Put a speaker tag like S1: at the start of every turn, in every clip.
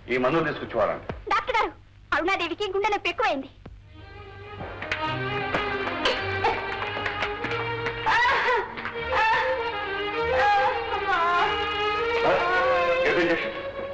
S1: ఈ మందులు తీసుకొచ్చి వాడండి
S2: డాక్టర్ గారు అరుణాదేవికి గుండె నొప్పి ఎక్కువైంది
S1: ఏదో ఇంజక్షన్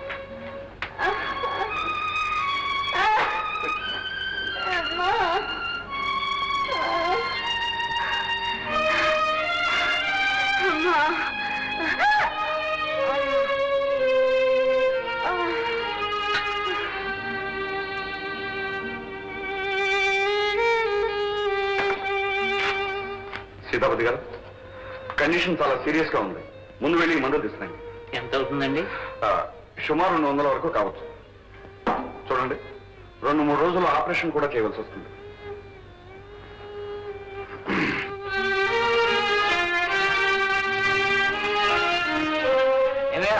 S1: సీతాపతి గారు కండిషన్ చాలా సీరియస్ గా ఉంది ముందు వెళ్ళి ఈ మందులు తీసుకురండి
S3: ఎంత అవుతుందండి
S1: ఆ, సుమారు రెండు వందల వరకు కావచ్చు చూడండి రెండు మూడు రోజులు ఆపరేషన్ కూడా చేయవలసి వస్తుంది
S3: ఏమయ్యా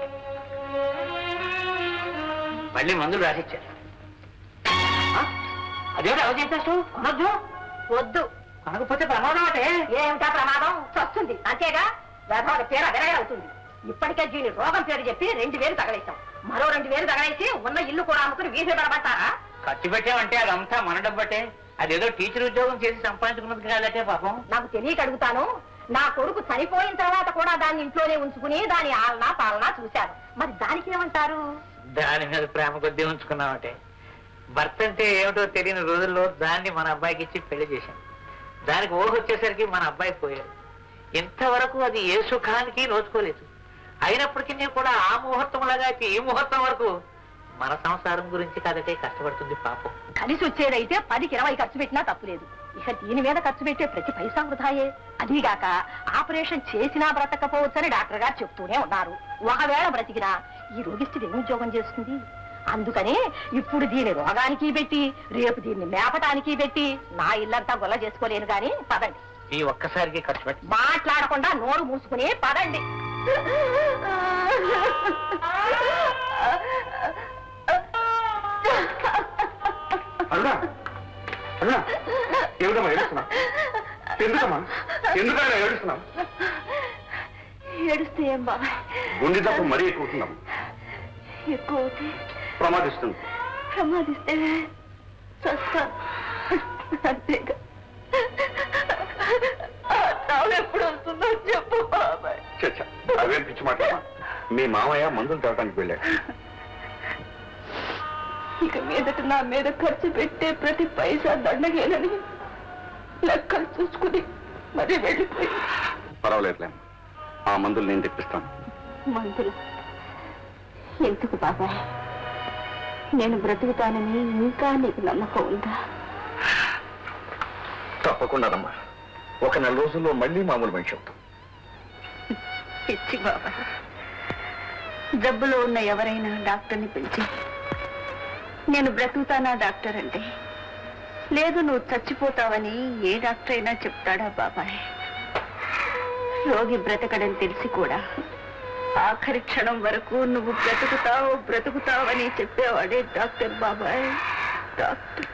S3: మళ్ళీ మందులు రాసిచ్చారు ఆ? అదేమిటి అలా చేసేస్తావు కొనొద్దు
S2: వద్దు
S3: కొనకపోతే ప్రమాదం అంటే
S2: ఏమిటా ప్రమాదం వస్తుంది అంతేగా వేధవాడ పేర వెరగవుతుంది ఇప్పటికే దీని రోగం పేరు చెప్పి రెండు వేలు తగలేసాం మరో రెండు వేలు తగలేసి ఉన్న ఇల్లు కూడా అమ్ముకుని వీధి పడబట్టారా
S3: ఖర్చు పెట్టామంటే అదంతా మన డబ్బటే అదేదో టీచర్ ఉద్యోగం చేసి సంపాదించుకున్నది కాదటే పాపం
S2: నాకు తెలియక అడుగుతాను నా కొడుకు చనిపోయిన తర్వాత కూడా దాన్ని ఇంట్లోనే ఉంచుకుని దాని ఆలనా పాలనా చూశారు మరి దానికి ఏమంటారు
S3: దాని మీద ప్రేమ కొద్దీ ఉంచుకున్నామంటే భర్త అంటే ఏమిటో తెలియని రోజుల్లో దాన్ని మన అబ్బాయికి ఇచ్చి పెళ్లి చేశాం దానికి ఊహ వచ్చేసరికి మన అబ్బాయి పోయాడు ఇంతవరకు అది ఏ సుఖానికి నోచుకోలేదు అయినప్పటికీ కూడా ఆ ముహూర్తం లాగా అయితే ఈ ముహూర్తం వరకు మన సంసారం గురించి కాదటే కష్టపడుతుంది పాపం
S2: కలిసి వచ్చేదైతే పదికి ఇరవై ఖర్చు పెట్టినా తప్పులేదు ఇక దీని మీద ఖర్చు పెట్టే ప్రతి పైసా వృధాయే అదీగాక ఆపరేషన్ చేసినా బ్రతకపోవచ్చని డాక్టర్ గారు చెప్తూనే ఉన్నారు ఒకవేళ బ్రతికినా ఈ రోగిష్టి ఏం ఉద్యోగం చేస్తుంది అందుకనే ఇప్పుడు దీని రోగానికి పెట్టి రేపు దీన్ని మేపటానికి పెట్టి నా ఇల్లంతా గొల్ల చేసుకోలేను గాని పదండి
S3: ఈ ఒక్కసారికి ఖర్చు పెట్టి
S2: మాట్లాడకుండా నోరు మూసుకుని పదండి
S1: అన్నా అన్నా ఏమిటమ్మా ఏడుస్తున్నా ఎందుకమ్మా ఎందుకైనా ఏడుస్తున్నాం
S2: ఏడుస్తే ఏం బాబా
S1: గుండె తప్పు మరీ ఎక్కుతున్నాం
S2: ఎక్కువ అవుతే
S1: ప్రమాదిస్తుంది
S2: ప్రమాదిస్తే చస్తా అంతేగా ఆ చావు ఎప్పుడు వస్తుందో చెప్పు బాబాయ్
S1: చచ్చ అవేం పిచ్చి మాట్లాడమా మీ మామయ్య మందులు తేవడానికి వెళ్ళాడు
S2: ఇక మీదట నా మీద ఖర్చు పెట్టే ప్రతి పైసా దండగేనని లెక్కలు చూసుకుని మరి వెళ్ళిపోయి
S1: పర్వాలేదులే ఆ మందులు నేను తెప్పిస్తాను
S2: మందులు ఎందుకు బాబాయ్ నేను బ్రతుకుతానని ఇంకా నీకు నమ్మకం ఉందా
S1: తప్పకుండానమ్మా ఒక నెల రోజుల్లో మళ్ళీ మామూలు మనిషి అవుతాం
S2: పిచ్చి బాబాయ్ జబ్బులో ఉన్న ఎవరైనా డాక్టర్ని పిలిచి నేను బ్రతుకుతానా డాక్టర్ అంటే లేదు నువ్వు చచ్చిపోతావని ఏ డాక్టర్ అయినా చెప్తాడా బాబాయ్ రోగి బ్రతకడం తెలిసి కూడా ఆఖరి క్షణం వరకు నువ్వు బ్రతుకుతావు బ్రతుకుతావని చెప్పేవాడే డాక్టర్ బాబాయ్ డాక్టర్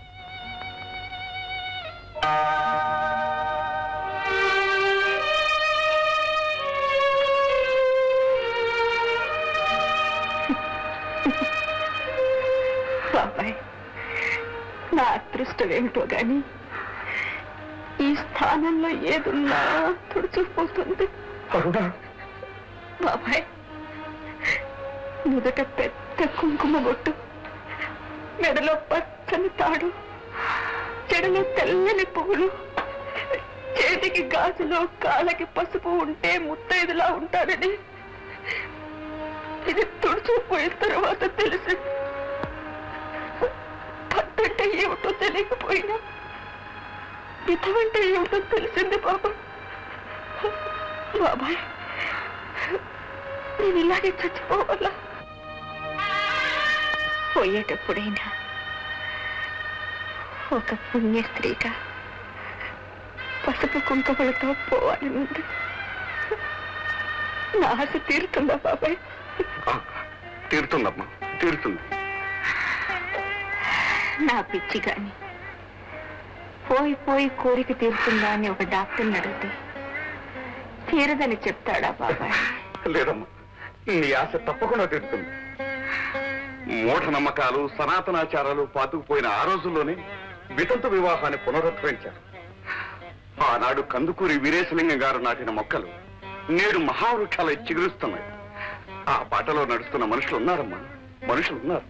S2: బాబాయ్ నా అదృష్టం ఏమిటో గాని ఈ స్థానంలో ఏదున్నా తుడుచుకుపోతుంది
S1: అరుణా
S2: బాబాయ్ నుదుట పెద్ద కుంకుమ బొట్టు మెడలో పచ్చని తాడు చెడలో తెల్లని పువ్వులు చేతికి గాజులో కాళ్ళకి పసుపు ఉంటే ముత్తైదులా ఉంటారని ఇది తుడుచుకుపోయిన తర్వాత తెలిసి పట్టంటే ఏమిటో తెలియకపోయినా ఇటువంటి ఏమిటో తెలిసింది బాబా బాబాయ్ నేను ఇలాగే చచ్చిపోవాలా పోయేటప్పుడైనా ఒక పుణ్య స్త్రీగా పసుపు కుంకుమలతో పోవాలి ముందు నా ఆశ తీరుతుందా బాబాయ్
S1: ఆ, తీరుతుందమ్మా తీరుతుంది
S2: నా పిచ్చి గాని పోయి పోయి కోరిక తీరుతుందా అని ఒక డాక్టర్ని అడిగితే తీరదని చెప్తాడా బాబాయ్
S1: లేదమ్మా నీ ఆశ తప్పకుండా తీరుతుంది మూఢనమ్మకాలు సనాతనాచారాలు పాతుకుపోయిన ఆ రోజుల్లోనే వితంతు వివాహాన్ని పునరుద్ధరించారు ఆనాడు కందుకూరి వీరేశలింగం గారు నాటిన మొక్కలు నేడు మహావృక్షాలై చిగురుస్తున్నాయి ఆ బాటలో నడుస్తున్న మనుషులు ఉన్నారమ్మా మనుషులు ఉన్నారు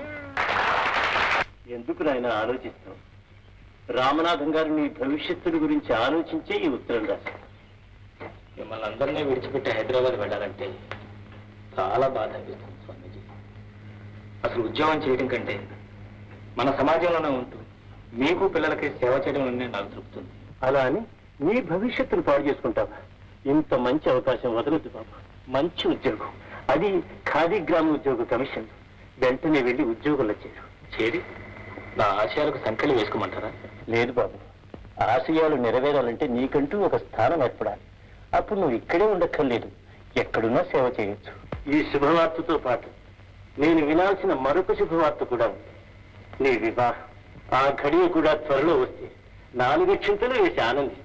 S4: ఎందుకు నాయన ఆలోచిస్తాం రామనాథం గారు నీ భవిష్యత్తుడి గురించి ఆలోచించే ఈ ఉత్తరం రాశారు మిమ్మల్ని అందరినీ విడిచిపెట్టి హైదరాబాద్ వెళ్ళాలంటే చాలా బాధ అనిపిస్తుంది స్వామీజీ అసలు ఉద్యోగం చేయడం కంటే మన సమాజంలోనే ఉంటూ మీకు పిల్లలకి సేవ చేయడంలోనే నాకు తృప్తుంది అలా అని నీ భవిష్యత్తును పాడు చేసుకుంటావా ఇంత మంచి అవకాశం వదలొద్దు బాబు మంచి ఉద్యోగం అది ఖాదీ గ్రామ ఉద్యోగ కమిషన్ వెంటనే వెళ్ళి ఉద్యోగంలో చేరు చేరి నా ఆశయాలకు సంఖ్యలు వేసుకోమంటారా లేదు బాబు ఆశయాలు నెరవేరాలంటే నీకంటూ ఒక స్థానం ఏర్పడాలి అప్పుడు నువ్వు ఇక్కడే ఉండక్కర్లేదు ఎక్కడున్నా సేవ చేయొచ్చు ఈ శుభవార్తతో పాటు నేను వినాల్సిన మరొక శుభవార్త కూడా ఉంది నీ వివాహం ఆ ఘడియ కూడా త్వరలో వస్తే నాలుగు చింతలు వేసి ఆనందిస్తా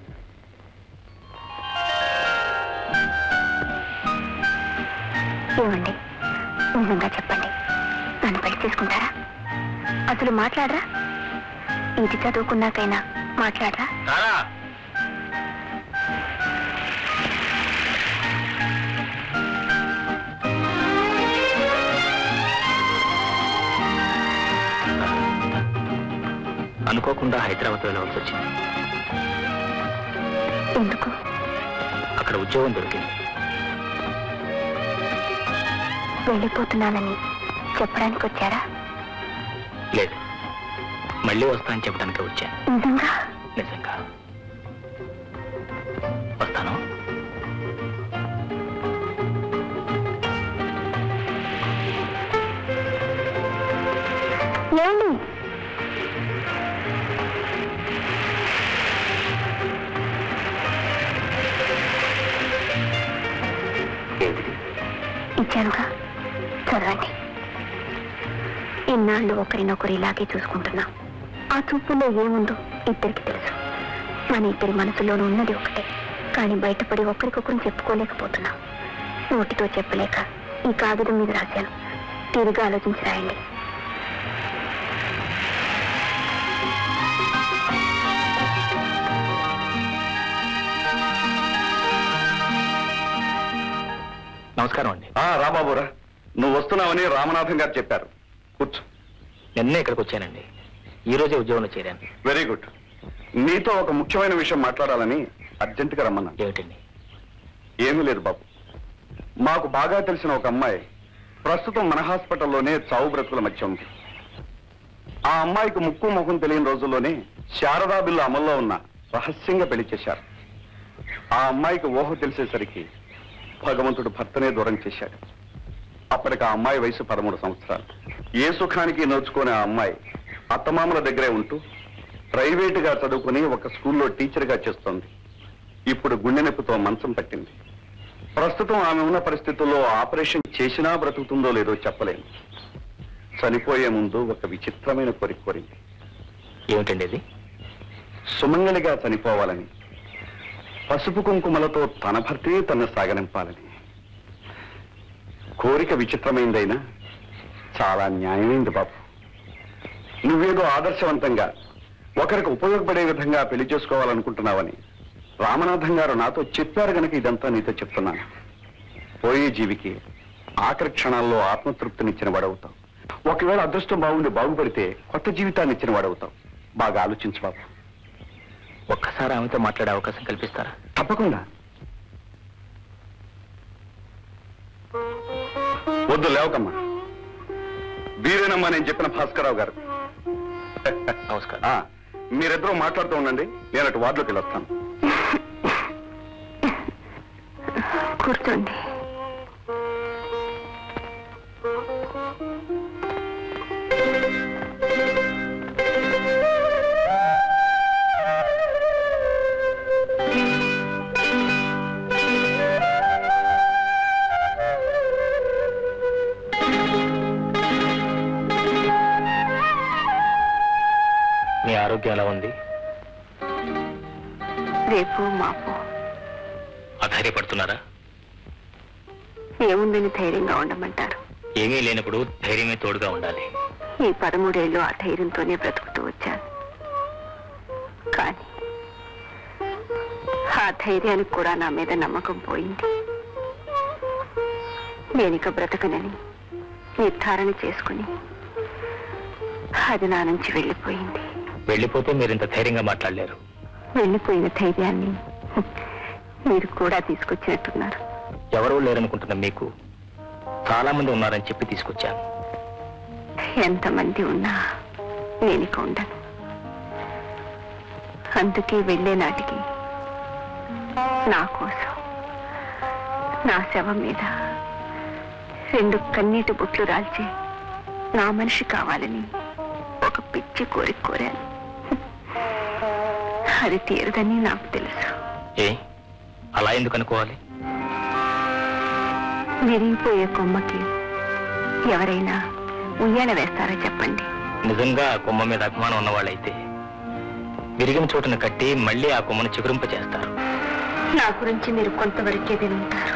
S5: ఏమండి నిజంగా చెప్పండి నన్ను పెళ్లి చేసుకుంటారా అసలు మాట్లాడరా ఇది చదువుకున్నాకైనా మాట్లాడరా
S4: అనుకోకుండా హైదరాబాద్ వెళ్ళవలసి వచ్చింది
S5: ఎందుకు
S4: అక్కడ ఉద్యోగం దొరికింది
S5: వెళ్ళిపోతున్నానని చెప్పడానికి వచ్చారా
S4: లేదు మళ్ళీ వస్తానని చెప్పడానికి వచ్చాను
S5: నిజంగా
S4: నిజంగా వస్తాను
S5: ఏమండి
S4: ఏమిటి
S5: ఇచ్చానుగా చదవండి ఇన్నాళ్ళు ఒకరినొకరు ఇలాగే చూసుకుంటున్నాం ఆ చూపులో ఏముందో ఇద్దరికి తెలుసు మన ఇద్దరి మనసులోనూ ఉన్నది ఒకటే కానీ బయటపడి ఒకరికొకరు చెప్పుకోలేకపోతున్నాం నోటితో చెప్పలేక ఈ కాగితం మీద రాశాను తిరిగి ఆలోచించి రాయండి
S4: నమస్కారం అండి
S1: ఆ రాబాబురా నువ్వు వస్తున్నావని రామనాథం గారు చెప్పారు కూర్చో
S4: నిన్నే ఇక్కడికి వచ్చానండి ఈ రోజే ఉద్యోగంలో చేరాను
S1: వెరీ గుడ్ నీతో ఒక ముఖ్యమైన విషయం మాట్లాడాలని అర్జెంటుగా రమ్మన్నాను
S4: ఏమిటండి
S1: ఏమీ లేదు బాబు మాకు బాగా తెలిసిన ఒక అమ్మాయి ప్రస్తుతం మన హాస్పిటల్లోనే చావు బ్రతుకుల మధ్య ఉంది ఆ అమ్మాయికి ముక్కు ముఖం తెలియని రోజుల్లోనే శారదా బిల్లు అమల్లో ఉన్న రహస్యంగా పెళ్లి చేశారు ఆ అమ్మాయికి ఊహ తెలిసేసరికి భగవంతుడు భర్తనే దూరం చేశాడు అప్పటికి ఆ అమ్మాయి వయసు పదమూడు సంవత్సరాలు ఏ సుఖానికి నోచుకునే ఆ అమ్మాయి అత్తమామల దగ్గరే ఉంటూ ప్రైవేటుగా చదువుకుని ఒక స్కూల్లో టీచర్గా చేస్తోంది ఇప్పుడు గుండె నొప్పితో మంచం పట్టింది ప్రస్తుతం ఆమె ఉన్న పరిస్థితుల్లో ఆపరేషన్ చేసినా బ్రతుకుతుందో లేదో చెప్పలేము చనిపోయే ముందు ఒక విచిత్రమైన కోరిక కోరింది
S4: ఏమిటండి ఇది
S1: సుమంగళిగా చనిపోవాలని పసుపు కుంకుమలతో తన భర్తే తన సాగనింపాలని కోరిక విచిత్రమైందైనా చాలా న్యాయమైంది బాబు నువ్వేదో ఆదర్శవంతంగా ఒకరికి ఉపయోగపడే విధంగా పెళ్లి చేసుకోవాలనుకుంటున్నావని రామనాథం గారు నాతో చెప్పారు గనక ఇదంతా నీతో చెప్తున్నాను పోయే జీవికి ఆఖరి క్షణాల్లో ఆత్మతృప్తినిచ్చిన వాడవుతావు ఒకవేళ అదృష్టం బాగుండి బాగుపడితే కొత్త జీవితాన్ని ఇచ్చిన వాడవుతావు బాగా ఆలోచించు బాబు
S4: ఒక్కసారి ఆమెతో మాట్లాడే అవకాశం కల్పిస్తారా
S1: తప్పకుండా వద్దు లేవకమ్మా వీరేనమ్మా నేను చెప్పిన భాస్కరరావు గారు
S4: నమస్కారం
S1: ఆ, మీరిద్దరూ మాట్లాడుతూ ఉండండి నేను అటు వార్డులోకి వెళ్ళొస్తాను
S5: కూర్చోండి
S4: మీ ఆరోగ్యం ఎలా ఉంది
S5: రేపు మాపు
S4: అధైర్యపడుతున్నారా
S5: ఏముందని ధైర్యంగా ఉండమంటారు
S4: ఏమీ లేనప్పుడు ధైర్యమే తోడుగా ఉండాలి
S5: ఈ పదమూడేళ్ళు ఆ ధైర్యంతోనే బ్రతుకుతూ వచ్చాను కానీ ఆ ధైర్యానికి కూడా నా మీద నమ్మకం పోయింది నేనిక బ్రతకనని నిర్ధారణ చేసుకుని అది నా నుంచి వెళ్ళిపోయింది
S4: వెళ్ళిపోతే మీరింత ధైర్యంగా మాట్లాడలేరు
S5: వెళ్ళిపోయిన ధైర్యాన్ని మీరు కూడా తీసుకొచ్చినట్టున్నారు
S4: ఎవరూ లేరనుకుంటున్న మీకు చాలా మంది ఉన్నారని చెప్పి తీసుకొచ్చాను
S5: ఎంతమంది ఉన్నా నేనిక ఉండను అందుకే వెళ్ళే నాటికి నా కోసం నా శవం మీద రెండు కన్నీటి బుట్లు రాల్చి నా మనిషి కావాలని ఒక పిచ్చి కోరిక కోరాను అది తీరదని నాకు తెలుసు
S4: ఏ అలా ఎందుకు అనుకోవాలి
S5: విరిగిపోయే కొమ్మకి ఎవరైనా ఉయ్యాల వేస్తారా చెప్పండి
S4: నిజంగా ఆ కొమ్మ మీద అభిమానం ఉన్నవాళ్ళైతే విరిగిన చోటును కట్టి మళ్ళీ ఆ కొమ్మను చిగురింప చేస్తారు
S5: నా గురించి మీరు కొంతవరకే వినుంటారు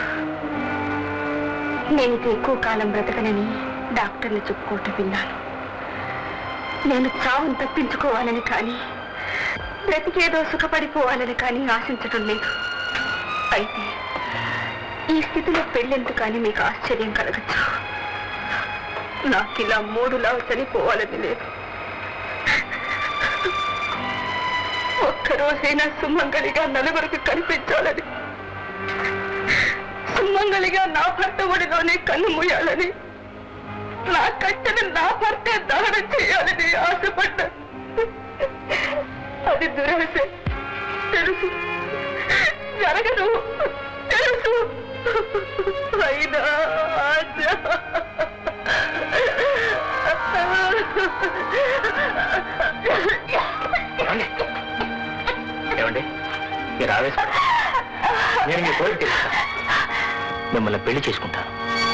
S5: నేను ఇక ఎక్కువ కాలం బ్రతకనని డాక్టర్లు చెప్పుకోవటం విన్నాను నేను చావును తప్పించుకోవాలని కానీ బ్రతికేదో సుఖపడిపోవాలని కానీ ఆశించటం లేదు అయితే ఈ స్థితిలో పెళ్ళెందుకు కానీ మీకు ఆశ్చర్యం కలగచ్చు నాకు ఇలా మూడులా చనిపోవాలని లేదు ఒక్కరోజైనా సుమంగళిగా నలుగురికి కనిపించాలని సుమంగళిగా నా భర్త ఒడిలోనే కన్ను మూయాలని నా కట్టెను నా భర్తే దహనం చేయాలని ఆశపడ్డా అది దురాశ తెలుసు జరగదు తెలుసు అయినా ఆశ
S4: ఏమండి మీరు ఆవేశపడ నేను మీ కోరిక తెలుసా మిమ్మల్ని పెళ్లి చేసుకుంటాను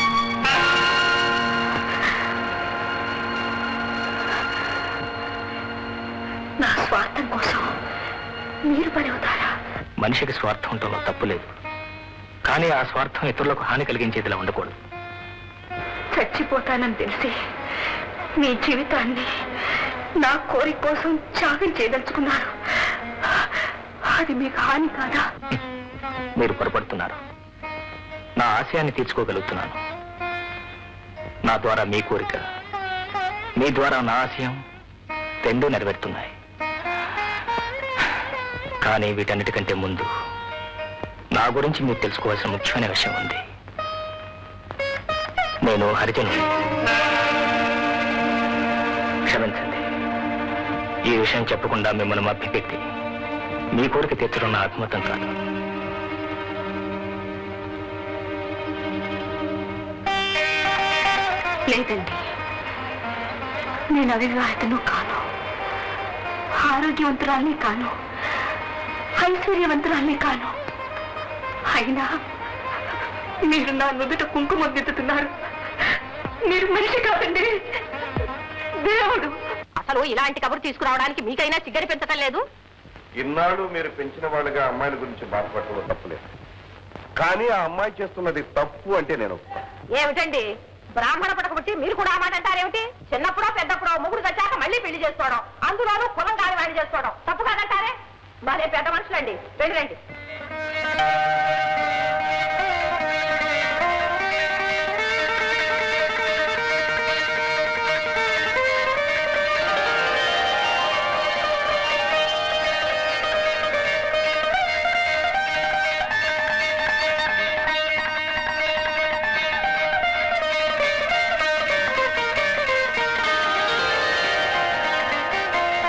S5: నా స్వార్థం కోసం మీరు పడి అవుతారా
S4: మనిషికి స్వార్థం ఉండటంలో తప్పులేదు కానీ ఆ స్వార్థం ఇతరులకు హాని కలిగించేదిలా ఉండకూడదు
S5: చచ్చిపోతానని తెలిసి మీ జీవితాన్ని నా కోరిక కోసం త్యాగం చేయదలుచుకున్నారు అది మీకు హాని కాదా
S4: మీరు పొరపడుతున్నారు నా ఆశయాన్ని తీర్చుకోగలుగుతున్నాను నా ద్వారా మీ కోరిక మీ ద్వారా నా ఆశయం రెండూ నెరవేరుతున్నాయి కానీ వీటన్నిటికంటే ముందు నా గురించి మీరు తెలుసుకోవాల్సిన ముఖ్యమైన విషయం ఉంది నేను హరిజను క్షమించండి ఈ విషయం చెప్పకుండా మిమ్మల్ని మభ్యపెట్టి మీ కోరిక తీర్చడం నా ఆత్మతం కాదు
S5: లేదండి నేను అవివాహితను కాను ఆరోగ్యవంతురాల్ని కాను ఐశ్వర్యవంతురాల్ని కాను అయినా మీరు నా నుదుట కుంకుమ దిద్దుతున్నారు మీరు మనిషి కాదండి దేవుడు
S2: అసలు ఇలాంటి కబురు తీసుకురావడానికి మీకైనా సిగ్గరి పెంచటం లేదు
S1: ఇన్నాళ్ళు మీరు పెంచిన వాళ్ళగా అమ్మాయిల గురించి బాధపడటంలో తప్పులేదు కానీ ఆ అమ్మాయి చేస్తున్నది తప్పు అంటే నేను ఒప్పుకోను.
S2: ఏమిటండి బ్రాహ్మణ పడకబుట్టి మీరు కూడా ఆ మాట అంటారేమిటి చిన్నప్పుడో పెద్దప్పుడో ముగుడు కచ్చాక మళ్ళీ పెళ్లి చేసుకోవడం అందులోనూ కులం కాని వాడి చేసుకోవడం తప్పు కాదంటారే భలే పెద్ద మనుషులండి వెళ్ళండి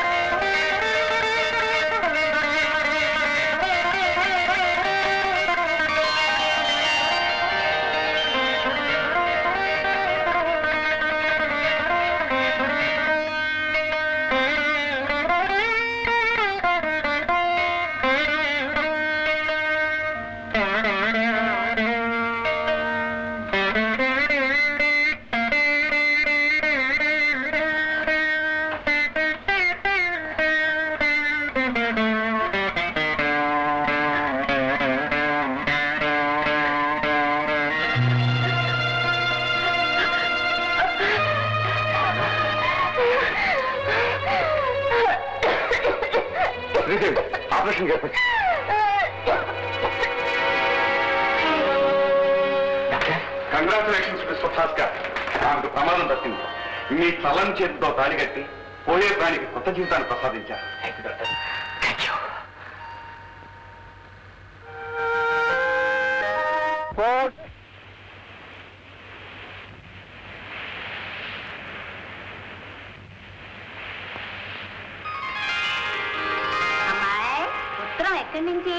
S5: ఆ
S1: శ్రీదేవి ఆపరేషన్ చేపట్టి కంగ్రాచులేషన్స్ మిస్టర్ భాస్కర్ నాకు ప్రమాదం తప్పింది మీ తలని చేతితో తాళి కట్టి పోయే ప్రాణికి కొత్త జీవితాన్ని ప్రసాదించారు
S3: thank you doctor thank you
S5: అమ్మాయి ఉత్తరం ఎక్కడి నుంచి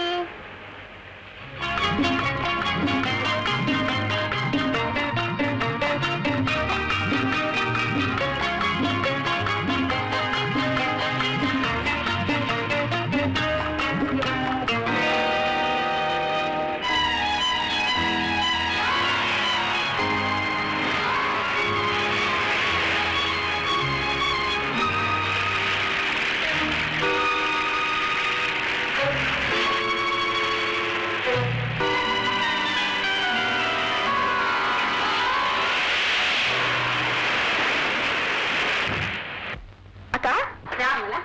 S5: అక్క రామలా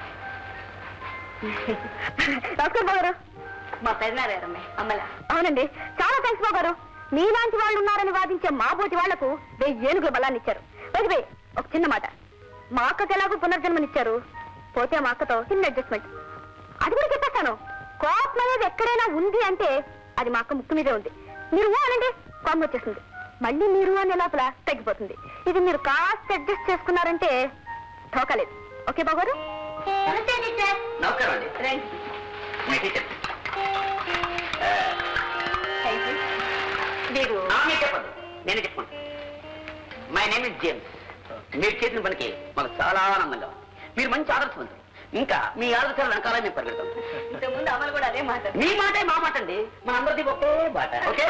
S5: నమస్కారం బాగారు మా పెద్దనారాయణమ్మే అమ్మలా అవునండి చాలా థ్యాంక్స్ బాగారు మీలాంటి వాళ్ళు ఉన్నారని వాదించే మా పోటీ వాళ్లకు వెయ్యి ఏనుగుల బలాన్ని ఇచ్చారు వదివే ఒక చిన్న మాట మా అక్కకి ఎలాగో పునర్జన్మనిచ్చారు పోతే మా అక్కతో చిన్న అడ్జస్ట్మెంట్ అది కూడా చెప్పేస్తాను కోపం అనేది ఎక్కడైనా ఉంది అంటే అది మా అక్క ముక్కు మీదే ఉంది మీరు ఊ అనండి కోపం వచ్చేస్తుంది మళ్ళీ మీరు అనే లోపల తగ్గిపోతుంది ఇది మీరు కాస్త అడ్జస్ట్ చేసుకున్నారంటే ఠోకలేదు ఓకే బాగారు
S3: నమస్కారం అండి
S5: రండి
S3: మీ టీచర్
S5: థ్యాంక్ యూ మీరు
S3: మీరు చెప్పండి నేనే చెప్పుకుంటాను మై నేమ్ ఇస్ జేమ్స్ మీరు చేసిన పనికి మాకు చాలా ఆనందంగా ఉంది. మీరు మంచి ఆదర్శవంతులు ఇంకా మీ ఆదర్శాలు వెనకాల మేము పరిగెడతాం
S5: ఇంతకుముందు అమలు కూడా అదే మాట
S3: మీ మాటే మా మాట అండి మన అందరిది ఒకే బాట ఓకే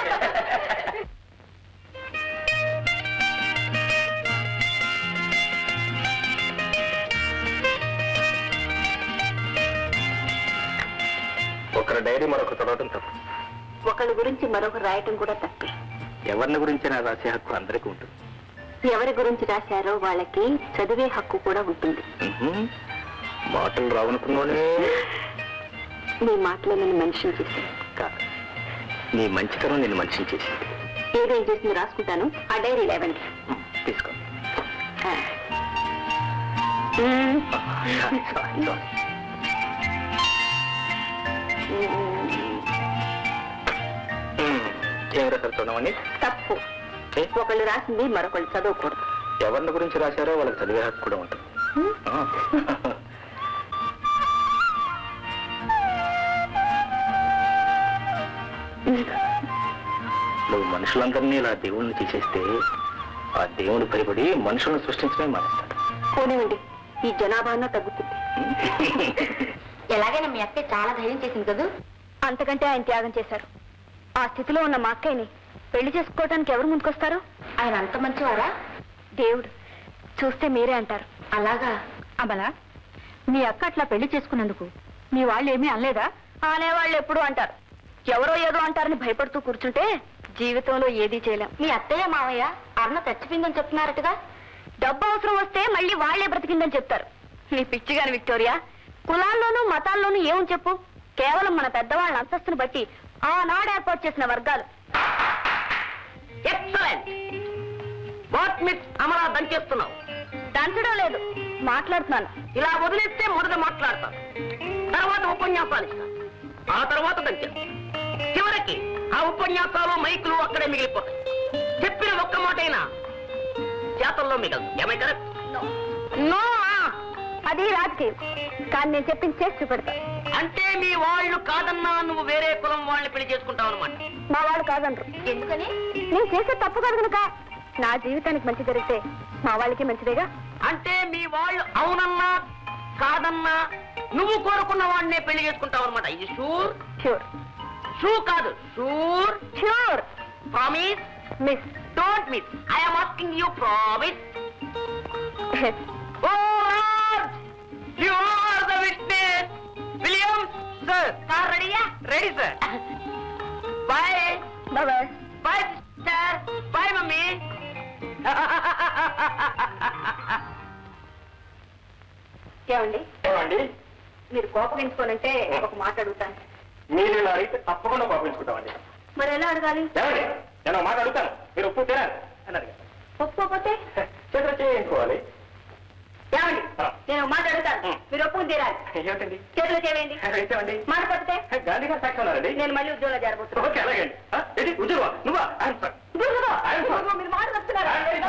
S1: ఒకరి డైరీ మరొక చదవటం తప్పు
S5: ఒకళ్ళ గురించి మరొకరు రాయటం కూడా తప్పే
S1: ఎవరిని గురించిన రాసే హక్కు అందరికీ ఉంటుంది
S5: ఎవరి గురించి రాశారో వాళ్ళకి చదివే హక్కు కూడా ఉంటుంది
S1: మాటలు రావనుకున్నోనే
S5: మీ మాటలే నన్ను మనిషిని చేశాను
S1: కాదు నీ మంచితనం నేను మనిషిని చేసింది
S5: ఏదేం చేసింది రాసుకుంటాను ఆ డైరీ లేవండి
S1: తీసుకో
S5: ఆ. మ్మ్.
S1: Sorry, sorry, sorry.
S5: మ్మ్.
S1: మ్మ్. ఏం రాశారు చూడమండి
S5: తప్పు ఒకళ్ళు రాసింది మరొకళ్ళు చదవకూడదు
S1: ఎవరిని గురించి రాశారో వాళ్ళకి చదివే హక్కు కూడా ఉంటుంది
S5: మ్మ్.
S1: ఆ. నువ్వు మనుషులందరినీ ఇలా దేవుణ్ణి తీసేస్తే ఆ దేవుడు భయపడి మనుషులను సృష్టించడమే మానేస్తాడు
S5: పోనివ్వండి ఈ జనాభా తగ్గుతుంది ఎలాగైనా మీ అక్క చాలా ధైర్యం చేసింది కదూ అంతకంటే ఆయన త్యాగం చేశారు ఆ స్థితిలో ఉన్న మా అక్కయ్యని పెళ్లి చేసుకోవడానికి ఎవరు ముందుకొస్తారు ఆయన అంత మంచివారా దేవుడు చూస్తే మీరే అంటారు అలాగా అమలా మీ అక్క అట్లా పెళ్లి చేసుకున్నందుకు మీ వాళ్ళు ఏమీ అనలేదా అనేవాళ్ళు ఎప్పుడు అంటారు ఎవరో ఏదో అంటారని భయపడుతూ కూర్చుంటే జీవితంలో ఏదీ చేయలేం మీ అత్తయ్య మావయ్య అన్న చచ్చిపోయిందని చెప్తున్నారటగా డబ్బు అవసరం వస్తే మళ్ళీ వాళ్లే బ్రతికిందని చెప్తారు నీ పిచ్చిగాని విక్టోరియా కులాల్లోనూ మతాల్లోనూ ఏమని చెప్పు కేవలం మన పెద్దవాళ్ళ అంతస్తును బట్టి ఆనాడు ఏర్పాటు చేసిన వర్గాలు
S3: ఎక్సలెంట్ వాట్ మిస్ అమరా దంచేస్తున్నావు
S5: దంచడం లేదు మాట్లాడుతున్నాను
S3: ఇలా వదిలేస్తే మొదట మాట్లాడతాను తర్వాత ఉపన్యాసాలు ఇస్తాను ఆ తర్వాత దంచేస్తాను చివరికి ఆ ఉపన్యాసాలు మైకులు అక్కడే మిగిలిపోతాయి చెప్పిన ఒక్క మాటైనా చేతల్లో మిగలదు ఏమై కరెక్ట్
S5: నో అది రాజకీయం కానీ నేను చెప్పింది చేసి చూపెడతా
S3: అంటే మీ వాళ్ళు కాదన్నా నువ్వు వేరే కులం వాళ్ళని పెళ్లి చేసుకుంటావు అనమాట
S5: మా వాళ్ళు కాదంటారు ఎందుకని నేను చేసే తప్పు కాదు కనుక నా జీవితానికి మంచి జరిగితే మా వాళ్ళకి మంచిదేగా
S3: అంటే మీ వాళ్ళు అవునన్నా కాదన్నా నువ్వు కోరుకున్న వాడినే పెళ్లి చేసుకుంటావు అనమాట ఇది షూర్
S5: ష్యూర్
S3: షూ కాదు sure
S5: sure
S3: promise
S5: miss
S3: don't miss I'm asking you promise oh Raj you are the witness William sir sir రెడీయా ready sir bye
S5: bye
S3: bye sister bye mummy
S5: ఏమండి
S1: ఏమండి
S2: మీరు కోపగించుకోనంటే ఒక మాట అడుగుతాను
S4: మీరు ఇలా అడిగితే తప్పకుండా పంపించుకుంటామండి
S2: మరి ఎలా అడగాలి
S4: ఏమండి నేను ఒక మాట అడుగుతాను మీరు ఒప్పు తీరాలి అని అడిగాను
S2: ఒప్పుకోకపోతే
S4: చేతులు చేయించుకోవాలి
S2: ఏమండి
S4: ఆ.
S2: నేను ఒక మాట అడుగుతాను
S4: ఉం.
S2: మీరు ఒప్పుకుని తీరాలి
S4: ఏమిటండి
S2: చేతులు చేయండి
S4: ఇచ్చామండి
S2: మాట పడితే
S4: గాంధీ గారు సాక్షి ఉన్నారండి
S2: నేను మళ్ళీ ఉద్యోగంలో చేరబోతున్నాను
S4: ఓకే అలాగే అండి ఆ, ఏంటి ఉద్యోగం నువ్వా ఆయన సార్
S2: ఇదిగో,
S4: ఆయన సార్.
S2: ఇదిగో, మీరు మాట వస్తున్నారు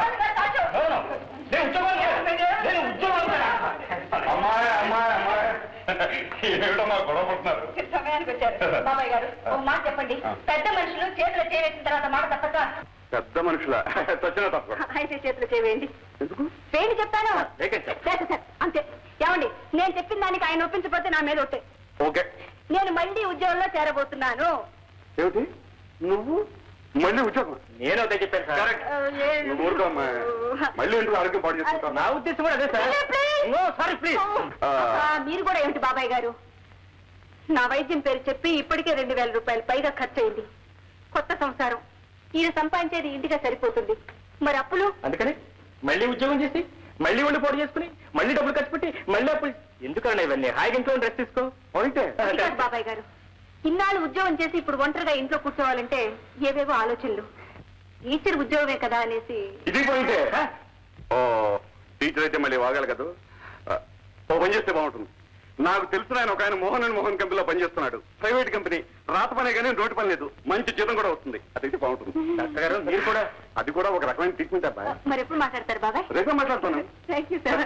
S4: నేను ఉద్యోగం నేను ఉద్యోగం
S1: అమ్మాయి అమ్మాయి అమ్మాయి ఏమిటమ్మా గొడవ పడుతున్నారు
S2: సమయానికి వచ్చారు బాబాయ్ గారు ఒక మాట చెప్పండి పెద్ద మనుషులు చేతులు చేవేసిన తర్వాత మాట తప్పక
S1: పెద్ద మనుషుల చచ్చిన తప్ప
S2: అయితే చేతులు చేవేయండి
S1: ఎందుకు
S2: వేయండి చెప్తాను
S4: లేకండి సార్
S2: లేదు సార్ అంతే ఏమండి నేను చెప్పిన దానికి ఆయన ఒప్పించకపోతే నా మీద ఒట్టే
S1: ఓకే
S2: నేను మళ్ళీ ఉద్యోగంలో చేరబోతున్నాను
S1: ఏమిటి నువ్వు మళ్ళీ ఉద్యోగం
S4: నేను అదే చెప్పాను సార్
S1: Correct.
S2: ఆ, ఏ-
S1: నువ్వు ఊరుకో అమ్మా మళ్ళీ ఎందుకు ఆరోగ్యం పాడు చేసుకుంటావు
S4: నా ఉద్దేశం కూడా అదే sir
S2: Please.
S4: No sorry please
S1: ఆ.
S2: ఆ, మీరు కూడా ఏమిటి బాబాయ్ గారు నా వైద్యం పేరు చెప్పి ఇప్పటికే రెండు వేల రూపాయలు పైగా ఖర్చు అయింది కొత్త సంసారం ఈయన సంపాదించేది ఇంటిగా సరిపోతుంది మరి అప్పులు
S4: అందుకని మళ్ళీ ఉద్యోగం చేసి మళ్ళీ ఒళ్ళు పోటు చేసుకుని మళ్ళీ డబ్బులు ఖర్చు పెట్టి మళ్ళీ అప్పులు ఎందుకన్నా ఇవన్నీ హాయిగా ఇంట్లో రెస్ట్ తీసుకో
S1: అయితే
S2: అది కాదు బాబాయ్ గారు ఇన్నాళ్ళు ఉద్యోగం చేసి ఇప్పుడు ఒంటరిగా ఇంట్లో కూర్చోవాలంటే ఏవేవో ఆలోచనలు టీచర్ ఉద్యోగమే కదా అనేసి
S1: ఇది పోయింటే ఓ టీచర్ అయితే మళ్ళీ వాగాలి కదా ఆ, ఓ పని చేస్తే బాగుంటుంది నాకు తెలిసిన ఆయన ఒక ఆయన మోహన్ అండ్ మోహన్ కంపెనీలో పనిచేస్తున్నాడు ప్రైవేట్ కంపెనీ రాత పనే కానీ రోడ్డు పని లేదు మంచి జీతం కూడా వస్తుంది అదైతే బాగుంటుంది
S4: డాక్టర్ గారు మీరు కూడా
S1: అది కూడా ఒక రకమైన ట్రీట్మెంట్ అబ్బా
S2: మరి ఎప్పుడు మాట్లాడతారు బాబాయ్
S1: రేపే మాట్లాడుతాను
S2: థ్యాంక్ యూ సార్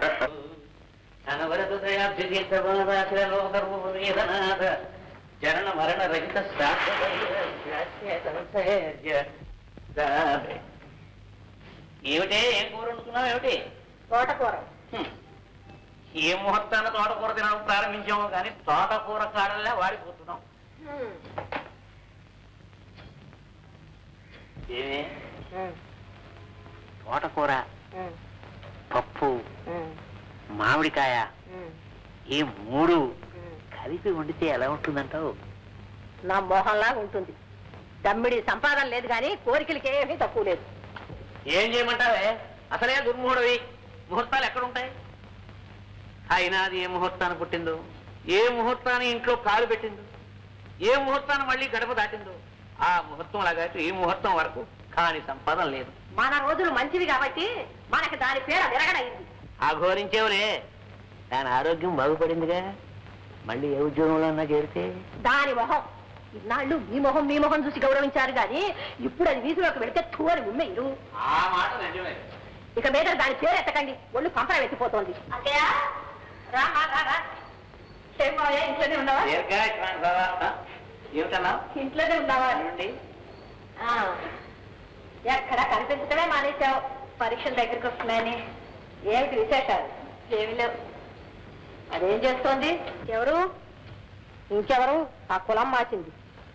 S3: జనన మరణ రహిత ఏమిటే ఏం కూర వండుకున్నావు ఏమిటి
S2: తోటకూర
S3: హ్మ్. ఏ ముహూర్తాన తోటకూర తినడం ప్రారంభించాము కానీ తోటకూర కాడల్లా వాడిపోతున్నాం ఏమే తోటకూర పప్పు మామిడికాయ ఈ మూడు కలిపి వండితే ఎలా ఉంటుందంటావు
S2: నా మోహంలాగా ఉంటుంది దమ్మిడి సంపాదన లేదు కానీ కోరికలకి ఏమీ తక్కువ లేదు
S3: ఏం చేయమంటావే అసలే దుర్ముహూర్తవి ముహూర్తాలు ఎక్కడుంటాయి అయినా అది ఏ ముహూర్తాన్ని పుట్టిందో ఏ ముహూర్తాన్ని ఇంట్లో కాలు పెట్టిందో ఏ ముహూర్తాన్ని మళ్ళీ గడప దాటిందో ఆ ముహూర్తం లాగా ఈ ముహూర్తం వరకు కాని సంపాదన లేదు
S2: మన రోజులు మంచివి కాబట్టి మనకి దాని పేరు విరగడైంది
S3: అఘోరించేవులే దాని ఆరోగ్యం బాగుపడిందిగా మళ్ళీ ఏ ఉద్యోగంలో అన్నా చేరితే
S2: దాని మొహం ఇన్నాళ్ళు మీ మొహం మీ మొహం చూసి గౌరవించారు కానీ ఇప్పుడు అది వీధిలోకి వెళితే తూరి ఉమ్మేరు
S3: ఆ మాట నిజమే
S2: ఇక మీద దాని పేరు ఎత్తకండి ఒళ్ళు పంపర వెతిపోతోంది అంతేయా రా రా, రా, రా. ఏం మావయ్య, ఇంట్లోనే ఉన్నావా
S3: దీర్ఘాయుష్మాన్ భవ. ఆ? ఏమిటన్నా
S2: ఇంట్లోనే ఉన్నావా
S3: ఏమిటి?
S2: ఆ. ఎక్కడ కనిపించడమే మానేశావు పరీక్షలు దగ్గరికి వస్తున్నాయని ఏమిటి విశేషాలు ఏమి లేవు అదేం చేస్తోంది ఎవరు ఇంకెవరు ఆ కులం మార్చింది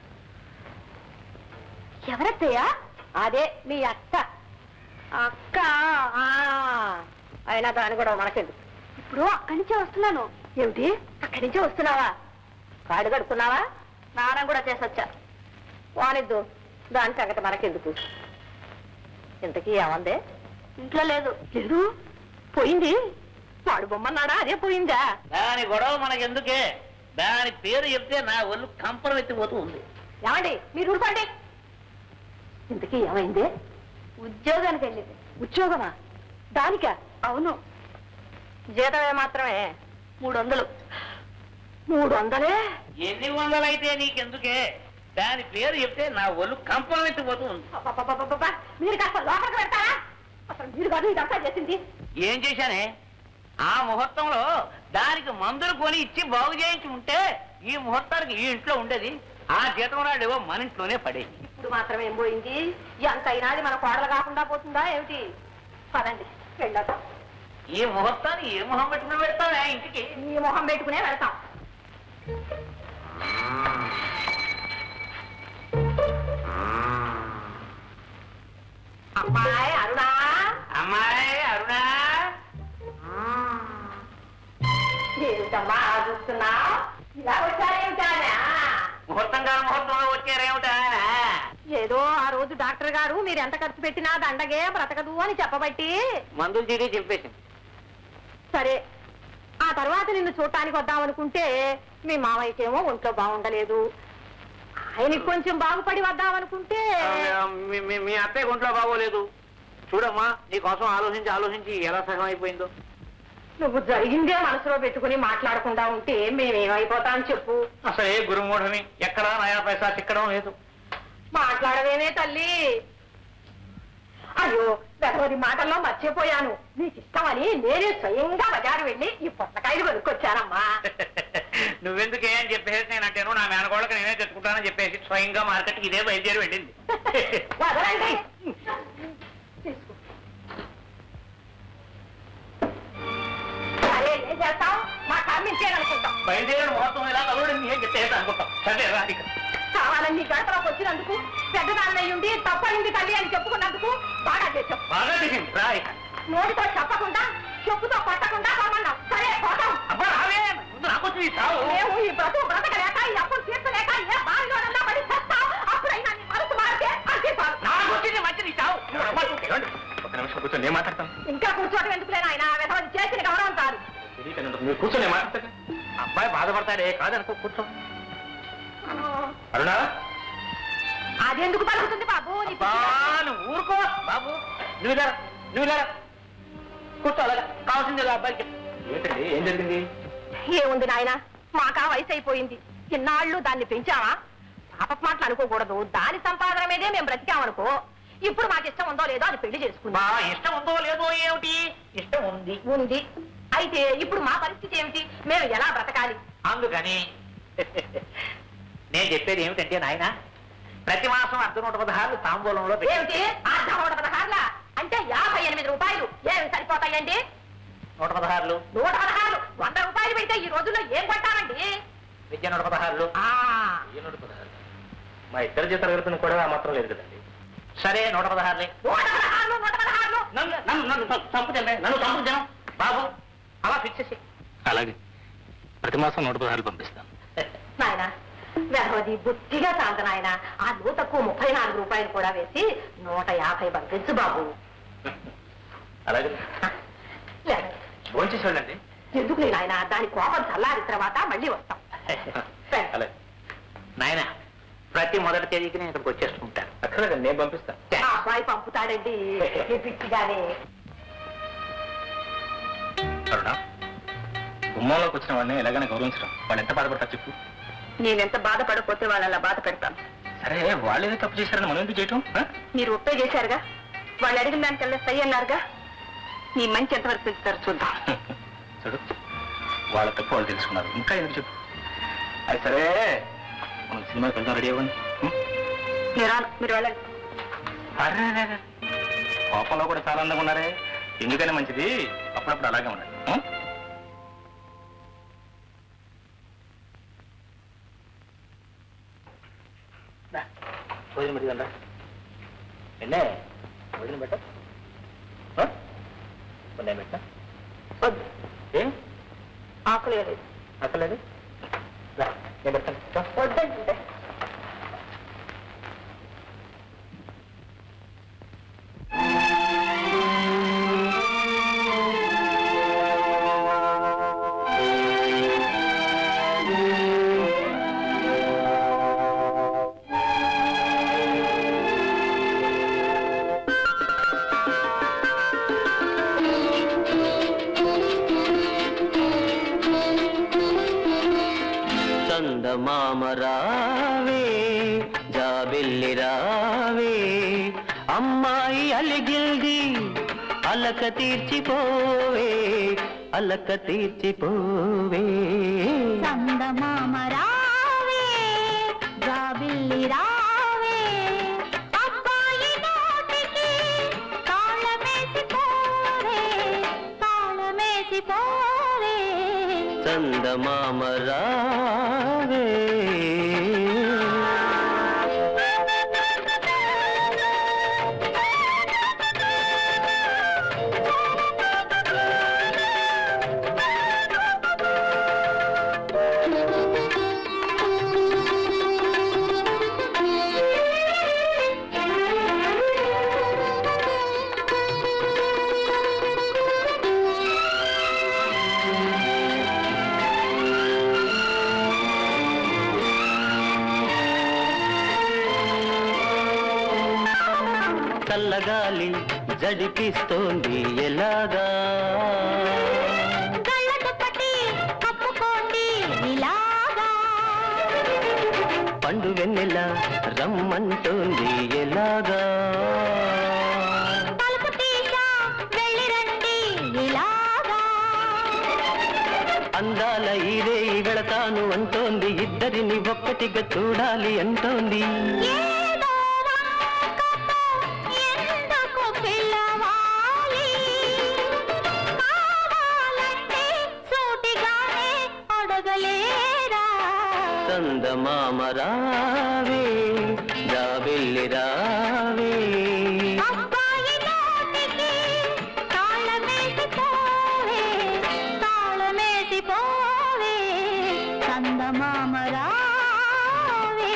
S2: ఎవరత్తయ్యా అదే మీ అక్క అక్క ఆ. అయినా దాని కూడా మనకెందుకు ఇప్పుడు అక్కడి నుంచే వస్తున్నాను ఏమిటి అక్కడి నుంచే వస్తున్నావా కాడు కడుక్కున్నావా స్నానం కూడా చేసొచ్చా వానిద్దు దాని సంగతి మనకెందుకు ఇంతకీ ఏమందే ఇంట్లో లేదు లేదు పోయింది వాడు బొమ్మన్నాడా అదే పోయిందా
S3: దాని గొడవ మనకెందుకే దాని పేరు చెప్తే నా ఒళ్ళు కంపరం ఎత్తిపోతూ ఉంది
S2: ఏమండి మీరు ఊరుకోండి ఇంతకీ ఏమైంది ఉద్యోగానికి వెళ్ళింది ఉద్యోగమా దానికా అవును జీతమే మాత్రమే మూడు వందలు మూడు వందలే
S3: ఎన్ని వందలైతే నీకెందుకే దాని పేరు చెప్తే నా ఒళ్ళు కంపరం ఎత్తిపోతూ ఉంది
S2: అబ్బబ్బబ్బబ్బబ్బ! మీరు కాస్త లోపలికి పెడతారా అసలు మీరు కాదు ఇదంతా చేసింది
S3: ఏం చేశానే ఆ ముహూర్తంలో దానికి మందులు కొని ఇచ్చి బాగు చేయించి ఉంటే ఈ ముహూర్తానికి ఈ ఇంట్లో ఉండేది ఆ జీతం రాడేవో మన ఇంట్లోనే పడేది
S2: ఇప్పుడు మాత్రమే ఏం పోయింది ఎంత అయినాది మన కోడలు కాకుండా పోతుందా ఏమిటి పదండి వెళ్ళొద్దాం
S3: ఈ ముహూర్తాన్ని ఏ మొహం పెట్టుకుని పెడతావా ఇంటికి
S2: ఈ మొహం పెట్టుకునే వెళ్తాం అమ్మాయి అరుణా
S3: అమ్మాయి అరుణా
S2: ఏమిటమ్మా అలా చూస్తున్నా ఇలా వచ్చారేమిటానా
S3: ముహూర్తం కాల ముహూర్తంలో వచ్చారేమిటా
S2: ఏదో ఆ రోజు డాక్టర్ గారు మీరు ఎంత ఖర్చు పెట్టినా దండగే బ్రతకదు అని చెప్పబట్టి
S3: మందులు చీటీ చెప్పేసింది
S2: సరే ఆ తర్వాత నిన్ను చూడటానికి వద్దామనుకుంటే మీ మామయ్యకేమో ఒంట్లో బాగుండలేదు ఆయనకి కొంచెం బాగుపడి వద్దామనుకుంటే
S3: మీ- మీ- మీ అత్తయ్య ఒంట్లో బాగోలేదు చూడమ్మా నీకోసం ఆలోచించి ఆలోచించి ఎలా సగం అయిపోయిందో
S2: నువ్వు జరిగిందే మనసులో పెట్టుకుని మాట్లాడకుండా ఉంటే మేమేమైపోతాం చెప్పు
S3: అసలే గురుమూఢమి ఎక్కడా నయా పైసా చిక్కడం లేదు
S2: మాట్లాడవేనే తల్లి అయ్యో వెరవది మాటల్లో మర్చిపోయాను నీకు ఇష్టమని నేనే స్వయంగా బజారు వెళ్ళి ఈ పొట్టకాయలు కొనుక్కొచ్చానమ్మా
S3: నువ్వెందుకే అని చెప్పేసి నేను అంటాను నా మేనగోళ్ళకి నేనే తెచ్చుకుంటానని చెప్పేసి స్వయంగా మార్కెట్కి ఇదే బయలుదేరి వెళ్ళింది
S2: వదలండి తీసుకో. సరే ఏం చేస్తాం మా కమ్మించేయాలనుకుంటాం
S3: బయలుదేరిన ముహూర్తం ఇలా తగుడు ఏం చెప్పేసి అనుకుంటాం సరే రా ఇక.
S2: కావాలని నీ గడపలోకి వచ్చినందుకు పెద్దదాన్నయ్య ఉండి తప్పైంది తల్లి అని చెప్పుకున్నందుకు బాగా చేసాం
S3: బాగా దిగింది రా ఇక.
S2: నోటితో చెప్పకుండా చెప్పుతో కొట్టకుండా రమ్మన్నాం సరే పోతాం
S3: అబ్బా రావే ముందు నాకు వచ్చి ఈ చావు
S2: మేము ఈ బ్రతుకు బ్రతకలేక ఈ అప్పులు తీర్చలేక ఏ బావిలోనన్నా పడి చస్తాం అప్పుడైనా నీ మనసు మారితే అంతే చాలు.
S3: నాకు వచ్చింది మంచిది చావు ఏమండి? ఒక నిమిషం కూర్చొని నేను మాట్లాడతాను
S2: ఇంకా కూర్చోటం ఎందుకులే ఆయన వెధవది చేసిన గౌరవం కాదు
S3: తెలియకనందుకు మీరు కూర్చొని నేను మాట్లాడతాను అబ్బాయి బాధపడతాడే కాదనుకో కూర్చో అరుణా
S2: అదెందుకు పలుకుతుంది బాబు నీ
S3: అబ్బా నువ్వు ఊరుకో బాబు నువ్వు లేరా నువ్వు లేరా కూర్చో అలాగా కావాల్సింది ఇలా అబ్బాయికి ఏంటండి ఏం జరిగింది
S2: ఏముంది నాయన మాకా వయసు అయిపోయింది చిన్నాళ్ళు దాన్ని పెంచావా పాపపు మాటలు అనుకోకూడదు దాని సంపాదన మీదే మేము బ్రతికామనుకో ఇప్పుడు మాకు ఇష్టం ఉందో లేదో అది పెళ్లి
S3: బా
S2: చేసుకుందాం
S3: ఇష్టం ఉందో లేదో ఏమిటి ఇష్టం ఉంది
S2: ఉంది అయితే ఇప్పుడు మా పరిస్థితి ఏమిటి మేము ఎలా బ్రతకాలి
S3: అందుకని నేను చెప్పేది ఏమిటంటే నాయన ప్రతి మాసం అర్ధ నూట పదహారులు తాంబూలంలో పెట్టి-
S2: ఏమిటి అర్ధ నూట పదహారుల అంటే యాభై ఎనిమిది రూపాయలు ఏమి సరిపోతాయండి
S3: నూట పదహారులు
S2: నూట పదహారులు వంద రూపాయలు పెడితే ఈ రోజుల్లో ఏం కొంటామండి
S3: విద్య నూట పదహారులు
S2: ఆ
S3: ఏ నూట పదహారులు మా ఇద్దరు జీతాలు తరగతిని కూడా ఆ మాత్రం లేదు కదండి సరే నూట పదహారులే
S2: నూట పదహారులు నూట పదహారులు
S3: నన్ను నన్ను నన్ను చంపుతండి నన్ను చంపుతాను బాబు అలా ఫిక్స్ చేసి
S4: అలాగే ప్రతి మాసం నూట పదహారులు పంపిస్తాను
S2: నాయన వెరవది బుద్ధిగా సాగు నాయన ఆ నూటకు ముప్పై నాలుగు రూపాయలు కూడా వేసి నూట యాభై పంపించు బాబు
S3: అలాగే
S2: లేదు.
S3: భోంచేసాడండి
S2: ఎందుకు నేను ఆయన దాని కోపం చల్లారిన తర్వాత మళ్ళీ వస్తాం
S3: అలాగే నాయన ప్రతి మొదటి తేదీకి నేను ఇక్కడికి వచ్చేస్తుంటాను అక్కర్లేదండి నేను పంపిస్తాను
S2: ఆ అబ్బాయి పంపుతాడండి ఈ పిచ్చిగానే
S4: అరుణ గుమ్మంలోకి వచ్చిన వాడిని ఎలాగైనా గౌరవించడం వాళ్ళు ఎంత బాధపడతారు చెప్పు
S2: నేనెంత బాధపడకపోతే వాళ్ళు అలా బాధ పెడతాను
S4: సరే వాళ్ళు ఏదో తప్పు చేశారని మనం ఎందుకు చేయటం ఆ?
S2: మీరు ఒప్పే చేశారుగా వాళ్ళు అడిగిన దానికల్లా సై అన్నారుగా మీ మంచి ఎంతవరకు పెంచుతారు చూద్దాం
S4: చూడు వాళ్ళ తప్పు వాళ్ళు తెలుసుకున్నారు ఇంకా ఎందుకు చెప్పు అది సరే మనం సినిమాకి వెళ్దాం రెడీ అవ్వండి ఉం?
S2: నేను రాను మీరు వెళ్ళండి
S4: అరే అరే, అరే. కోపంలో కూడా చాలా అందంగా ఉన్నారే ఎందుకని మంచిది అప్పుడప్పుడు అలాగే ఉండాలి ఉం?
S3: భోజనం పెట్టుకుందా ఎన్నే భోజనం పెట్ట కొన్ని పెట్ట
S2: వద్దు
S3: ఏం
S2: ఆకలి లేదు
S3: అక్కర్లేదు రా, నేను పెడతాను రా.
S2: వద్దంటే
S6: చందమామ రావే జాబిల్లి రావే అమ్మాయి అలిగిల్ది అలక తీర్చిపోవే అలక తీర్చిపోవే
S5: చందమామ రావే జాబిల్లి రావే అబ్బాయి నోటికి తాళమేసి పోరే తాళమేసి పోరే
S6: చందమామ రావే చల్లగాలి జడిపిస్తోంది ఎలాగా
S5: కళ్ళ దుప్పటి కప్పుకోండి ఇలాగా
S6: పండు వెన్నెల రమ్మంటోంది ఎలాగా
S5: తలుపు తీసా వెళ్ళి రండి ఇలాగా
S6: అందాల ఇదే వెళతాను అంటోంది ఇద్దరిని ఒక్కటిగా చూడాలి అంటోంది
S5: ఏదో వంకతో ఎందుకు పిలవాలి కావాలంటే సూటిగానే అడగలేరా
S6: చందమామ రావే జాబిల్లి రావే
S5: అబ్బాయి నోటికి తాళమేసి పోవే తాళమేసి పోవే చందమామ రావే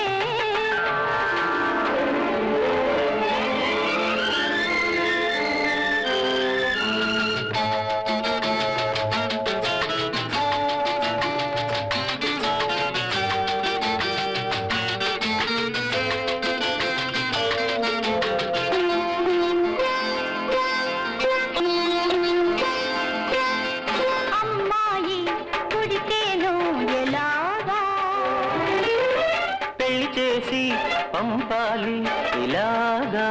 S5: అమ్మాయి పుడితేను ఎలాగా
S6: పెళ్లి చేసి పంపాలి ఇలాగా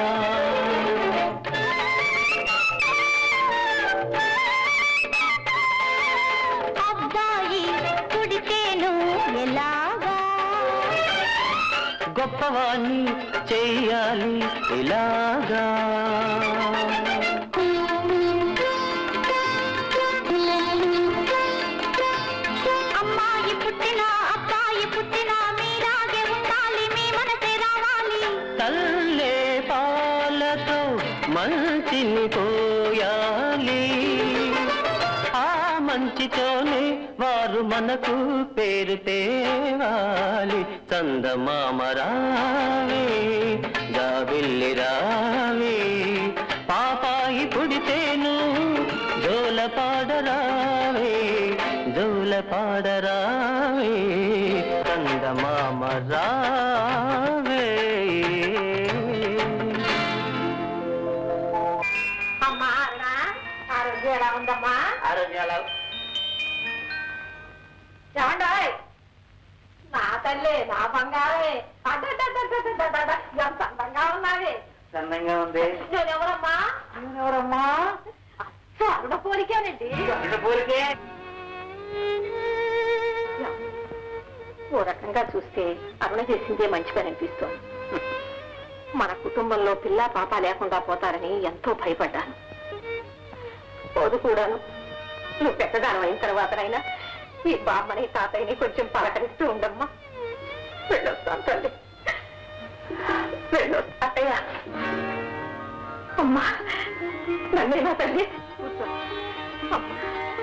S5: అబ్బాయి పుడితేను ఎలాగా
S6: గొప్పవాణ్ణి చెయ్యాలి ఇలాగా
S5: అమ్మాయి పుట్టినా అబ్బాయి పుట్టినా మీరాగే ఉండాలి మీ మనసే రావాలి
S6: తల్లే పాలతో మంచిని పోయాలి ఆ మంచితోనే వారు మనకు పేరు తేవాలి చందమామ రావే జాబిల్లి రావే పాపాయి పుడితేను జోల పాడరావే జోల పాడరావే చందమామ రావే
S2: అమ్మా అరుణ ఆరోగ్యం ఎలా ఉందమ్మా
S3: ఆరోగ్యాలు
S2: ఏమండాయ్ నా తల్లి నా బంగారే అడ్డడ్డడ్డడ్డడ్డడ్డ, ఎంత అందంగా ఉన్నావే
S3: సందంగా ఉంది
S2: నేనెవరమ్మా
S3: నేనెవరమ్మా
S2: అచ్చ అరుణ పోలికేనండి
S3: రెండు పూరికే
S2: ఓ రకంగా చూస్తే అరుణ చేసిందే మంచి పని అనిపిస్తోంది మన కుటుంబంలో పిల్ల పాప లేకుండా పోతారని ఎంతో భయపడ్డాను పోదు కూడాను నువ్వు పెద్దదానం అయిన తర్వాతనైనా ఈ బామ్మని తాతయ్యని కొంచెం పలకరిస్తూ ఉండమ్మా వెళ్ళొస్తాను తల్లి వెళ్ళొస్తా తాతయ్య అమ్మా నన్నేనా తల్లి కూర్చో. అమ్మా.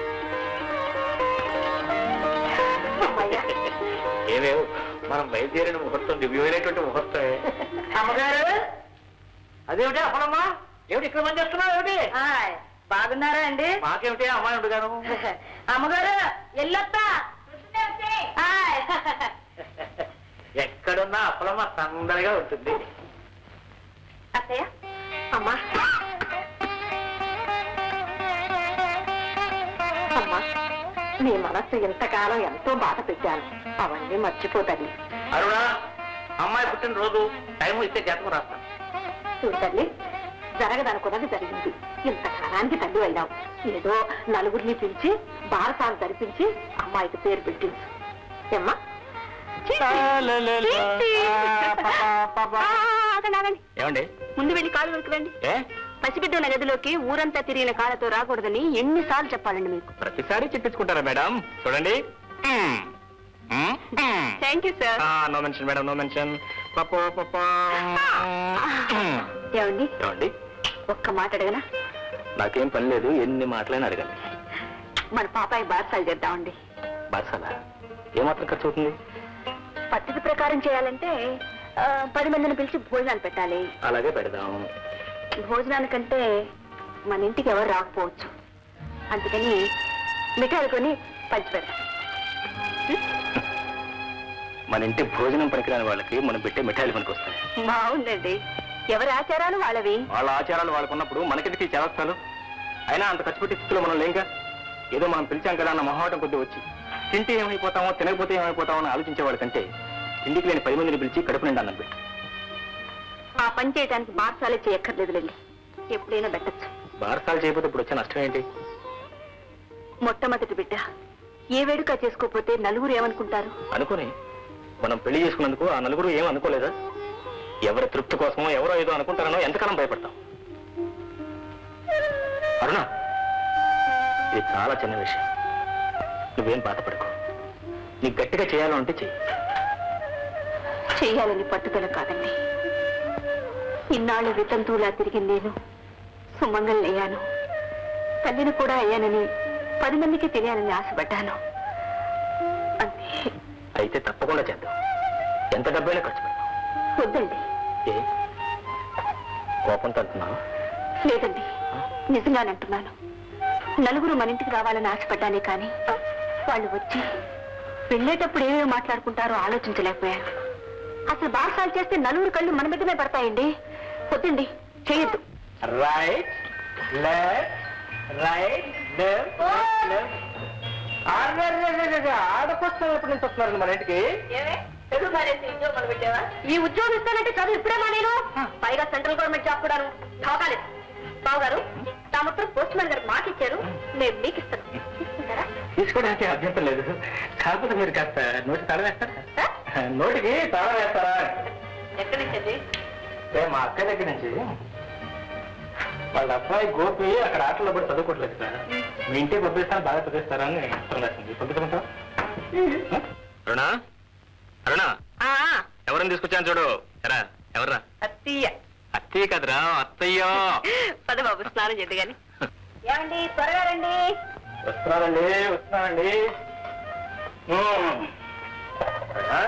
S2: అమ్మయ్యా
S3: ఏమేవు మనం బయలుదేరిన ముహూర్తం దివ్యమైనటువంటి ముహూర్తమే అమ్మగారు అదేమిటి అప్పుడమ్మా ఏమిటి ఇక్కడ మంది చేస్తున్నావు ఏమిటి
S2: హాయ్ బాగున్నారా అండి
S3: మాకేమిటి అమ్మాయి ఉండుగాను
S2: అమ్మగారు ఎల్లొత్తా హాయ్
S3: ఎక్కడున్నా అప్పలమ్మ తొందరగా ఉంటుంది
S2: అత్తయ్య అమ్మా అమ్మా నీ మనస్సు ఇంతకాలం ఎంతో బాధ పెట్టాను అవన్నీ మర్చిపోతండి
S3: అరుణ అమ్మాయి పుట్టినరోజు టైం ఇస్తే జాతకం రాస్తాను
S2: చూడు తల్లి జరగదనుకున్నది జరిగింది ఇంతకాలానికి తల్లి అయినావు ఏదో నలుగురిని పిలిచి బారసాలు జరిపించి అమ్మాయికి పేరు పెట్టించు ఏమ్మా
S3: ఏమండి
S5: ముందు వెళ్ళి కాలు వెనుకరండి
S3: ఏ
S5: పసిబిడ్డ ఉన్న గదిలోకి ఊరంతా తిరిగిన కాళ్ళతో రాకూడదని ఎన్నిసార్లు చెప్పాలండి మీకు
S3: ప్రతిసారి చెప్పించుకుంటారా మేడం చూడండి
S5: thank you sir
S3: no mention madam no mention
S5: ఏమండి
S3: ఏమండి
S5: ఒక్క మాట అడగనా
S3: నాకేం పని లేదు ఎన్ని మాటలైనా అడగండి
S5: మన పాపాయి బారసాలు చేద్దామండి
S3: బర్సలా ఏమాత్రం ఖర్చు అవుతుంది
S5: పద్ధతి ప్రకారం చేయాలంటే ఆ, పది మందిని పిలిచి భోజనాలు పెట్టాలి
S3: అలాగే పెడదాం
S5: భోజనానికంటే మన ఇంటికి ఎవరు రాకపోవచ్చు అందుకని మిఠాయిలు కొని పంచి పెడతాం
S3: మన ఇంటి భోజనం పనికిరాని వాళ్ళకి మనం పెట్టే మిఠాయిలు పనికి వస్తాయి
S5: బాగుందండి
S2: ఎవరి ఆచారాలు వాళ్ళవి
S4: వాళ్ళ ఆచారాలు వాళ్ళకున్నప్పుడు మనకెందుకు ఈ చేస్తాలు అయినా అంత ఖర్చు పెట్టే స్థితిలో మనం లేంగా ఏదో మనం పిలిచాం కదా అన్న మొహమాటం కొద్ది వచ్చి తింటే ఏమైపోతామో తినకపోతే ఏమైపోతామో అని ఆలోచించే వాళ్ళకంటే తిండికి లేని పది మందిని పిలిచి కడుపు నిండా అన్నం పెట్టు
S2: ఆ పని చేయడానికి మార్చాలే చేయక్కర్లేదులేండి ఎప్పుడైనా పెట్టచ్చు
S4: బారసాలు చేయకపోతే ఇప్పుడు వచ్చే నష్టం ఏంటి
S2: మొట్టమొదటి బిడ్డ ఏ వేడుక చేసుకోకపోతే నలుగురు ఏమనుకుంటారు
S4: అనుకుని మనం పెళ్లి చేసుకున్నందుకు ఆ నలుగురు ఏం అనుకోలేదా ఎవరి తృప్తి కోసమో ఎవరో ఏదో అనుకుంటారనో ఎంతకాలం భయపడతాం అరుణ ఇది చాలా చిన్న విషయం నువ్వేం బాధపడకు నీకు గట్టిగా చేయాలంటే చెయ్యి
S2: చెయ్యాలని పట్టుదల కాదండి ఇన్నాళ్ళు వితంతువులా తిరిగి నేను సుమంగళయ్యాను తల్లిని కూడా అయ్యానని పది మందికి తెలియాలని ఆశపడ్డాను అంతే
S4: అయితే తప్పకుండా చేద్దాం ఎంత డబ్బైనా ఖర్చు పెడతాం
S2: వద్దండి
S4: ఏ కోపంతో అంటున్నావా
S2: లేదండి నిజంగానే అంటున్నాను నలుగురు మన ఇంటికి రావాలని ఆశపడ్డానే కానీ వాళ్ళు వచ్చి వెళ్ళేటప్పుడు ఏమేమి మాట్లాడుకుంటారో ఆలోచించలేకపోయాను అసలు బాసాలు చేస్తే నలుగురు కళ్ళు మన మీదనే పడతాయండి వద్దండి చేయొద్దు
S4: రైట్ లెఫ్ట్ రైట్ లెఫ్ట్ ఆడకొస్తాం ఎప్పటి నుంచి వస్తున్నారు మన ఇంటికి
S2: ఈ ఉద్యోగం ఇస్తానంటే చదువు ఇప్పుడే మా నేను పైగా సెంట్రల్ గవర్నమెంట్ జాబ్ కూడాను కావకాలేదు బావు గారు తామొత్తం పోస్ట్ మ్యాన్ గారికి మాట ఇచ్చారు నేను మీకు ఇస్తాను తీసుకుంటారా?
S4: తీసుకోవడానికి అభ్యంతరం లేదు కాకపోతే మీరు కాస్త నోటి తాళం వేస్తారా నోటికి తాళం వేస్తారా
S2: ఎక్కడి నుంచి అండి
S4: ఏ, మా అక్క దగ్గర నుంచి వాళ్ళ అబ్బాయి గోపి అక్కడ ఆటల్లో పడి చదువుకోవట్లేదు సార్ మీ ఇంటికి పంపిస్తాను బాగా చదివిస్తారా అని ఉత్తరం రాసింది పంపించమంటావా అరుణా అరుణా
S2: ఆ,
S4: ఎవరిని తీసుకొచ్చాను చూడు ఎరా ఎవర్రా
S2: అత్తయ్య
S4: అత్తయ్య కదరా అత్తయ్యో
S2: పద బాబు స్నానం చేద్దు గాని ఏమండి త్వరగా రండి
S4: వస్తున్నానండి వస్తున్నానండి ఉమ్. అరుణా,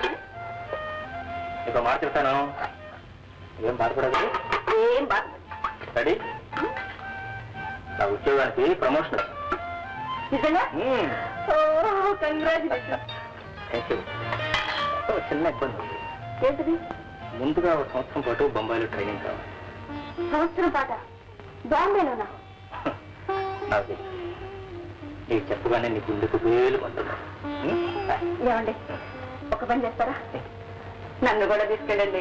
S4: నీకు మాట చెప్తాను ఏం బాధపడదు
S2: ఏం బా
S4: రెడీ నా ఉద్యోగానికి ప్రమోషన్
S2: నిజంగా
S4: ఉమ్.
S2: Oh congratulation
S4: thank you oh, చిన్న ఇబ్బంది ఉంది
S2: ఏంటిది
S4: ముందుగా ఒక సంవత్సరం పాటు బొంబాయిలో ట్రైనింగ్ కావాలి
S2: సంవత్సరం పాట బాంబేలోనా
S4: నాకు తెలుసు. నీకు చెప్పగానే నీ గుండెకు వేలు కొంటున్నా
S2: ఏమండి ఒక పని చేస్తారా నన్ను కూడా తీసుకెళ్ళండి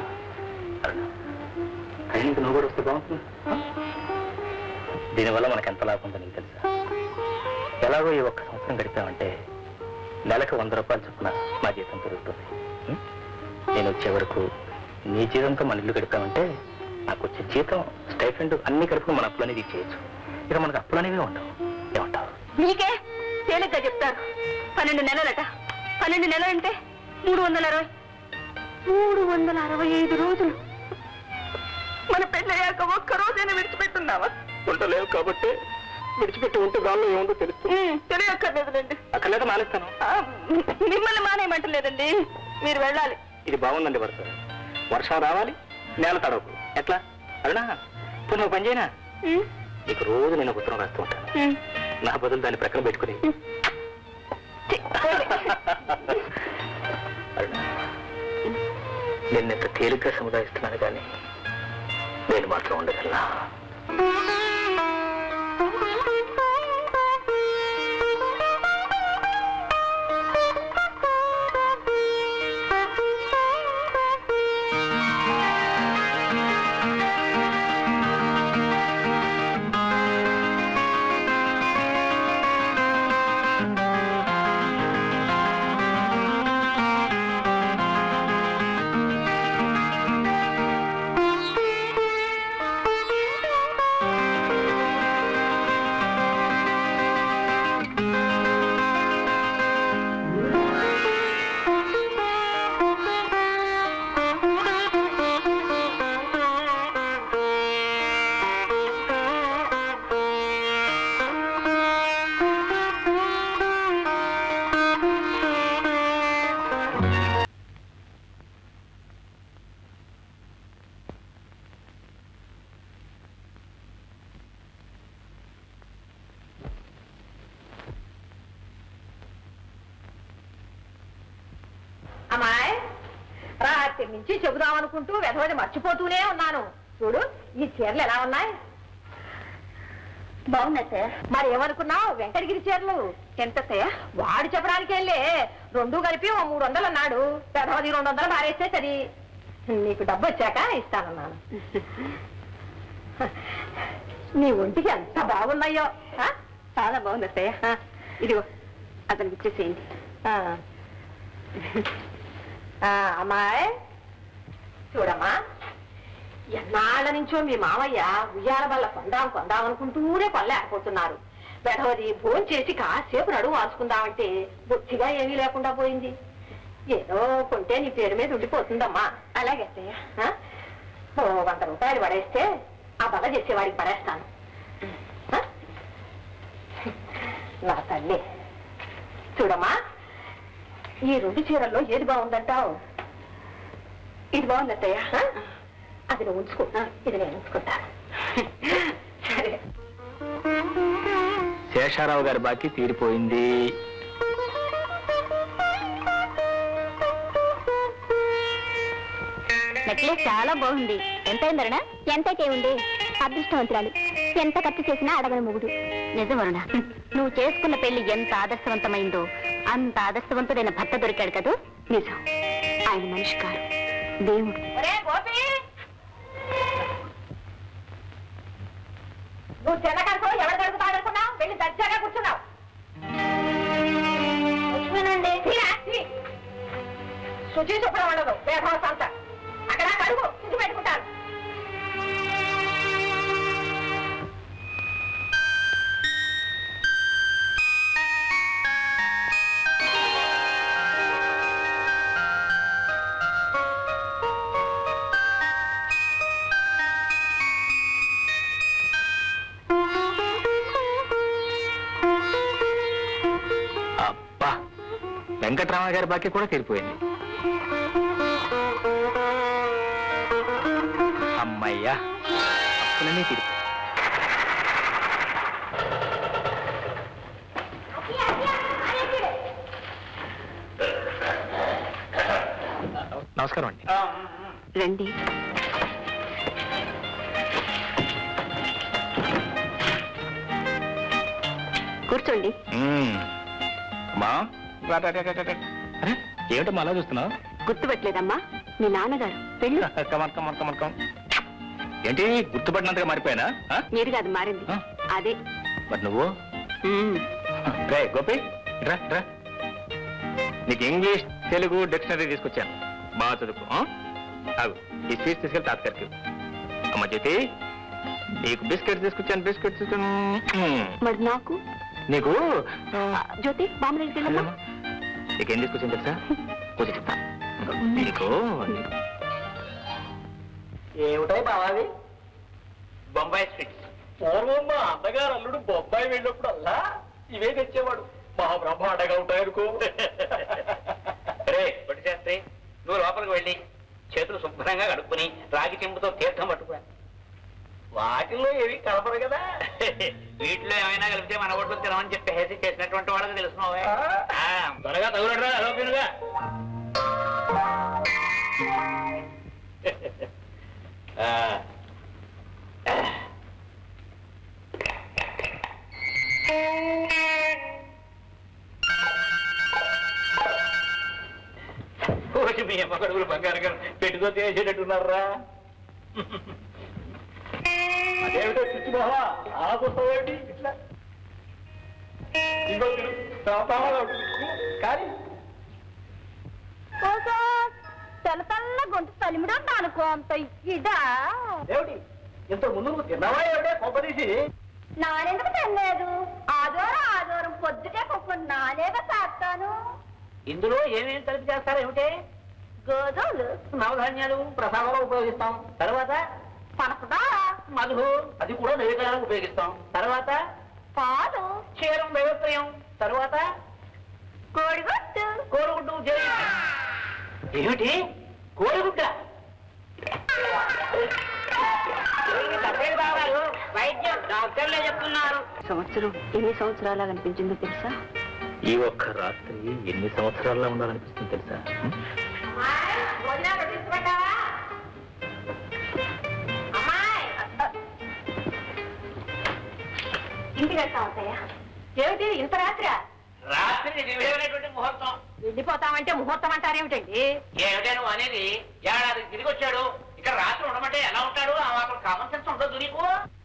S4: ట్రైనింగ్ నువ్వు కూడా వస్తే బాగుంటుంది దీనివల్ల మనకు ఎంత లాభం ఉందో నీకు తెలుసా ఎలాగో ఈ ఒక్క సంవత్సరం గడిపామంటే నెలకు వంద రూపాయలు చొప్పున మా జీతం పెరుగుతుంది ఉం? నేను వచ్చే వరకు నీ జీతంతో మన ఇల్లు గడిపామంటే నాకు వచ్చే జీతం స్టైఫెండ్ అన్ని కలుపుకుని మన అప్పులు అనేది ఇచ్చేయచ్చు ఇక మనకు అప్పులు అనేవి ఉండవు ఏమంటావు
S2: మీకే తేలిగ్గా చెప్తారు పన్నెండు నెలలట పన్నెండు నెలలంటే మూడు వందల అరవై మూడు వందల అరవై ఐదు రోజులు మన పెళ్ళయ్యాక ఒక్క రోజైనా విడిచిపెట్టున్నావా
S4: ఉండలేవు కాబట్టి విడిచిపెట్టి ఉంటే దానిలో ఏముందో తెలుస్తుంది
S2: తెలియక్కర్లేదులేండి
S4: అక్కర్లేక మానేస్తాను
S2: ఆ, మిమ్మల్ని మానేయమంటలేదండి మీరు వెళ్ళాలి
S4: ఇది బాగుందండి వరుస వర్షం రావాలి నేల తడవకు ఎట్లా అరుణా ఇప్పుడు నువ్వు పని చేయనా
S2: ఉమ్,
S4: నీకు రోజు నేను ఒక ఉత్తరం రాస్తూ ఉంటాను
S2: ఉమ్.
S4: నా బదులు దాన్ని ప్రక్కన పెట్టుకుని
S2: ఛీ, పోలే.
S4: అరుణా, నిన్నెంత తేలిగ్గా సముదాయిస్తున్నాను కానీ నేను మాత్రం ఉండగలనా
S5: ఆ
S2: రాత్రి నుంచి చెబుదాం అనుకుంటూ వెధవది మర్చిపోతూనే ఉన్నాను చూడు ఈ చీరలు ఎలా ఉన్నాయి
S5: బాగున్నాయి
S2: మరి ఏమనుకున్నావు వెంకటగిరి చీరలు
S5: ఎంత
S2: వాడు చెప్పడానికి వెళ్ళే రెండు కలిపి ఓ మూడు వందలు అన్నాడు పెదవది రెండు వందలు మారేస్తే సరి నీకు డబ్బు వచ్చాక ఇస్తానన్నాను నీ ఒంటికి ఎంత బాగున్నాయో ఆ?
S5: చాలా బాగుంది అత్తయ్య ఇదిగో అతనికి ఇచ్చేసేయండి
S2: ఆ. ఆ, అమ్మాయ్ చూడమ్మా ఎన్నాళ్ళ నుంచో మీ మామయ్య ఉయ్యాల వల్ల కొందాం కొందాం అనుకుంటూనే కొనలేకపోతున్నారు వెధవది ఫోన్ చేసి కాసేపు నడువు వాసుకుందామంటే బొత్తిగా ఏమీ లేకుండా పోయింది ఏదో కొంటే నీ పేరు మీద ఉండిపోతుందమ్మా అలాగే అత్తయ్య ఆ? ఓ వంద రూపాయలు పడేస్తే ఆ బల చేసేవాడికి పడేస్తాను ఆ? నా తల్లి చూడమ్మా ఈ రెండు చీరల్లో ఏది బాగుందంటావు ఇది బాగుంది అత్తయ్య ఆ? అది నువ్వు ఉంచుకో ఇది నేను ఉంచుకుంటాను సరే
S3: శేషారావు గారి బాకీ తీరిపోయింది
S5: నెక్లెస్ చాలా బాగుంది ఎంత అయిందరణ ఎంతకే ఉంది అదృష్టవంతురాలు ఎంత ఖర్చు చేసినా అడగని మొగుడు నిజమరుణ నువ్వు చేసుకున్న పెళ్లి ఎంత ఆదర్శవంతమైందో అంత ఆదర్శవంతుడైన భర్త దొరికాడు కదూ నిజం ఆయన మనిషి కాదు దేవుడు
S2: ఒరే గోపి నువ్వు చిన్న కనుకో ఎవరు దొరుకుతాడనుకున్నావు వెళ్ళి దర్జాగా కూర్చున్నావు లక్ష్మీనండి శుచి శుభ్రం ఉండదు వేధవస అంతా అక్కడ కడుగు శుచి పెట్టుకుంటారు
S3: అబ్బా వెంకటరామ గారి బాకీ కూడా తీరిపోయింది అమ్మయ్యా అప్పులన్నీ తీరిపోయి నమస్కారం అండి
S5: రండి కూర్చోండి
S3: మ్మ్. అమ్మా రా, రా, రా, రా, రా. అరే ఏమిటమ్మా అలా చూస్తున్నావు
S5: గుర్తుపట్టలేదమ్మా మీ నాన్నగారు వెళ్ళు
S3: కమన్ కమన్ కమన్ కమన్ ఏంటి గుర్తుపడినంతగా మారిపోయానా ఆ?
S5: మీరు కాదు మారింది
S3: ఆ?
S5: అదే
S3: మరి నువ్వు
S5: ఉమ్.
S3: రే గోపి రా రా నీకు ఇంగ్లీష్ తెలుగు డిక్షనరీ తీసుకొచ్చాను బాగా చదువుకో ఆ? ఆగు ఈ స్వీట్స్ తీసుకెళ్ళి తాతగారికి అమ్మ జ్యోతి నీకు బిస్కెట్స్ తీసుకొచ్చాను బిస్కెట్స్ తీసుకొచ్చాను మ్మ్.
S5: మరి నాకు
S3: నీకు
S5: ఆ, జ్యోతి బామ్మ దగ్గరికి వెళ్ళమ్మా
S3: నీకేం తీసుకొచ్చాను తెలుసా కొంచెం చెప్తా నీకు నీకు
S4: ఏమిటాయి బావాది
S3: బొంబాయి స్వీట్స్
S4: పూర్వం మా అన్నగారు అల్లుడు బొబ్బాయి వెళ్ళినప్పుడు అల్లా ఇవే తెచ్చేవాడు మహా బ్రహ్మాండగా ఉంటాయనుకో
S3: రే పొట్టి శాస్త్రి నువ్వు లోపలికి వెళ్ళి చేతులు శుభ్రంగా కడుక్కుని రాగి చెంబుతో తీర్థం పట్టుకురా
S4: వాటిల్లో ఏవి కలపరు కదా
S3: వీటిలో ఏమైనా కలిపితే మన ఒడ్డు తినమని చెప్పి హేసి చేసినటువంటి వాళ్ళకి తెలుసున్నావే
S4: ఆ.
S3: త్వరగా తగులడరా అలోపినుగా
S4: కోసి మీ అమ్మ కడుగులు బంగారు గారు పెట్టుకో చేసేటట్టున్నారా అదేమిటో చుచ్చు బావా ఆ పుస్తకం ఇట్లా ఇంకో తిరు సాంబాగా ఉంటుంది. కానీ
S5: తెల్ల తెల్ల గొంతు తలిమిడా నానుకో అంత ఇదా
S4: ఏమిటి ఇంత ముందు నువ్వు తిన్నావా ఏమిటే కొబ్బదీసి
S5: నానెందుకు తినలేదు ఆదివారం ఆదివారం పొద్దుటే కుక్క నానేగా చేస్తాను
S3: ఇందులో ఏమేమి కలిపి చేస్తారో ఏమిటి
S5: గోధుమలు
S3: నవధాన్యాలు ప్రసాదంలో ఉపయోగిస్తాం తర్వాత
S5: పనసదా
S3: మధు అది కూడా నైవేద్యాలకు ఉపయోగిస్తాం తర్వాత
S5: పాలు
S3: క్షీరం దైవత్రయం తర్వాత
S5: కోడిగుడ్డు
S3: కోడిగుడ్డు జై ఏమిటి కోడిగుడ్డ వైద్యం డాక్టర్లే చెప్తున్నారు
S5: సంవత్సరం ఎన్ని సంవత్సరాలు అనిపించిందో తెలుసా
S3: ఈ ఒక్క రాత్రి ఎన్ని సంవత్సరాల్లో ఉండాలనిపిస్తుంది తెలుసా
S2: వదినా వడ్డించమని ఇంటికి వెళ్తాం అత్తయ్య ఏమిటి ఇంత రాత్రి
S3: రాత్రి నివేమైనటువంటి ముహూర్తం
S2: వెళ్ళిపోతామంటే ముహూర్తం అంటారేమిటండి
S3: ఏమిటే నువ్వు అనేది ఏడాది తిరిగి వచ్చాడు ఇక్కడ రాత్రి ఉండమంటే ఎలా ఉంటాడు ఆ మాత్రం కామన్ సెన్స్ ఉండదు నీకు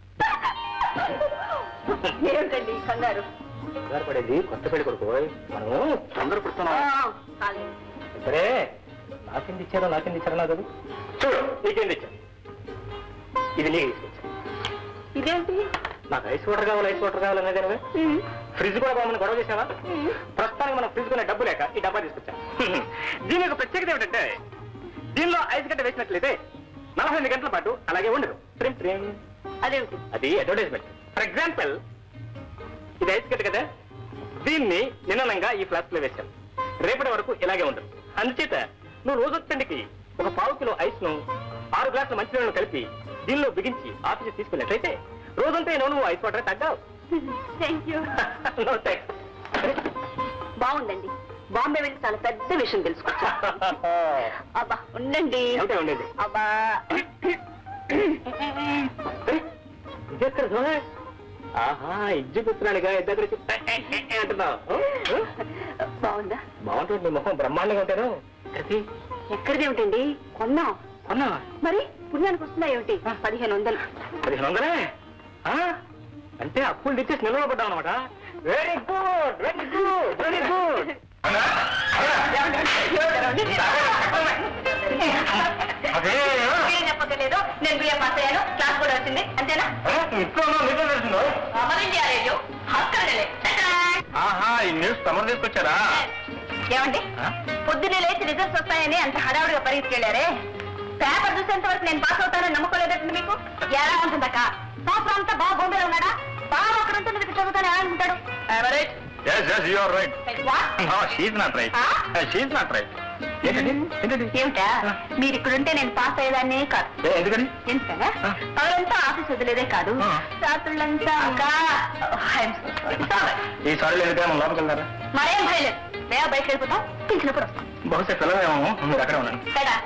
S2: ఏమిటండి ఈ కంగారు
S4: పడేది కొత్త పెళ్లి కొడుకు మనము తొందర
S2: ఆ,
S4: పుడుతున్నాం
S2: చాలే.
S4: సరే నాకెంది ఇచ్చారో నాకెంది ఇచ్చారో నాకు తెలియదు. చూడు నీకేంది ఇచ్చాను ఇది నీకు తీసుకొచ్చాను
S2: ఇదేంటి
S4: నాకు ఐస్ వాటర్ కావాలి ఐస్ వాటర్ కావాలి అనేది నువ్వే
S2: ఉమ్,
S4: ఫ్రిడ్జ్ కూడా బాగుంది గొడవ చేసావా
S2: ఉమ్.
S4: ప్రస్తుతానికి మనం ఫ్రిడ్జ్ కొనే డబ్బు లేక ఈ డబ్బా తీసుకొచ్చాం దీని యొక్క ప్రత్యేకత ఏమిటంటే దీనిలో ఐస్ గడ్డ వేసినట్లయితే నలభై ఎనిమిది గంటల పాటు అలాగే ఉండదు ట్రిమ్ ట్రిమ్
S2: అదేమిటి
S4: అది అడ్వర్టైజ్మెంట్ ఫర్ ఎగ్జాంపుల్ ఇది ఐస్ గడ్డ కదా దీన్ని నిన్ననంగా ఈ ఫ్లాస్క్ లో వేశాం రేపటి వరకు ఇలాగే ఉండదు అందుచేత నువ్వు రోజొత్తండికి ఒక పావు కిలో ఐస్ ను ఆరు గ్లాసుల మంచినీళ్ళను కలిపి దీనిలో బిగించి ఆఫీస్ తీసుకున్నట్లయితే రోజంతా ఈ నువ్వు ఐస్ వాటర్ తగ్గావు
S2: థ్యాంక్ యూ
S4: నో థ్యాంక్స్
S2: బాగుందండి బాంబే వెళ్ళి చాలా పెద్ద విషయం తెలుసుకొచ్చా అబ్బా ఉండండి
S4: ఏమిటో ఉండేది
S2: అబ్బా
S4: ఇదెక్కడ చూడ ఆహా ఇజ్జు పుత్రానిగా ఇద్దరు అంటున్నావు
S2: బాగుందా
S4: బాగుంటుంది నీ ముఖం బ్రహ్మాండంగా ఉంటాను
S2: ఎక్కడిదేమిటండి కొన్నాం
S4: అన్నా
S2: మరి పుణ్యానికి వస్తున్నాయి ఏమిటి పదిహేను వందలు
S4: పదిహేను వందలే ఆ? అంటే అప్పులు తెచ్చేసి నిలవబడ్డావు అనమాట very good very good very good
S2: మీరేం చెప్పలేదు నేను బియ్యం పాస్ అయ్యాను క్లాస్ కూడా వచ్చింది అంతేనా అమర్ ఇండియా రేడియో హక్కడలే
S1: ఆహా ఈ న్యూస్ తమరు తీసుకొచ్చారా
S2: ఏమండి పొద్దున్నే లేచి రిజల్ట్స్ వస్తాయని అంత హడావుడిగా పరిగెత్తుకెళ్ళారే పేపర్ చూసేంత వరకు నేను పాస్ అవుతానని నమ్మకోలేదండి మీకు ఎలా ఉంటుందక్క సంవత్సరం అంతా బాగా బొంబేలో ఉన్నాడా బాగా అక్కడ ఉంటుంది మీకు చదువుతాను ఎలా అనుకుంటాడు Average.
S1: Yes yes you are right
S2: What?
S1: She's not right
S2: Huh?
S1: She's not right ఏంటండి ఏంటండి
S2: ఏమిటా మీరు ఇక్కడుంటే నేను పాస్ అయ్యేదాన్ని కాదు
S1: ఏ, ఎందుకని
S2: ఎందుకనా
S1: ఆ.
S2: పగలంతా ఆఫీస్ వదిలేదే కాదు
S1: ఆ.
S2: రాత్రులంతా అక్కా, I'm so sorry. Sorry.
S1: ఈ సారీ లేదు మనం లోపలికి వెళ్తారా
S2: మరేం భయలేదు మేము బయటకు వెళ్ళిపోతాం పిలిచినప్పుడు వస్తాం
S1: బహుశా పిల్లలేమో మీరు అక్కడే ఉన్నాను
S2: కదా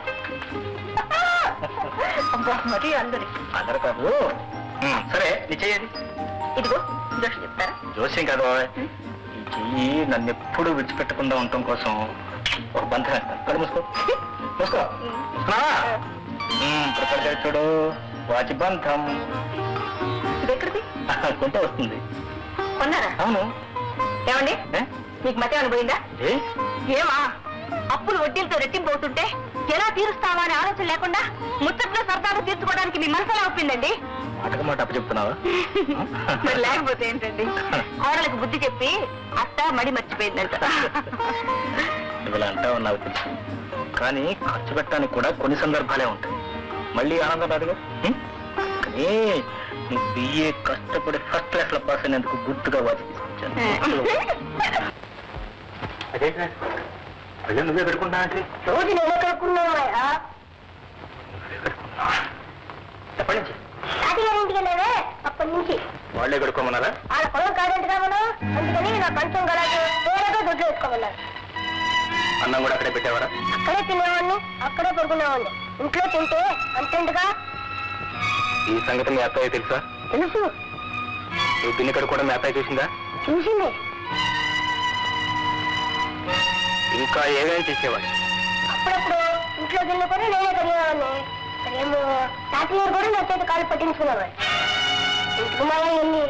S2: అబ్బా, మరీ అందరి
S1: అందరు కాదు ఉమ్, సరే నీ చెయ్యేది
S2: ఇదిగో జోషి చెప్తారా
S1: జోస్యం కాదు ఈ చెయ్యి నన్ను ఎప్పుడు విడిచిపెట్టకుండా ఉండటం కోసం ఒక బంధం వేస్తాను కళ్ళు మూసుకో మూసుకో మూసుకున్నావా? ఉమ్, ఇప్పుడు కళ్ళు చూడు వాచి బంధం
S2: ఇది ఎక్కడిది
S1: కొంటే వస్తుంది
S2: కొన్నారా
S1: అవును
S2: ఏమండి
S1: ఏ?
S2: మీకు మతి అనిపోయిందా
S1: ఏ?
S2: ఏమా అప్పులు వడ్డీలతో రెట్టింపు అవుతుంటే ఎలా తీరుస్తావా అనే ఆలోచన లేకుండా ముచ్చట్లో సరదాగా తీర్చుకోవడానికి మీ మనసు ఎలా ఒప్పిందండి
S1: మాటకు మాట అప్పు చెప్తున్నావా
S2: మరి లేకపోతే ఏంటండి కోడలకు బుద్ధి చెప్పి అత్త మడి మర్చిపోయిందంట
S1: నువ్వు ఇలా అంటావు నాకు తెలుసు కానీ ఖర్చు పెట్టడానికి కూడా కొన్ని సందర్భాలే ఉంటాయి మళ్ళీ ఆనందం రాదుగా ఉం? కానీ నువ్వు బిఏ కష్టపడి ఫస్ట్ క్లాస్ లో పాస్ అయినందుకు గుర్తుగా వాచి తీసుకొచ్చాను అదే అదే నువ్వే పెట్టుకుంటా అంటే
S2: రోజు నేనే కడుక్కున్నావా
S1: ఎప్పటి నుంచి
S2: తాతగారింటికి వెళ్ళావే అప్పటి నుంచి
S1: వాళ్ళే కడుక్కోమన్నారా
S2: వాళ్ళ పొలం కాదంటగా మనం అందుకని నా కంచం గలాగే వేరేగా దొడ్లు వేసుకోమన్నారు
S1: అన్నం కూడా అక్కడే పెట్టేవారా
S2: అక్కడే తినేవాడిని అక్కడే పడుకునేవాడిని ఇంట్లో తింటే అంతేందుగా
S1: ఈ సంగతి మీ అత్తయ్య తెలుసా
S2: తెలుసు
S1: నువ్వు పిన్ని కడుక్కోవడం మీ అత్తయ్య చూసిందా
S2: చూసింది
S1: ఇంకా ఏమేమి చేసేవాడు
S2: అప్పుడప్పుడు ఇంట్లో గిన్నె కూడా నేనే కడిగేవాడిని అదేమో తాతయ్య కూడా నా చేతి కాలు పట్టించుకునేవాడు ఇంటికి మళ్ళీ ఎన్ని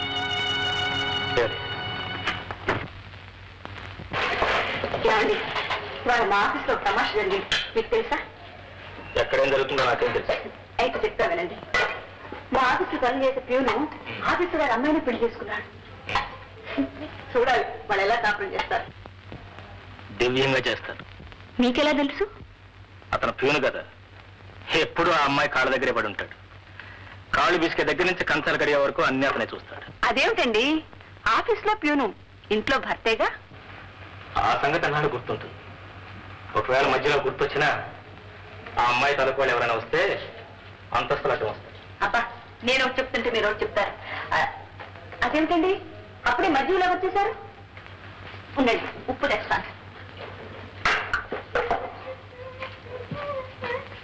S2: ఏమండి వాళ్ళ మా ఆఫీస్లో తమాష జరిగింది మీకు తెలుసా
S1: ఎక్కడేం జరుగుతుందో నాకేం తెలుసు
S2: అయితే చెప్తా వినండి మా ఆఫీస్లో పనిచేసే ప్యూను ఆఫీసు గారి అమ్మాయిని పెళ్లి చేసుకున్నాడు చూడాలి వాళ్ళు ఎలా కాపురం చేస్తారు
S1: దివ్యంగా చేస్తారు
S2: మీకెలా తెలుసు
S1: అతను ప్యూను కదా ఎప్పుడు ఆ అమ్మాయి కాళ్ళ దగ్గరే పడి ఉంటాడు కాళ్ళు బిస్కెట్ దగ్గర నుంచి కంచాలు కడిగే వరకు అన్ని అతనే చూస్తాడు
S2: అదేమిటండి ఆఫీస్లో ప్యూను ఇంట్లో భర్తేగా
S1: ఆ సంగతి అన్నాడు గుర్తుంటుంది ఒకవేళ మధ్యలో గుర్తొచ్చినా ఆ అమ్మాయి తలకు వాళ్ళు ఎవరైనా వస్తే అంతస్తులు అడ్డం వస్తాయి
S2: అబ్బా నేను ఒకటి చెప్తుంటే మీరు ఒకటి చెప్తారు ఆ, అదేమిటండి అప్పుడే మధ్యలో వచ్చేసారు ఉండండి ఉప్పు తెస్తాను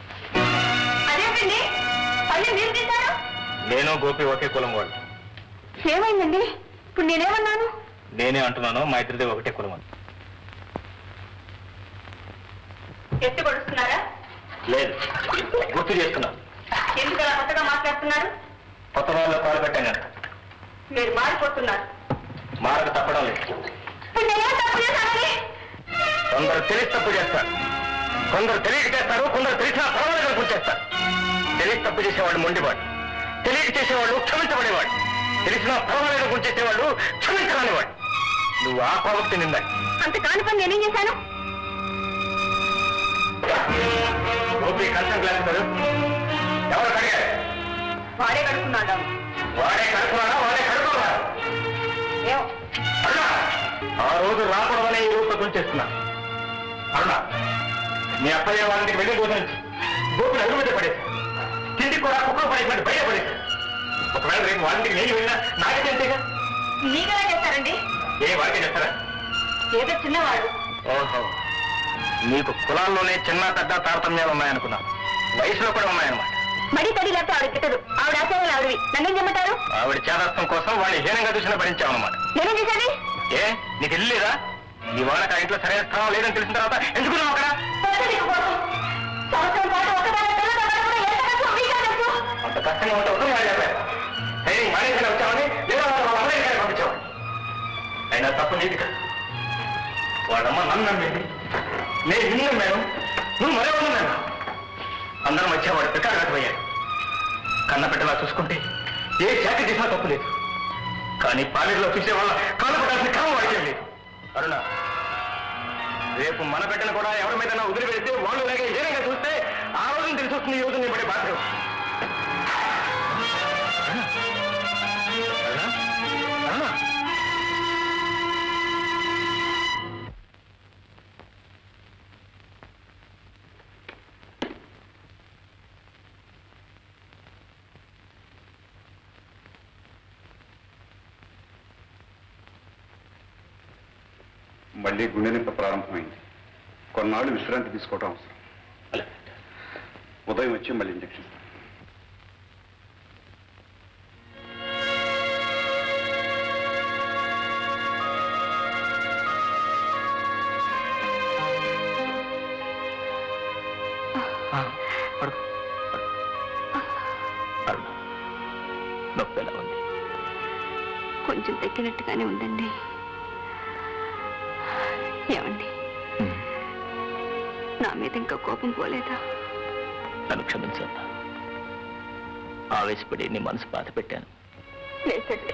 S2: అదేమిటండి పల్లె మీరు తింటారు
S1: నేను గోపి ఒకే కులం వాళ్ళు
S2: ఏమైందండి ఇప్పుడు నేనేమన్నాను
S4: నేనే అంటున్నాను మా ఇద్దరిది ఒకటే కులం అని.
S2: ఎత్తి కొడుస్తున్నారా
S4: లేదు గుర్తు చేస్తున్నాను
S2: ఎందుకు అలా కొత్తగా మాట్లాడుతున్నారు
S4: కొత్త వాళ్ళలో కాలు పెట్టాను కనుక.
S2: మీరు మారిపోతున్నారు
S4: మారకు తప్పడం లేదు
S2: ఇప్పుడు నేనేం తప్పు చేశానండి
S4: కొందరు తెలిసి తప్పు చేస్తారు కొందరు తెలియక చేస్తారు కొందరు తెలిసిన పర్వాలేదు అనుకుని చేస్తారు తెలిసి తప్పు చేసేవాడు మొండివాడు తెలియక చేసేవాడు క్షమించబడేవాడు తెలిసిన పర్వాలేదు అనుకుని చేసేవాడు క్షమించరానివాడు నువ్వు ఆ ప్రవక్తి నిందా
S2: అంత కాని పని నేనేం చేశాను
S4: గోపి కష్టం క్లాసుతారు ఎవరు కడిగారు
S2: వాడే కడుక్కున్నాడు
S4: వాడే కడుపున్నాడా వాడే కడుపున్నాడా
S2: ఏమో
S4: అరుణ ఆ రోజు రాకూడదనే ఈ రూప గురించేస్తున్నా అరుణ మీ అప్పయ్య వాళ్ళకి వెళ్ళి రోజు నుంచి గోపులు అడుగు మీద పడేసి తిండి కూడా కుక్కలు పడేసినట్టు బయట పడేసి ఒకవేళ రేపు వాళ్ళకి నేను వెళ్ళినా నాకే తెలిసేగా
S2: మీకెలా చేశారండి
S4: ఏ వాళ్ళకే చెప్తారా
S2: ఏదో చిన్నవాడు
S4: ఓహో నీకు కులాల్లోనే చిన్న పెద్ద తారతమ్యాలు ఉన్నాయనుకున్నా వయసులో కూడా ఉన్నాయన్నమాట
S2: మడి తడి లేకపోతే ఆవిడ గిట్టదు ఆవిడ ఆచారాలు ఆవిడవి నన్నేం చెమ్మంటారు
S4: ఆవిడ చేదస్తం కోసం వాళ్ళని హీనంగా చూసిన భరించామన్నమాట
S2: నేనేం చేశాను
S4: ఏ నీకు ఇల్లు లేదా నీ వాళ్ళకి ఆ ఇంట్లో సరైన స్థానం లేదని తెలిసిన తర్వాత ఎందుకున్నావు అక్కడ
S2: సంవత్సరం పాటు ఒకదాని పిల్లలు కూడా ఎంత కష్టం మీకే తెలుసు
S4: అంత కష్టంగా ఉంటే ఉదయం వాళ్ళు చెప్పారు ట్రైనింగ్ మానేసిన వచ్చామని లేదా వాళ్ళు వాళ్ళ అమ్మాయి పంపించామని అయినా తప్పు నీది కాదు వాళ్ళమ్మ నన్ను నమ్మింది నేను నిన్ను నమ్మాను నువ్వు మరే ఉన్నాను అందరం వచ్చేవాడు పికారపోయాడు కన్న బిడ్డలా చూసుకుంటే ఏ చాకరీ చేసినా తప్పు లేదు కానీ పాలేరులో చూసే వాళ్ళ కాళ్ళు పడాల్సిన క్రమం వాడికే లేదు అరుణ రేపు మన బిడ్డను కూడా ఎవరి మీద వదిలి పెడితే వాళ్ళు ఇలాగే హీనంగా చూస్తే ఆ రోజున తెలిసి వస్తుంది ఈ రోజు నీ పడే బాధ్యత అరుణ? అరుణ?
S1: మళ్ళీ గుండె నింప ప్రారంభమైంది కొన్నాళ్ళు విశ్రాంతి తీసుకోవడం అవసరం
S4: అలాగే.
S1: ఉదయం వచ్చి మళ్ళీ ఇంజక్షన్ ఇస్తాను.
S4: ఆ, పడుకో. అరుణ, నొప్పి ఎలా ఉంది
S5: కొంచెం తగ్గినట్టుగానే ఉందండి ఏమండి నా మీద ఇంకా కోపం పోలేదా
S4: నన్ను క్షమించమ్మా ఆవేశపడి నీ మనసు బాధ పెట్టాను
S5: లేదండి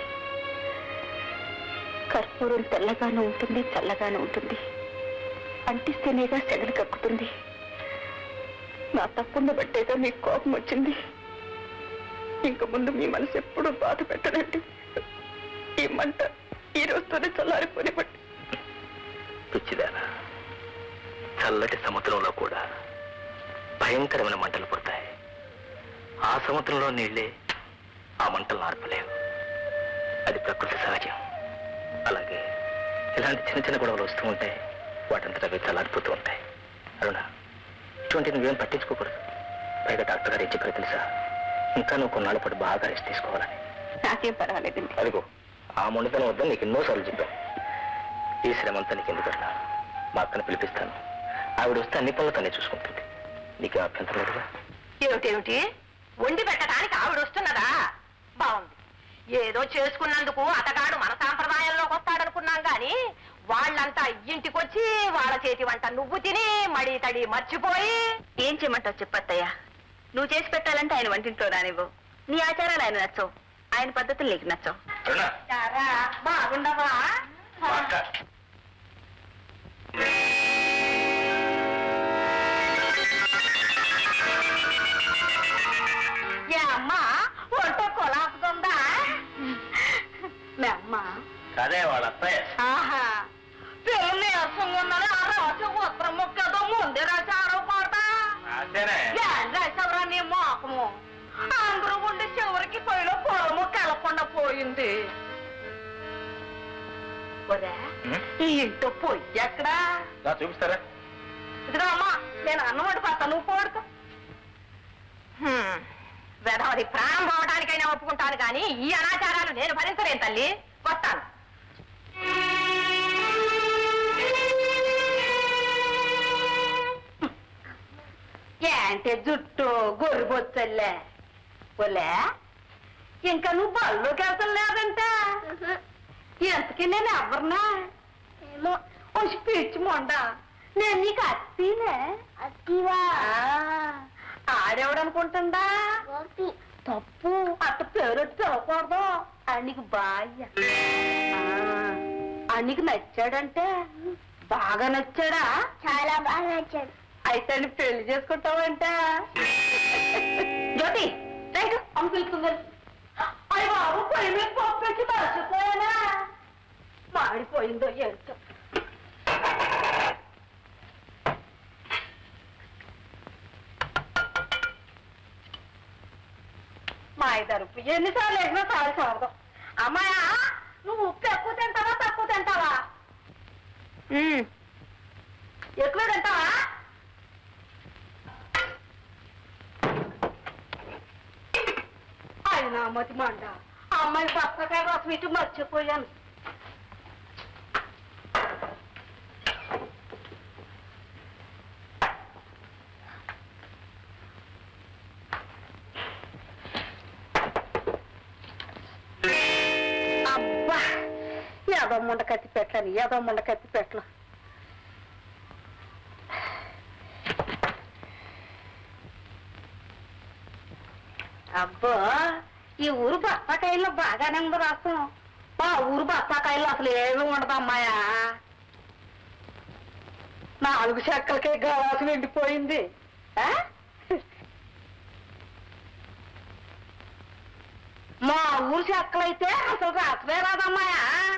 S5: కర్పూరం తెల్లగానే ఉంటుంది చల్లగానే ఉంటుంది అంటిస్తేనేగా సెగలు కక్కుతుంది నా తప్పుంది బట్టేగా మీకు కోపం వచ్చింది ఇంక ముందు మీ మనసు ఎప్పుడూ బాధ పెట్టనండి ఈ మంట ఈ రోజుతోనే చల్లారిపోనివ్వండి
S4: పిచ్చిదానా చల్లటి సముద్రంలో కూడా భయంకరమైన మంటలు పుడతాయి ఆ సముద్రంలో నీళ్ళే ఆ మంటలు ఆర్పలేవు అది ప్రకృతి సహజం అలాగే ఇలాంటి చిన్న చిన్న గొడవలు వస్తూ ఉంటాయి వాటంతట అవి చల్లారిపోతూ ఉంటాయి అరుణ ఇటువంటి నువ్వేం పట్టించుకోకూడదు పైగా డాక్టర్ గారు ఏం చెప్పారో తెలుసా ఇంకా నువ్వు కొన్నాళ్ళ పాటు బాగా రెస్ట్ తీసుకోవాలని
S5: నాకేం పర్వాలేదండి
S4: అదిగో ఆ మొండితనం వద్దని నీకు ఎన్నోసార్లు చెప్పాను ఈ శ్రమంతా నీకు ఎందుకన్నా మా అక్కను పిలిపిస్తాను ఆవిడ వస్తే అన్ని పనులు తనే చూసుకుంటుంది నీకు అభ్యంతరం లేదుగా
S2: ఏమిటేమిటి వండి పెట్టడానికి ఆవిడ వస్తున్నదా బాగుంది ఏదో చేసుకున్నందుకు అతగాడు మన సాంప్రదాయంలోకి వస్తాడనుకున్నాం గాని వాళ్ళంతా ఇంటికొచ్చి వాళ్ళ చేతి వంట నువ్వు తిని మడి తడి మర్చిపోయి
S5: ఏం చేయమంటావు చెప్పత్తయ్యా నువ్వు చేసి పెట్టాలంటే ఆయన వంటింట్లో రానివ్వు నీ ఆచారాలు ఆయన నచ్చవు ఆయన పద్ధతులు నీకు నచ్చవు
S4: అరుణ
S2: చారా, బాగుండవా
S4: మా అక్క
S2: ఏ అమ్మ వంట కొలాసుకుందా మే అమ్మ
S4: అదే వాళ్ళ అత్తయ్య
S2: ఆహా పేరు నీరసంగా ఉందని ఆ రాసి ఉత్తరం ముక్కదో ముందే రాసి ఆడవకూడదా
S4: అదేనే
S2: ఏం రాసావురా నీ మోకము అందరూ ఉండి చివరికి పొయ్యిలో పొలము కలకుండా పోయింది ఒరే, ఈ ఇంట్లో పొయ్యి ఎక్కడా
S4: నా చూపిస్తారా
S2: ఇదిగో అమ్మా నేను అన్నం వండి పడతా నువ్వు పోడుకో వెధవ ఎవరి ప్రాణం పోవడానికైనా ఒప్పుకుంటాను కానీ ఈ అనాచారాలు నేను భరించలేను తల్లి వస్తాను ఏంటే జుట్టు గొర్రె బొచ్చల్లే ఒలే ఇంకా నువ్వు బళ్ళోకి వెళ్తలేదంట ఎంతకి నేను ఎవరినా ఏమో వచ్చి పిచ్చి మొండ నేను నీకు అత్తినే
S5: అత్తివా
S2: ఆడేవడనుకుంటుందా
S5: గోపి
S2: తప్పు అట్ట పేరు పిలవకూడదు అన్నికి బాయ్య అన్నికి నచ్చాడంటే బాగా నచ్చాడా
S5: చాలా బాగా నచ్చాడు
S2: అయితే అన్ని పెళ్లి చేసుకుంటావంట జ్యోతి రైట్ అమ్మ పిలుస్తుంది అయ్య బాబు పొయ్యి మీద పప్పు పెట్టి మర్చిపోయానా మాడిపోయిందో ఏంటో మాయ తరపు ఎన్నిసార్లు వేసినా సారి సారదు అమ్మాయా నువ్వు ఉప్పు ఎక్కువ తింటావా తక్కువ తింటావా ఎక్కువ తింటావా అయినా మతి మండ ఆ అమ్మాయి బస్తకాయ రసం ఇటు మర్చిపోయాను అబ్బా ఏదో ముండ కత్తి పెట్టాను ఏదో ముండ కత్తి పెట్టను అబ్బో ఈ ఊరు బత్తాకాయల్లో బాగానే ఉంది రసం మా ఊరు బత్తాకాయల్లో అసలు ఏమీ ఉండదు అమ్మాయా నాలుగు చెక్కలకే గలాసు నిండిపోయింది ఆ? మా ఊరు చెక్కలైతే అసలు రాసమే రాదమ్మాయా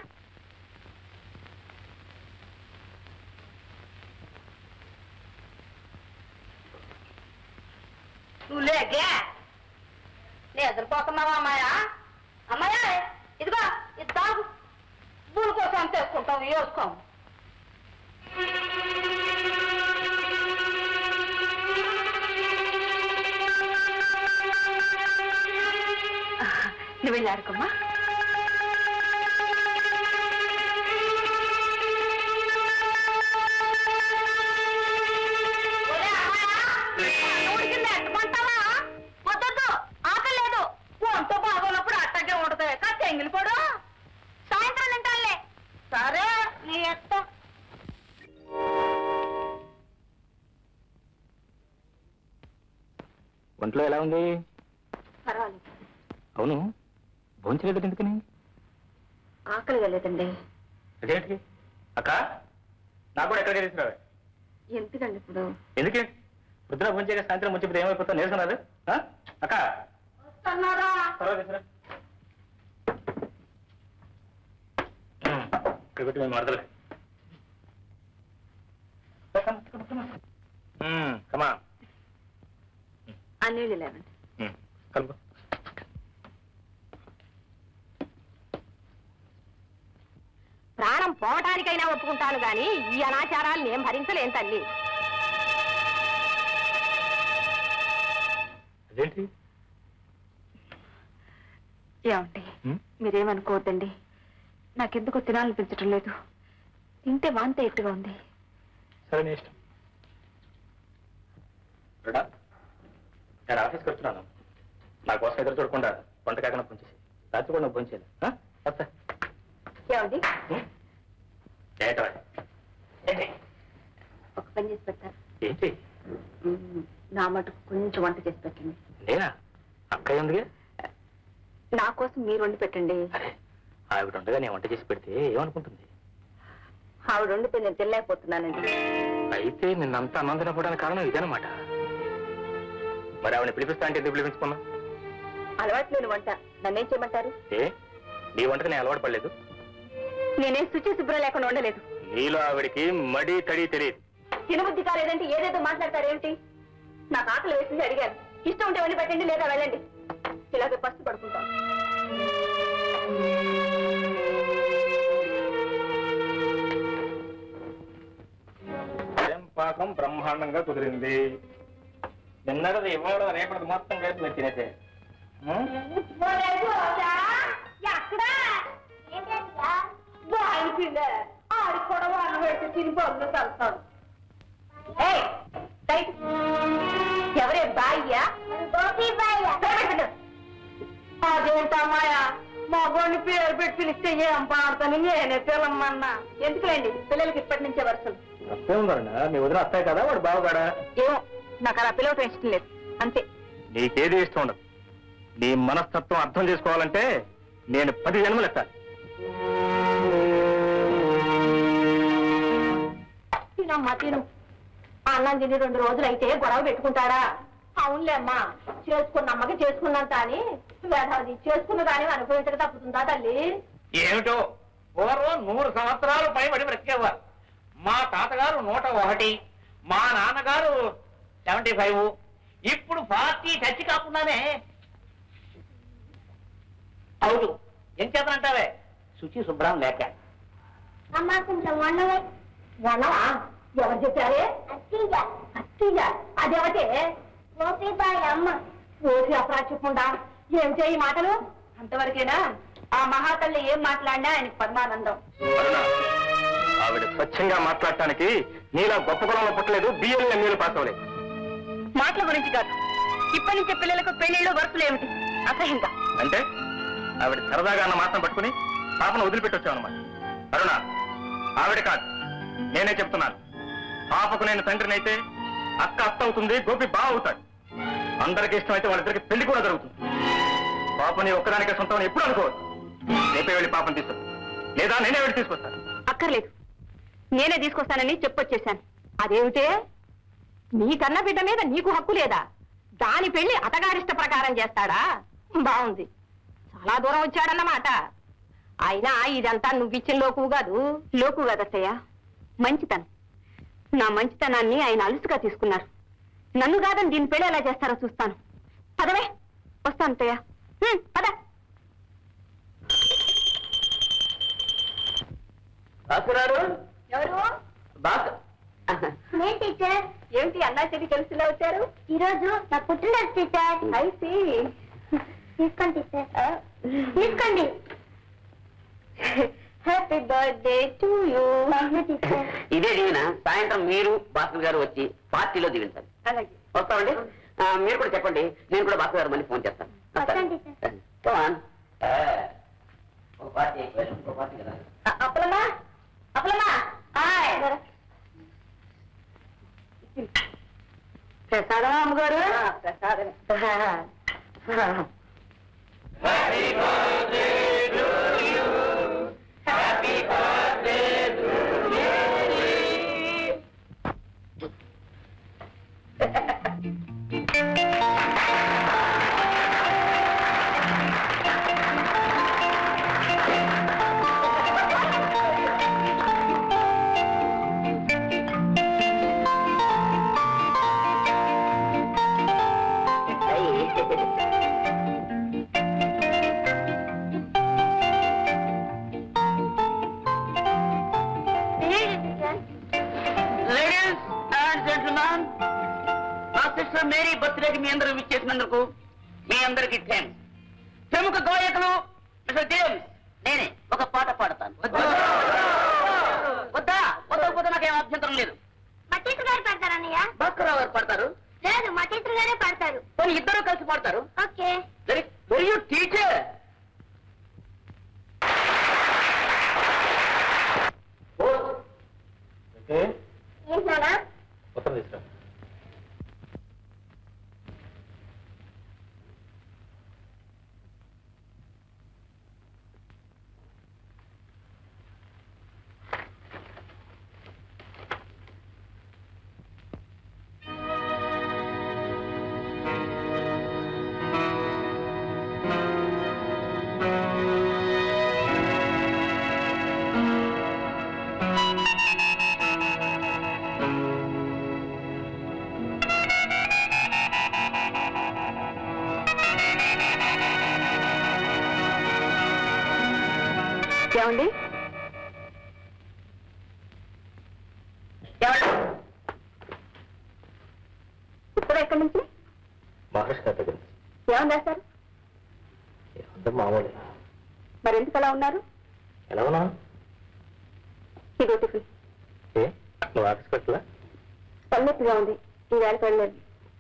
S2: నువ్వు లేకే నిద్రపోతున్నావా అమ్మాయా అమ్మాయా ఇదిగో ఇది తాగు బూలు కోసం తెచ్చుకుంటాం వేసుకోం నువ్వు వెళ్ళారుకమ్మా వద్దొద్దు ఆకలి లేదు వంట బాగోనప్పుడు అట్టగే ఉండదు కాస్త ఎంగిలిపోడు సాయంత్రం తింటానులే సరే నీ ఇష్టం
S4: ఒంట్లో ఎలా ఉంది
S2: పర్వాలేదు
S4: అవును భోంచలేదు ఎందుకని
S2: ఆకలి వెళ్ళలేదండి
S4: అదేంటి అక్క నాకు కూడా ఎక్కడికి తీసుకురావే
S2: ఎందుకండి ఇప్పుడు
S4: ఎందుకే పొద్దున భోంచేక సాయంత్రం ముంచిపోతే ఏమైపోతా నేర్చుకున్నారు అక్క
S2: వస్తున్నారా
S4: తర్వాత తీసుకురా. ఉమ్, ఇక్కడ పెట్టి మేము మరదలకి కమా
S2: అన్నీ లేవండి
S4: కలుపు
S2: ప్రాణం పోవటానికైనా ఒప్పుకుంటాను గాని ఈ అనాచారాలు నేను భరించలేను తల్లి
S4: అదేంటి
S2: ఏమండి
S4: ఉమ్,
S2: మీరేమనుకోవద్దండి నాకెందుకు తినాలనిపించటం లేదు తింటే వాంతే ఎట్టుగా ఉంది
S4: సరే నీ ఇష్టం రుడా నేను ఆఫీస్కి వస్తున్నాను నా కోసం ఎదురు చూడకుండా వంట కాకుండా పొంచేసి రాత్రి కూడా నాకు పొంచేది వస్తా
S2: ఏమండి
S4: ఉమ్? ఏంటో ఏంటి
S2: ఒక పని చేసి పెట్టారు
S4: ఏంటి
S2: నా మటుకు కొంచెం వంట చేసి పెట్టండి
S4: నేనా అక్కయ్య ఉందిగా
S2: నా కోసం మీరు వండి పెట్టండి
S4: అరే ఆవిడ ఉండగా నేను వంట చేసి పెడితే ఏమనుకుంటుంది
S2: ఆవిడ వండితే నేను తినలేకపోతున్నానండి
S4: అయితే నిన్నంతా అన్నం తినకపోవడానికి కారణం ఇదేనమాట మరి ఆవిడని పిలిపిస్తా అంటే ఎందుకు పిలిపించుకున్నా
S2: అలవాటు లేని వంట నన్నేం చేయమంటారు
S4: ఏ నీ వంటకి నేను అలవాటు పడలేదు
S2: నేనేం శుచి శుభ్రం లేకుండా ఉండలేదు
S4: నీలో ఆవిడికి మడి తడి తెలియదు
S2: తినబుద్ధి కాలేదంటే ఏదేదో మాట్లాడతారేమిటి నాకు ఆకలి వేసింది అడిగాను ఇష్టం ఉంటే వండి పెట్టండి లేదా వెళ్ళండి ఇలాగే పస్తు పడుకుంటాను
S4: ఏం పాకం బ్రహ్మాండంగా కుదిరింది నిన్నటిది ఇవ్వడం రేపటిది మొత్తం కలిపి మీరు తినేసే
S2: ఎక్కడా బాయి పిండ ఆడి కూడా వాళ్ళు పెట్టి తిని బొమ్మలు కలుస్తాడు ఎవరే బాయ్యా అదేంటమ్మాయా మగోని పేరు పెట్టి పిలిస్తే ఏం పాడతాను నేనే పిల్లమ్మన్నా ఎందుకులేండి పిల్లలకి ఇప్పటి నుంచే వరుసలు
S4: అత్తే ఉందన్నా మీ వదిన అత్తాయి కదా వాడు బావగాడా
S2: ఏమో నాకు అలా పిలవటం ఇష్టం లేదు అంతే
S4: నీకేది ఇష్టం ఉండదు నీ మనస్తత్వం అర్థం చేసుకోవాలంటే నేను పది జన్మలు ఎత్తాలి
S2: తినమ్మా తిను అన్నం తిని రెండు రోజులు అయితే గొడవ పెట్టుకుంటాడా అవునులే అమ్మా చేసుకున్న అమ్మకి చేసుకున్నంత అని వేధవది చేసుకున్న దాని అనుభవించక తప్పుతుందా తల్లి
S3: ఏమిటో పూర్వం నూరు సంవత్సరాలు పైబడి బ్రతికేవారు మా తాతగారు నూట ఒకటి మా నాన్నగారు సెవెంటీ ఫైవ్ ఇప్పుడు ఫార్టీ టచ్ కాకుండానే అవును ఏం చేతనంటావే శుచి శుభ్రం లేక
S5: అమ్మా కొంచెం వండవే
S2: వనవా ఎవరు చెప్పారే
S5: అత్తయ్య
S2: అత్తయ్య అదేవటే
S5: గోపిబాయ్ అమ్మ
S2: ఓసి అప్రాచ్యకుండా ఏం చేయి మాటలు అంతవరకేనా ఆ మహాతల్లి ఏం మాట్లాడినా ఆయనకి పరమానందం
S4: అరుణ ఆవిడ స్వచ్ఛంగా మాట్లాడటానికి నీలా గొప్ప కులంలో పుట్టలేదు బియ్యంలో నీళ్ళు పాస్ అవ్వలేదు
S2: మాటల గురించి కాదు ఇప్పటి నుంచే పిల్లలకు పెళ్లిళ్ళు వరుసలు ఏమిటి అసహ్యంగా
S4: అంటే ఆవిడ సరదాగా అన్న మాత్రం పట్టుకుని పాపను వదిలిపెట్టొచ్చావు అనమాట అరుణ ఆవిడ కాదు నేనే చెప్తున్నాను పాపకు నేను తండ్రినైతే అక్క అత్త అవుతుంది గోపి బావ అవుతాడు అందరికి ఇష్టమైతే వాళ్ళిద్దరికి పెళ్లి కూడా జరుగుతుంది పాపని ఒక్కదానికే సొంతం అని ఎప్పుడు అనుకోవద్దు రేపే వెళ్ళి పాపను తీసుకు లేదా నేనే వెళ్ళి తీసుకొస్తాను
S2: అక్కర్లేదు నేనే తీసుకొస్తానని చెప్పొచ్చేశాను అదేమిటే నీ కన్న బిడ్డ మీద నీకు హక్కు లేదా దాని పెళ్లి అతగారిష్ట ప్రకారం చేస్తాడా బాగుంది చాలా దూరం వచ్చాడన్నమాట అయినా ఇదంతా నువ్విచ్చిన లోకు కాదు లోకు కదత్తయ్య మంచితనం నా మంచితనాన్ని ఆయన అలుసుగా తీసుకున్నారు నన్ను కాదని దీని పెళ్లి ఎలా చేస్తారో చూస్తాను పదవే వస్తాను అత్తయ్య హ్మ్, పద
S3: రాసురారు
S2: ఎవరు
S3: బాస్
S5: నే టీచర్
S2: ఏమిటి అన్నా చెల్లి కలిసిలా వచ్చారు
S5: ఈరోజు నా పుట్టినరోజు టీచర్
S2: ఐసి
S5: తీసుకోండి టీచర్ తీసుకోండి
S2: happy birthday to you
S5: teacher
S7: ఇదే దీవెన సాయంత్రం మీరు భాస్కర్ గారు వచ్చి పార్టీలో దీవించాలి
S2: అలాగే
S7: వస్తామండి ఆ, మీరు కూడా చెప్పండి నేను కూడా భాస్కర్ గారు మళ్ళీ ఫోన్ చేస్తాను
S5: వస్తాను, టీచర్.
S7: Come on. ఆ, ఒక పార్టీ అయిపోయారు, ఇంకో పార్టీ కదా
S2: అప్పలమ్మా అప్పలమ్మా హాయ్ ప్రసాదం అమ్మగారు ప్రసాదమే
S7: లేడీస్ అండ్ జెంట్మెన్ నా సిస్టర్ మేరీ బర్త్డేకి మీ అందరూ విచ్చేసినందుకు మీ అందరికి థ్యాంక్స్ ప్రముఖ గాయకులు మిస్టర్ జేమ్స్ నేనే ఒక పాట పాడతాను వద్దా వద్దా వద్దా నాకేం అభ్యంతరం లేదు
S5: మా టీచర్ గారు పాడతారన్నయ్య
S7: భాస్కరరావు గారు పాడతారు
S5: లేదు మా టీచర్ గారే పాడతారు
S7: పోనీ ఇద్దరు కలిసి పాడతారు
S5: okay
S7: very very you teacher
S5: ఏంటి నాన్న
S4: ఉత్తరం తీసుకురా
S2: ఏమండి ఏమండి ఇప్పుడు ఎక్కడి నుంచి
S4: మహారాష్ట్ర దగ్గర
S2: ఏమని రాశారు
S4: మామూలు
S2: మరెందుకు అలా ఉన్నారు
S4: ఎలా ఉన్నా
S2: ఇదో టిఫిన్
S4: ఏ నువ్వు ఆఫీస్ పెట్టలా
S2: తలనొప్పిగా ఉంది ఈ వేళకి వెళ్ళలేదు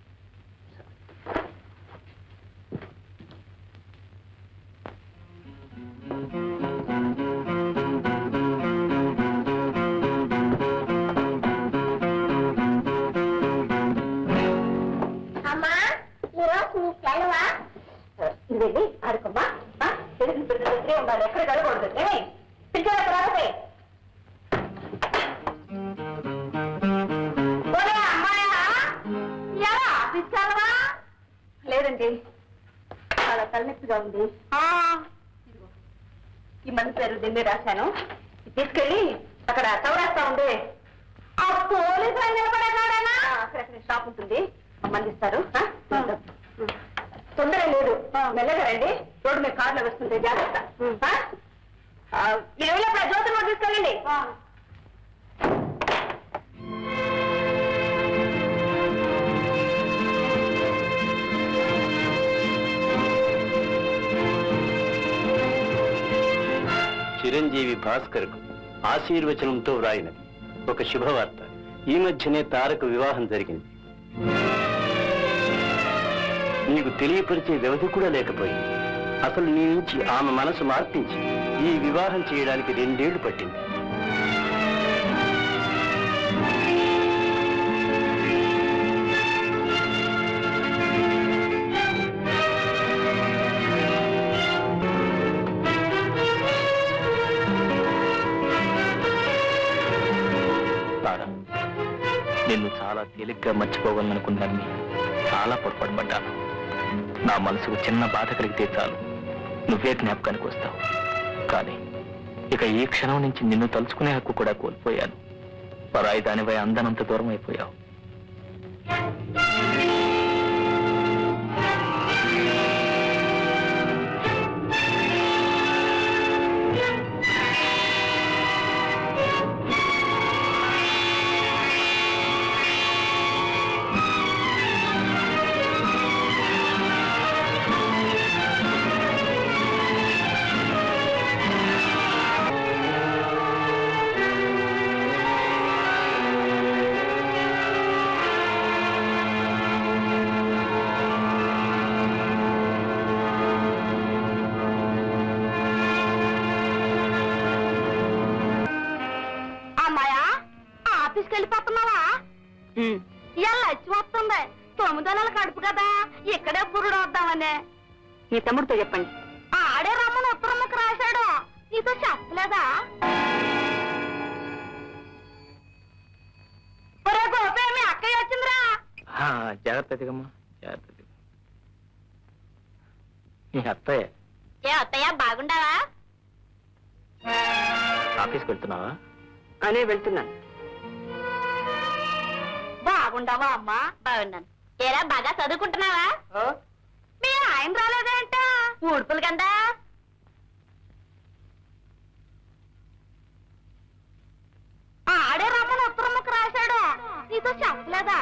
S2: అమ్మా ఈరోజు నీ సెలవా ఇది వెళ్ళి ఆడుకోమ్మా ఆ? పిల్లలు పిల్లలు దగ్గరే ఉండాలి ఎక్కడ కలగకూడదు ఏమి పిలిచారా రాకపోయి ఒరే అమ్మాయా ఎలా ఆఫీస్ కాలవా లేదండి చాలా తలనొప్పిగా ఉంది ఇదిగో, ఈ మంది పేరు దీన్ని రాశాను ఇది తీసుకెళ్ళి అక్కడ చౌరాస్తా ఉంది ఆ పోలీసు ఆయన నిలబడేనాడనా అక్కడ షాప్ ఉంటుంది మంది ఇస్తారు ఆ? తొందర లేదు మెల్లగా రండి రోడ్డు మీద కార్లో వస్తుంటే జాగ్రత్త ఆ? ఆ, మీరు వెళ్ళినప్పుడు ఆ జ్యోతి కూడా తీసుకెళ్ళండి
S4: చిరంజీవి భాస్కర్కు ఆశీర్వచనంతో వ్రాయినది ఒక శుభవార్త ఈ మధ్యనే తారకు వివాహం జరిగింది నీకు తెలియపరిచే వ్యవధి కూడా లేకపోయింది అసలు నీ నుంచి ఆమె మనసు మార్పించి ఈ వివాహం చేయడానికి రెండేళ్లు పట్టింది తారా నిన్ను చాలా తేలిగ్గా మర్చిపోవాలనుకున్నాను చాలా పొరపాటు పడ్డాను నా మనసుకు చిన్న బాధ కలిగితే చాలు నువ్వే జ్ఞాపకానికి వస్తావు కానీ ఇక ఈ క్షణం నుంచి నిన్ను తలుచుకునే హక్కు కూడా కోల్పోయాను పరాయి దానిపై అందనంత దూరం అయిపోయావు
S2: అమ్మాయా ఆఫీస్కి వెళ్ళిపోతున్నావా ఇలా వచ్చి వస్తుంది తొమ్మిది నెలల కడుపు కదా ఇక్కడే బురుడు వద్దామనే మీ తమ్ముడితో చెప్పండి ఆడే రమ్మని ఉత్తరమ్మకి రాశాడు నీతో చెప్పలేదా ఒరే గోపే మీ అక్కయ్య వచ్చిందిరా
S4: జాగ్రత్త దిగమ్మా జాగ్రత్త దిగు. నీ అత్తయ్య
S2: ఏ అత్తయ్య బాగుండావా
S4: ఆఫీస్కి వెళ్తున్నావా
S2: అనే వెళ్తున్నాను బాగుండావా అమ్మా బాగున్నాను ఏరా బాగా చదువుకుంటున్నావా మీ ఆయన రాలేదేంట ఊడుపులు కదా ఆడే రమ్మని ఉత్తరమ్మకి రాశాడు నీతో చెప్పలేదా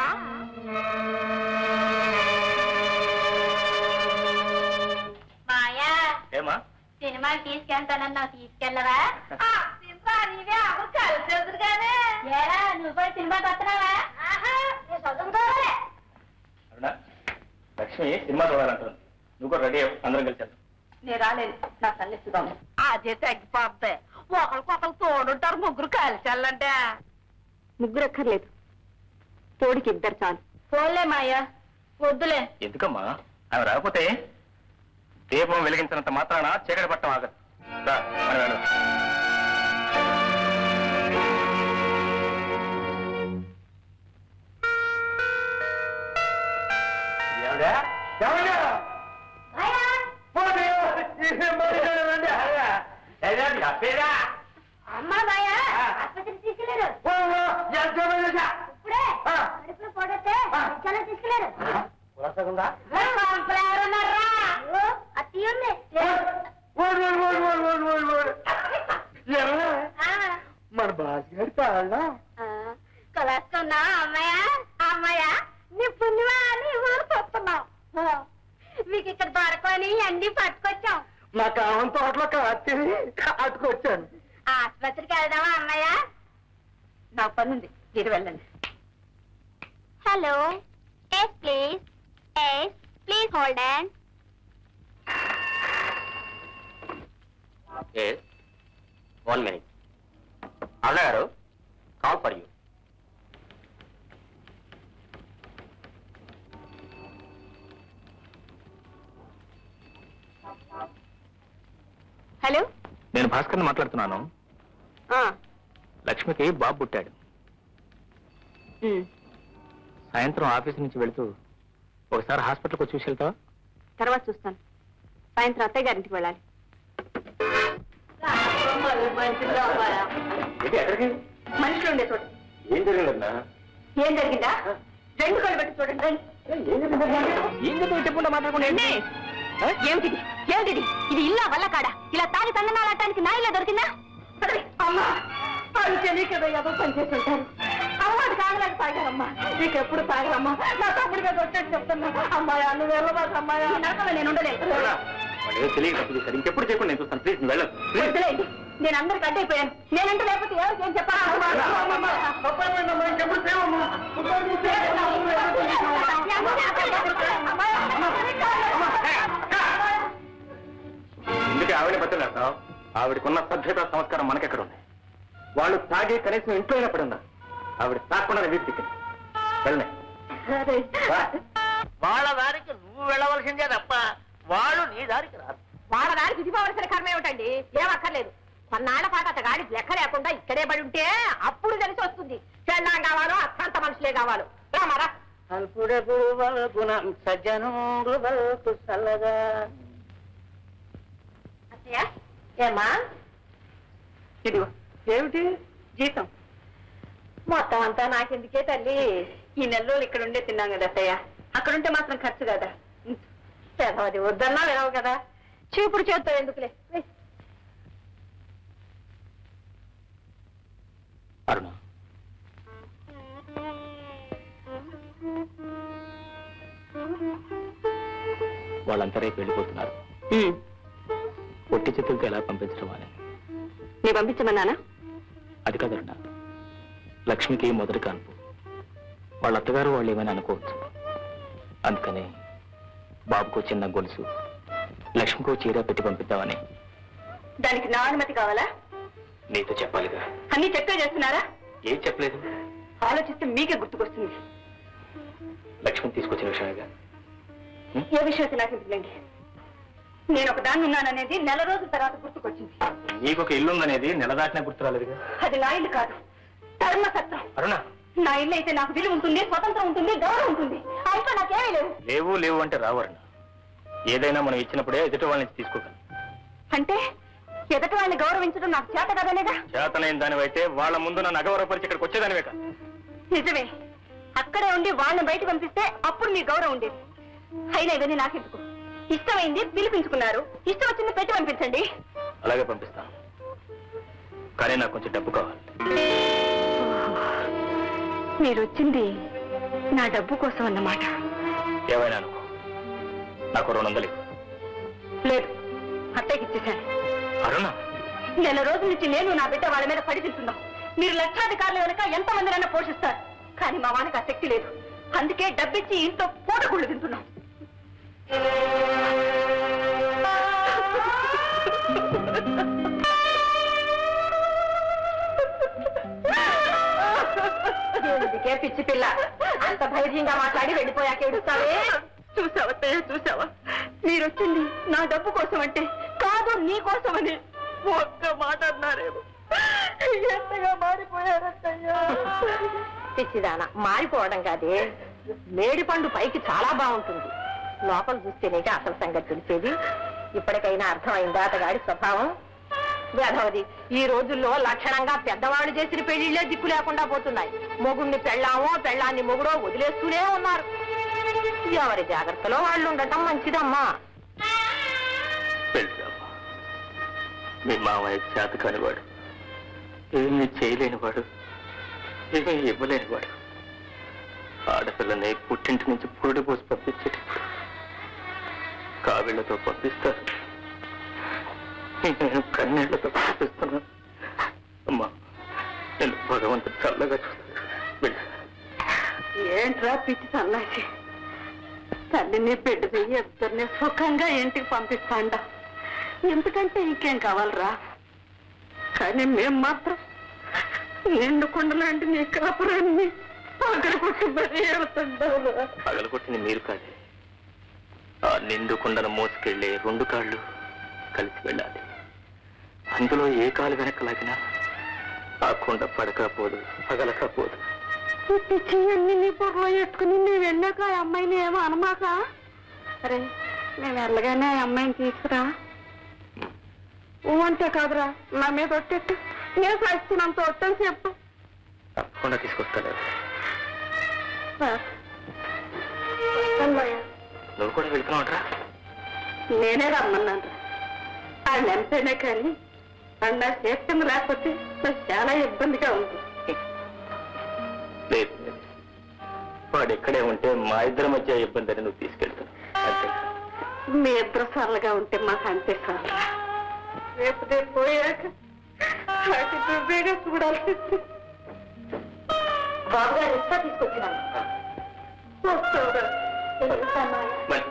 S2: మాయా
S4: ఏమా
S2: సినిమాకి తీసుకెళ్తానన్నా తీసుకెళ్ళవా నీవే అప్పుడు కలిసి కానీ ఏరా నువ్వు కూడా సినిమాకి వస్తున్నావా చదువుకోవాలి
S4: అరుణ లక్ష్మి సినిమా చూడాలంటుంది నువ్వు కూడా రెడీ అవ్వు అందరం కలిసి వెళ్దాం.
S2: నేను రాలేదు నా తల్లిస్తున్నాను అదే తగ్గిపోద్ది ఒకరికొకరు తోడుంటారు ముగ్గురు కలిసి వెళ్ళంటే ముగ్గురు ఎక్కర్లేదు తోడికి ఇద్దరు చాలు పోలే మాయా వద్దులే
S4: ఎందుకమ్మా ఆమె రాకపోతే దీపం వెలిగించినంత మాత్రాన చీకటి పట్టం ఆగదు రా, మనం వెళ్దాం.
S2: అమ్మా మాయా ఆసుపత్రికి తీసుకెళ్ళారు ఇప్పుడే కడుపులో పోగొట్టే చాలా తీసుకెళ్ళారు ఎవరున్నారా అత్తి ఉంది
S6: మన బాస్గారి కాళ్ళ
S2: కలుస్తున్నా అమ్మాయ అమ్మాయ నీ పుణ్యమా అని ఊరు చూస్తున్నాం మీకు ఇక్కడ దొరకని అన్ని పట్టుకొచ్చాం
S6: నా కామం తోటలో కాచి అట్టుకొచ్చాను
S2: ఆసుపత్రికి వెళ్దామా అన్నయ్య నాకు పనుంది మీరు వెళ్ళండి
S5: hello yes please yes please hold and
S4: one minute అన్నగారు కాల్ ఫర్ యూ
S5: హలో
S4: నేను భాస్కర్ని మాట్లాడుతున్నాను లక్ష్మికి బాబు పుట్టాడు సాయంత్రం ఆఫీస్ నుంచి వెళుతూ ఒకసారి హాస్పిటల్కి వచ్చి చూసి వెళ్తావా
S5: తర్వాత చూస్తాను సాయంత్రం అత్తయ్య గారింటికి వెళ్ళాలి
S4: ఎక్కడికి
S2: మనుషులు ఉండే చోట
S4: ఏం జరిగిందన్నా
S2: ఏం జరిగిందా రెండు కళ్ళు పెట్టి చూడండి రండి.
S4: ఏం జరిగింది చెప్పకుండా మాట్లాడకుండా
S2: రండి. ఏమిటిది ఏమిటిది ఇది ఇల్లా వల్ల కాడ ఇలా తాగి తందనాలాటానికి నా ఇల్లు దొరికిందా పదవి. అమ్మా అది తెలియకదా ఏదో పని చేసి ఉంటారు అమ్మ అది కాగలేక తాగారమ్మా నీకు ఎప్పుడు తాగరమ్మా నా తమ్ముడి మీద వచ్చేసి చెప్తున్నా అమ్మాయి నువ్వు వెళ్ళబాక అమ్మాయి నరకలో నేను ఉండలేను
S4: వాళ్ళు తెలియక తప్పు చేశారు ఇంకెప్పుడు చెప్పండి నేను చూస్తాను ప్లీజ్ వెళ్ళదు
S2: వద్దులేండి నేను అందరికి అడ్డైపోయాను నేనంటే లేకపోతే ఎవరికి ఏం చెప్పాలి
S4: ఎందుకు ఆవిడ బతులేస్తావు ఆవిడకున్న సభ్యత సంస్కారం మనకెక్కడ ఉంది వాళ్ళు తాగి కనీసం ఇంట్లో అయినప్పుడు ఉన్నారు ఆవిడ తాకుండా వీటి దిక్కింది వెళ్ళనే
S3: వాళ్ళ దారికి నువ్వు వెళ్ళవలసిందే తప్ప వాళ్ళు నీ దారికి రారు
S2: వాళ్ళ దానికి ఇది పోవలసిన కర్మ ఏమిటండి ఏమక్కర్లేదు కొన్నాళ్ల పాటు అత గాడి లెక్క లేకుండా ఇక్కడే పడి ఉంటే అప్పుడు తెలిసి వస్తుంది చెల్లాం కావాలో అత్యంత మనుషులే కావాలో రామారా
S3: అల్పుడపు గుణం సజ్జనుడు వల్కు సల్లగా
S2: అత్తయ్య ఏమా ఇదిగో ఏమిటి జీతం మొత్తం అంతా నాకెందుకే తల్లి ఈ నెల రోజులు ఇక్కడ ఉండే తిన్నాం కదా అత్తయ్య అక్కడుంటే మాత్రం ఖర్చు కదా అది వద్దన్నా వినవు కదా చూపుడు చేత్తో ఎందుకులే వెయ్.
S4: అరుణ వాళ్ళంతా రేపు వెళ్ళిపోతున్నారు ఒట్టి చేతులతో ఎలా పంపించడం అని
S2: నీ పంపించమన్నానా
S4: అది కదరుణ లక్ష్మికి మొదటి కాన్పు వాళ్ళ అత్తగారు వాళ్ళు ఏమైనా అనుకోవచ్చు అందుకని బాబుకు చిన్న గొలుసు లక్ష్మికో చీర పెట్టి పంపిద్దామని
S2: దానికి నా అనుమతి కావాలా
S4: నీతో చెప్పాలిగా
S2: అన్ని చెక్కే చేస్తున్నారా
S4: ఏం చెప్పలేదు
S2: ఆలోచిస్తే మీకే గుర్తుకొస్తుంది
S4: లక్ష్మిని తీసుకొచ్చిన విషయమేగా
S2: ఏ విషయం అయితే నాకు ఇంటిలేండి నేను ఒక దాన్ని ఉన్నాననేది నెల రోజుల తర్వాత గుర్తుకొచ్చింది
S4: నీకు ఒక ఇల్లు ఉందనేది నెల దాటినా గుర్తు రాలేదుగా
S2: అది నా ఇల్లు కాదు ధర్మసత్రం
S4: అరుణ
S2: నా ఇల్లు అయితే నాకు విలువ ఉంటుంది స్వతంత్రం ఉంటుంది గౌరవం ఉంటుంది అయితే నాకేమీ లేవు
S4: లేవు లేవు అంటే రావరుణ ఏదైనా మనం ఇచ్చినప్పుడే ఎదుటి వాళ్ళ నుంచి తీసుకోగలం
S2: అంటే ఎదటి వాళ్ళని గౌరవించడం నాకు చేత కదనేగా
S4: చేతనైన దానివైతే వాళ్ళ ముందు నన్ను అగౌరవపరిచి ఇక్కడికి వచ్చేదానివే కాదు
S2: నిజమే అక్కడే ఉండి వాళ్ళని బయట పంపిస్తే అప్పుడు మీ గౌరవం ఉండేది అయినా ఇవన్నీ నాకెందుకు ఇష్టమైంది పిలిపించుకున్నారు ఇష్టం వచ్చింది పెట్టి పంపించండి
S4: అలాగే పంపిస్తాను కానీ నాకు కొంచెం డబ్బు కావాలి
S2: మీరు వచ్చింది నా డబ్బు కోసం అన్నమాట
S4: ఏమైనా అనుకో నాకు రెండు వందలు ఇవ్వు.
S2: లేదు అత్తయ్యకి ఇచ్చేశాను
S4: అరుణ
S2: నెల రోజుల నుంచి నేను నా బిడ్డ వాళ్ళ మీద పడి తింటున్నాం మీరు లక్షాధికారులు కనుక ఎంత మందినైనా పోషిస్తారు కానీ మా వానికి ఆ శక్తి లేదు అందుకే డబ్బిచ్చి ఇంట్లో పూటగుళ్ళు తింటున్నాం ఎందుకే పిచ్చి పిల్ల అంత ధైర్యంగా మాట్లాడి వెళ్ళిపోయాక ఏడుస్తావే చూసావత్తయ్య చూసావా మీరొచ్చింది నా డబ్బు కోసం అంటే కాదు నీ కోసం అని ఒక్క మాట అన్నారేమో ఎంతగా మారిపోయారత్తయ్యా పిచ్చిదాన మారిపోవడం కాదే మేడి పండు పైకి చాలా బాగుంటుంది లోపల చూస్తేనేగా అసలు సంగతి తెలిసేది ఇప్పటికైనా అర్థమైందా అతగాడి స్వభావం వేధవది ఈ రోజుల్లో లక్షణంగా పెద్దవాళ్ళు చేసిన పెళ్లిళ్లే దిక్కు లేకుండా పోతున్నాయి మొగుణ్ణి పెళ్ళామో పెళ్ళాన్ని మొగుడో వదిలేస్తూనే ఉన్నారు ఎవరి జాగ్రత్తలో వాళ్ళు ఉండటం మంచిదమ్మా
S4: వెళ్తామా మీ మామయ్య చేత కానివాడు ఏమీ చేయలేనివాడు ఏమీ ఇవ్వలేనివాడు ఆడపిల్లని పుట్టింటి నుంచి పురుడు పోసి పంపించేటప్పుడు కావిళ్లతో పంపిస్తారు నేను కన్నీళ్లతో ప్రార్థిస్తున్నాను అమ్మా నేను భగవంతుడు చల్లగా చూస్తాను వెళ్ళు
S2: ఏంట్రా పిచ్చి సన్నాసి తల్లిని బిడ్డది ఇద్దరిని సుఖంగా ఇంటికి పంపిస్తాండా ఎందుకంటే ఇంకేం కావాలరా కానీ మేం మాత్రం నిండు కొండలాంటి నీ కాపురాన్ని పగల కొట్టి మరీ వెళ్తుండవురా
S4: పగలగొట్టింది మీరు కాదే ఆ నిండు కుండను మోసుకెళ్ళే రెండు కాళ్ళు కలిసి వెళ్ళాలి అందులో ఏ కాలు వెనక్కి లాగినా ఆ కుండ పడకపోదు పగలకపోదు
S2: ఈ పిచ్చి అన్ని నీ బుర్రలో ఎట్టుకుని మేము వెళ్ళాక ఆ అమ్మాయిని ఏమో అనమాక అరే మేము వెళ్ళగానే ఆ అమ్మాయిని తీసుకురా ఊ అంటే కాదురా నా మీద ఒట్టెట్టు నేను సచ్చినంత ఒట్టని చెప్పు
S4: తప్పకుండా తీసుకొస్తాను
S2: అన్నయ్య,
S4: నువ్వు కూడా వెళ్తున్నావుట్రా
S2: నేనే రమ్మన్నాను వాళ్ళు ఎంతైనా కానీ అన్న చేష్టం లేకపోతే నాకు చాలా ఇబ్బందిగా ఉంది
S4: లేదు లేదు. వాడు ఎక్కడే ఉంటే మా ఇద్దరి మధ్య ఇబ్బంది అని నువ్వు తీసుకెళ్తున్నావు అంతే
S2: మీ ఇద్దరు సరళగా ఉంటే మాకు అంతే సార్ రేపు నేను పోయాక అటు దుబ్బేగా చూడాల్సింది బాబు గారు ఇస్తా తీసుకొచ్చినాను వస్తావురా వెళ్తామా?
S4: మరి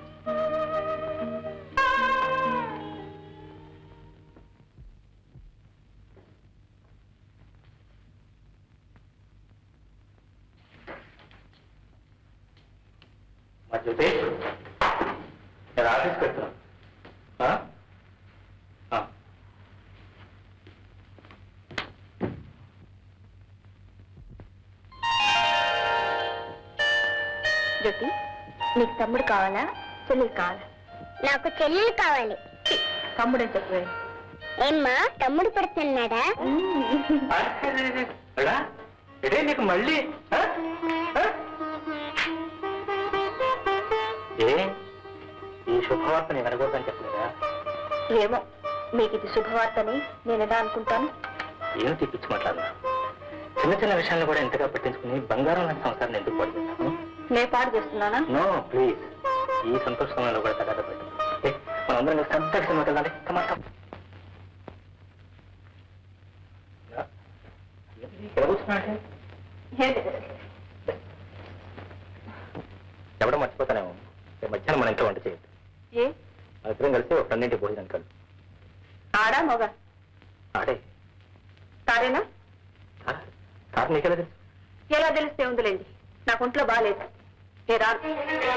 S4: మా జ్యోతి నేను ఆఫీస్కి వెళ్తున్నాను ఆ? ఆ.
S5: జ్యోతి నీకు తమ్ముడు కావాలా చెల్లెలు కావాలా
S8: నాకు చెల్లెలు కావాలి
S5: తమ్ముడు అని చెప్పే
S8: ఏమ్మా తమ్ముడు పడుతున్నాడా
S4: అడా ఇదే నీకు మళ్ళీ ఆ? ఆ? ఏ ఈ శుభవార్త నేను వినకూడదని చెప్పలేదా
S5: ఏమో మీకు ఇది శుభవార్తని నేను ఎలా అనుకుంటాను
S4: ఏం తెప్పించి మాట్లాడనా చిన్న చిన్న విషయాలను కూడా ఎంతగా పట్టించుకుని బంగారం లాంటి సంసారాన్ని ఎందుకు పాడు చేస్తాను
S5: నే పాడు చేస్తున్నానా
S4: నో ప్లీజ్ ఈ సంతోష సమయంలో కూడా తగ్గద పెట్టు ఏ, మనందరం కలిసి అంతా సినిమాకి వెళ్దాం కమా ఎలా కూర్చున్నాడే ఎవడో మర్చిపోతానేమో రేపు మధ్యాహ్నం మన ఇంట్లో వంట చేయొద్దు
S5: ఏ
S4: మన ఇద్దరం కలిసి ఒక ఫ్రెండ్ ఇంటికి భోజనం కలు
S5: ఆడా మొగ
S4: ఆడే
S5: సారేనా
S4: సార్ సార్ నీకెలా తెలుసు
S5: ఎలా తెలిస్తే ఉందిలేండి నాకు ఒంట్లో బాగాలేదు ఏ రాను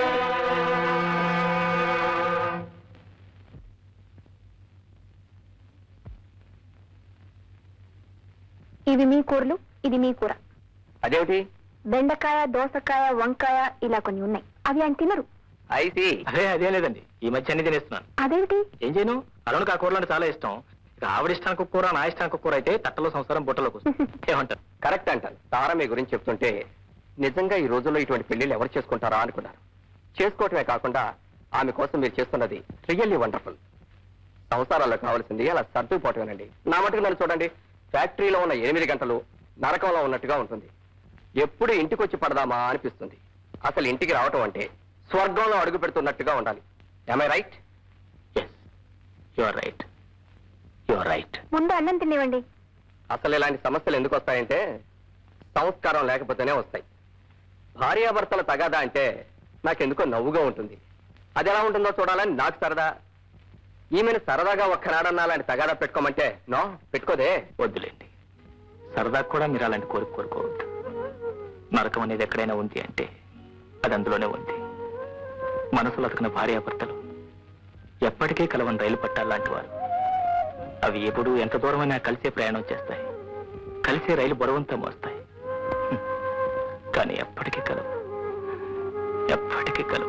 S5: ఇవి మీ కూరలు ఇది మీ కూర
S4: అదేమిటి
S5: బెండకాయ దోసకాయ వంకాయ ఇలా కొన్ని ఉన్నాయి అవి ఆయన తినరు
S4: ఐసి అదే అదే లేదండి ఈ మధ్య అన్ని తినేస్తున్నాను
S5: అదేంటి
S4: ఏం చేయను అరుణ్కి ఆ కూరలు అంటే చాలా ఇష్టం ఇక ఆవిడ ఇష్టానికి ఒక కూర నా ఇష్టానికి ఒక కూర అయితే తట్టలో సంసారం బుట్టలోకి వస్తుంది ఏమంటారు
S1: కరెక్ట్ అంటాను తారా మీ గురించి చెప్తుంటే నిజంగా ఈ రోజుల్లో ఇటువంటి పెళ్లిళ్ళు ఎవరు చేసుకుంటారా అనుకున్నాను చేసుకోవటమే కాకుండా ఆమె కోసం మీరు చేస్తున్నది రియల్లీ వండర్ఫుల్ సంసారాల్లో కావాల్సింది అలా సర్దుకుపోవటమేనండి నా మటుకు నన్ను చూడండి ఫ్యాక్టరీలో ఉన్న ఎనిమిది గంటలు నరకంలో ఉన్నట్టుగా ఉంటుంది ఎప్పుడు ఇంటికి వచ్చి పడదామా అనిపిస్తుంది అసలు ఇంటికి రావటం అంటే స్వర్గంలో అడుగు పెడుతున్నట్టుగా ఉండాలి I right
S4: yes your right your right
S5: ముందు అన్నం తినివ్వండి
S1: అసలు ఇలాంటి సమస్యలు ఎందుకు వస్తాయంటే సంస్కారం లేకపోతేనే వస్తాయి భార్యాభర్తల తగాదా అంటే నాకెందుకో నవ్వుగా ఉంటుంది అది ఎలా ఉంటుందో చూడాలని నాకు సరదా ఈమెను సరదాగా ఒక్కనాడన్నా అలాంటి తగాదా పెట్టుకోమంటే నో పెట్టుకోదే
S4: వద్దులేండి సరదా కూడా మీరు అలాంటి కోరిక కోరుకోవద్దు నరకం అనేది ఎక్కడైనా ఉంది అంటే అది అందులోనే ఉంది మనసులో అతకిన భార్యాభర్తలు ఎప్పటికీ కలవని రైలు పట్టాలాంటి వారు అవి ఎప్పుడు ఎంత దూరమైనా కలిసే ప్రయాణం చేస్తాయి కలిసే రైలు బరువంతా మోస్తాయి హ్మ్. కానీ ఎప్పటికీ కలవు ఎప్పటికీ కలవు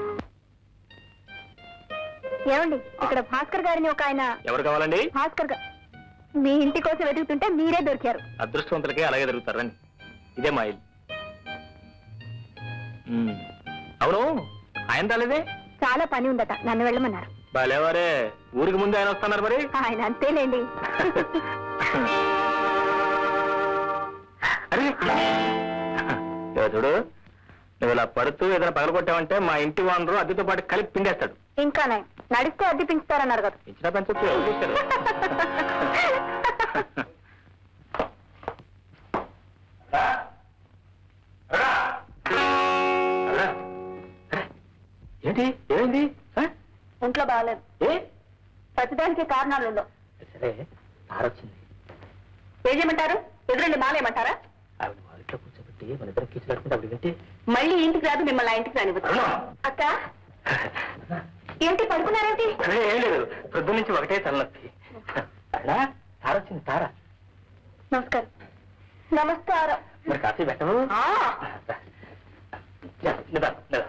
S5: ఏమండి ఇక్కడ భాస్కర్ గారిని ఒక ఆయన
S4: ఎవరు కావాలండి
S5: భాస్కర్ గా మీ ఇంటి కోసం వెతుకుతుంటే మీరే దొరికారు
S4: అదృష్టవంతులకే అలాగే జరుగుతారని ఇదే మా ఇల్లు మ్మ్. అవును ఆయన రాలేదే
S5: చాలా పని ఉందట నన్ను వెళ్ళమన్నారు
S4: బాలేవారే ఊరికి ముందు ఆయన వస్తున్నారు మరి
S5: ఆయన అంతేలేండి
S4: అరే ఇదిగో చూడు నువ్వు ఇలా పడుతూ ఏదైనా పగలగొట్టావంటే మా ఇంటి వానరు అద్దెతో పాటు కలిపి పిండేస్తాడు
S5: ఇంకా నయం నడిస్తే అద్దె పెంచుతారన్నారు కదా
S4: ఇచ్చిన పెంచొచ్చు ఎవరు చేశారు ఏంటి ఏమైంది ఆ?
S5: ఒంట్లో బాగాలేదు
S4: ఏ
S5: ప్రతిదానికి కారణాలు ఉండవు
S4: సరే తారొచ్చింది
S5: ఏం చేయమంటారు ఎదురండి మాలేమంటారా
S4: ఆవిడ వాళ్ళతో కూర్చోబెట్టి మన ఇద్దరు కీచు కట్టుకుంటే ఆవిడ వింటే
S5: మళ్ళీ ఇంటికి రాదు మిమ్మల్ని ఆ ఇంటికి రానివ్వచ్చు అక్క ఏంటి పడుకున్నారేంటి
S4: అదే ఏం లేదు పొద్దు నుంచి ఒకటే తలనొప్పి తారా తారొచ్చింది తార
S5: నమస్కారం నమస్కారం
S4: మరి కాఫీ పెట్టవు
S5: ఆ,
S4: నిదా నిదా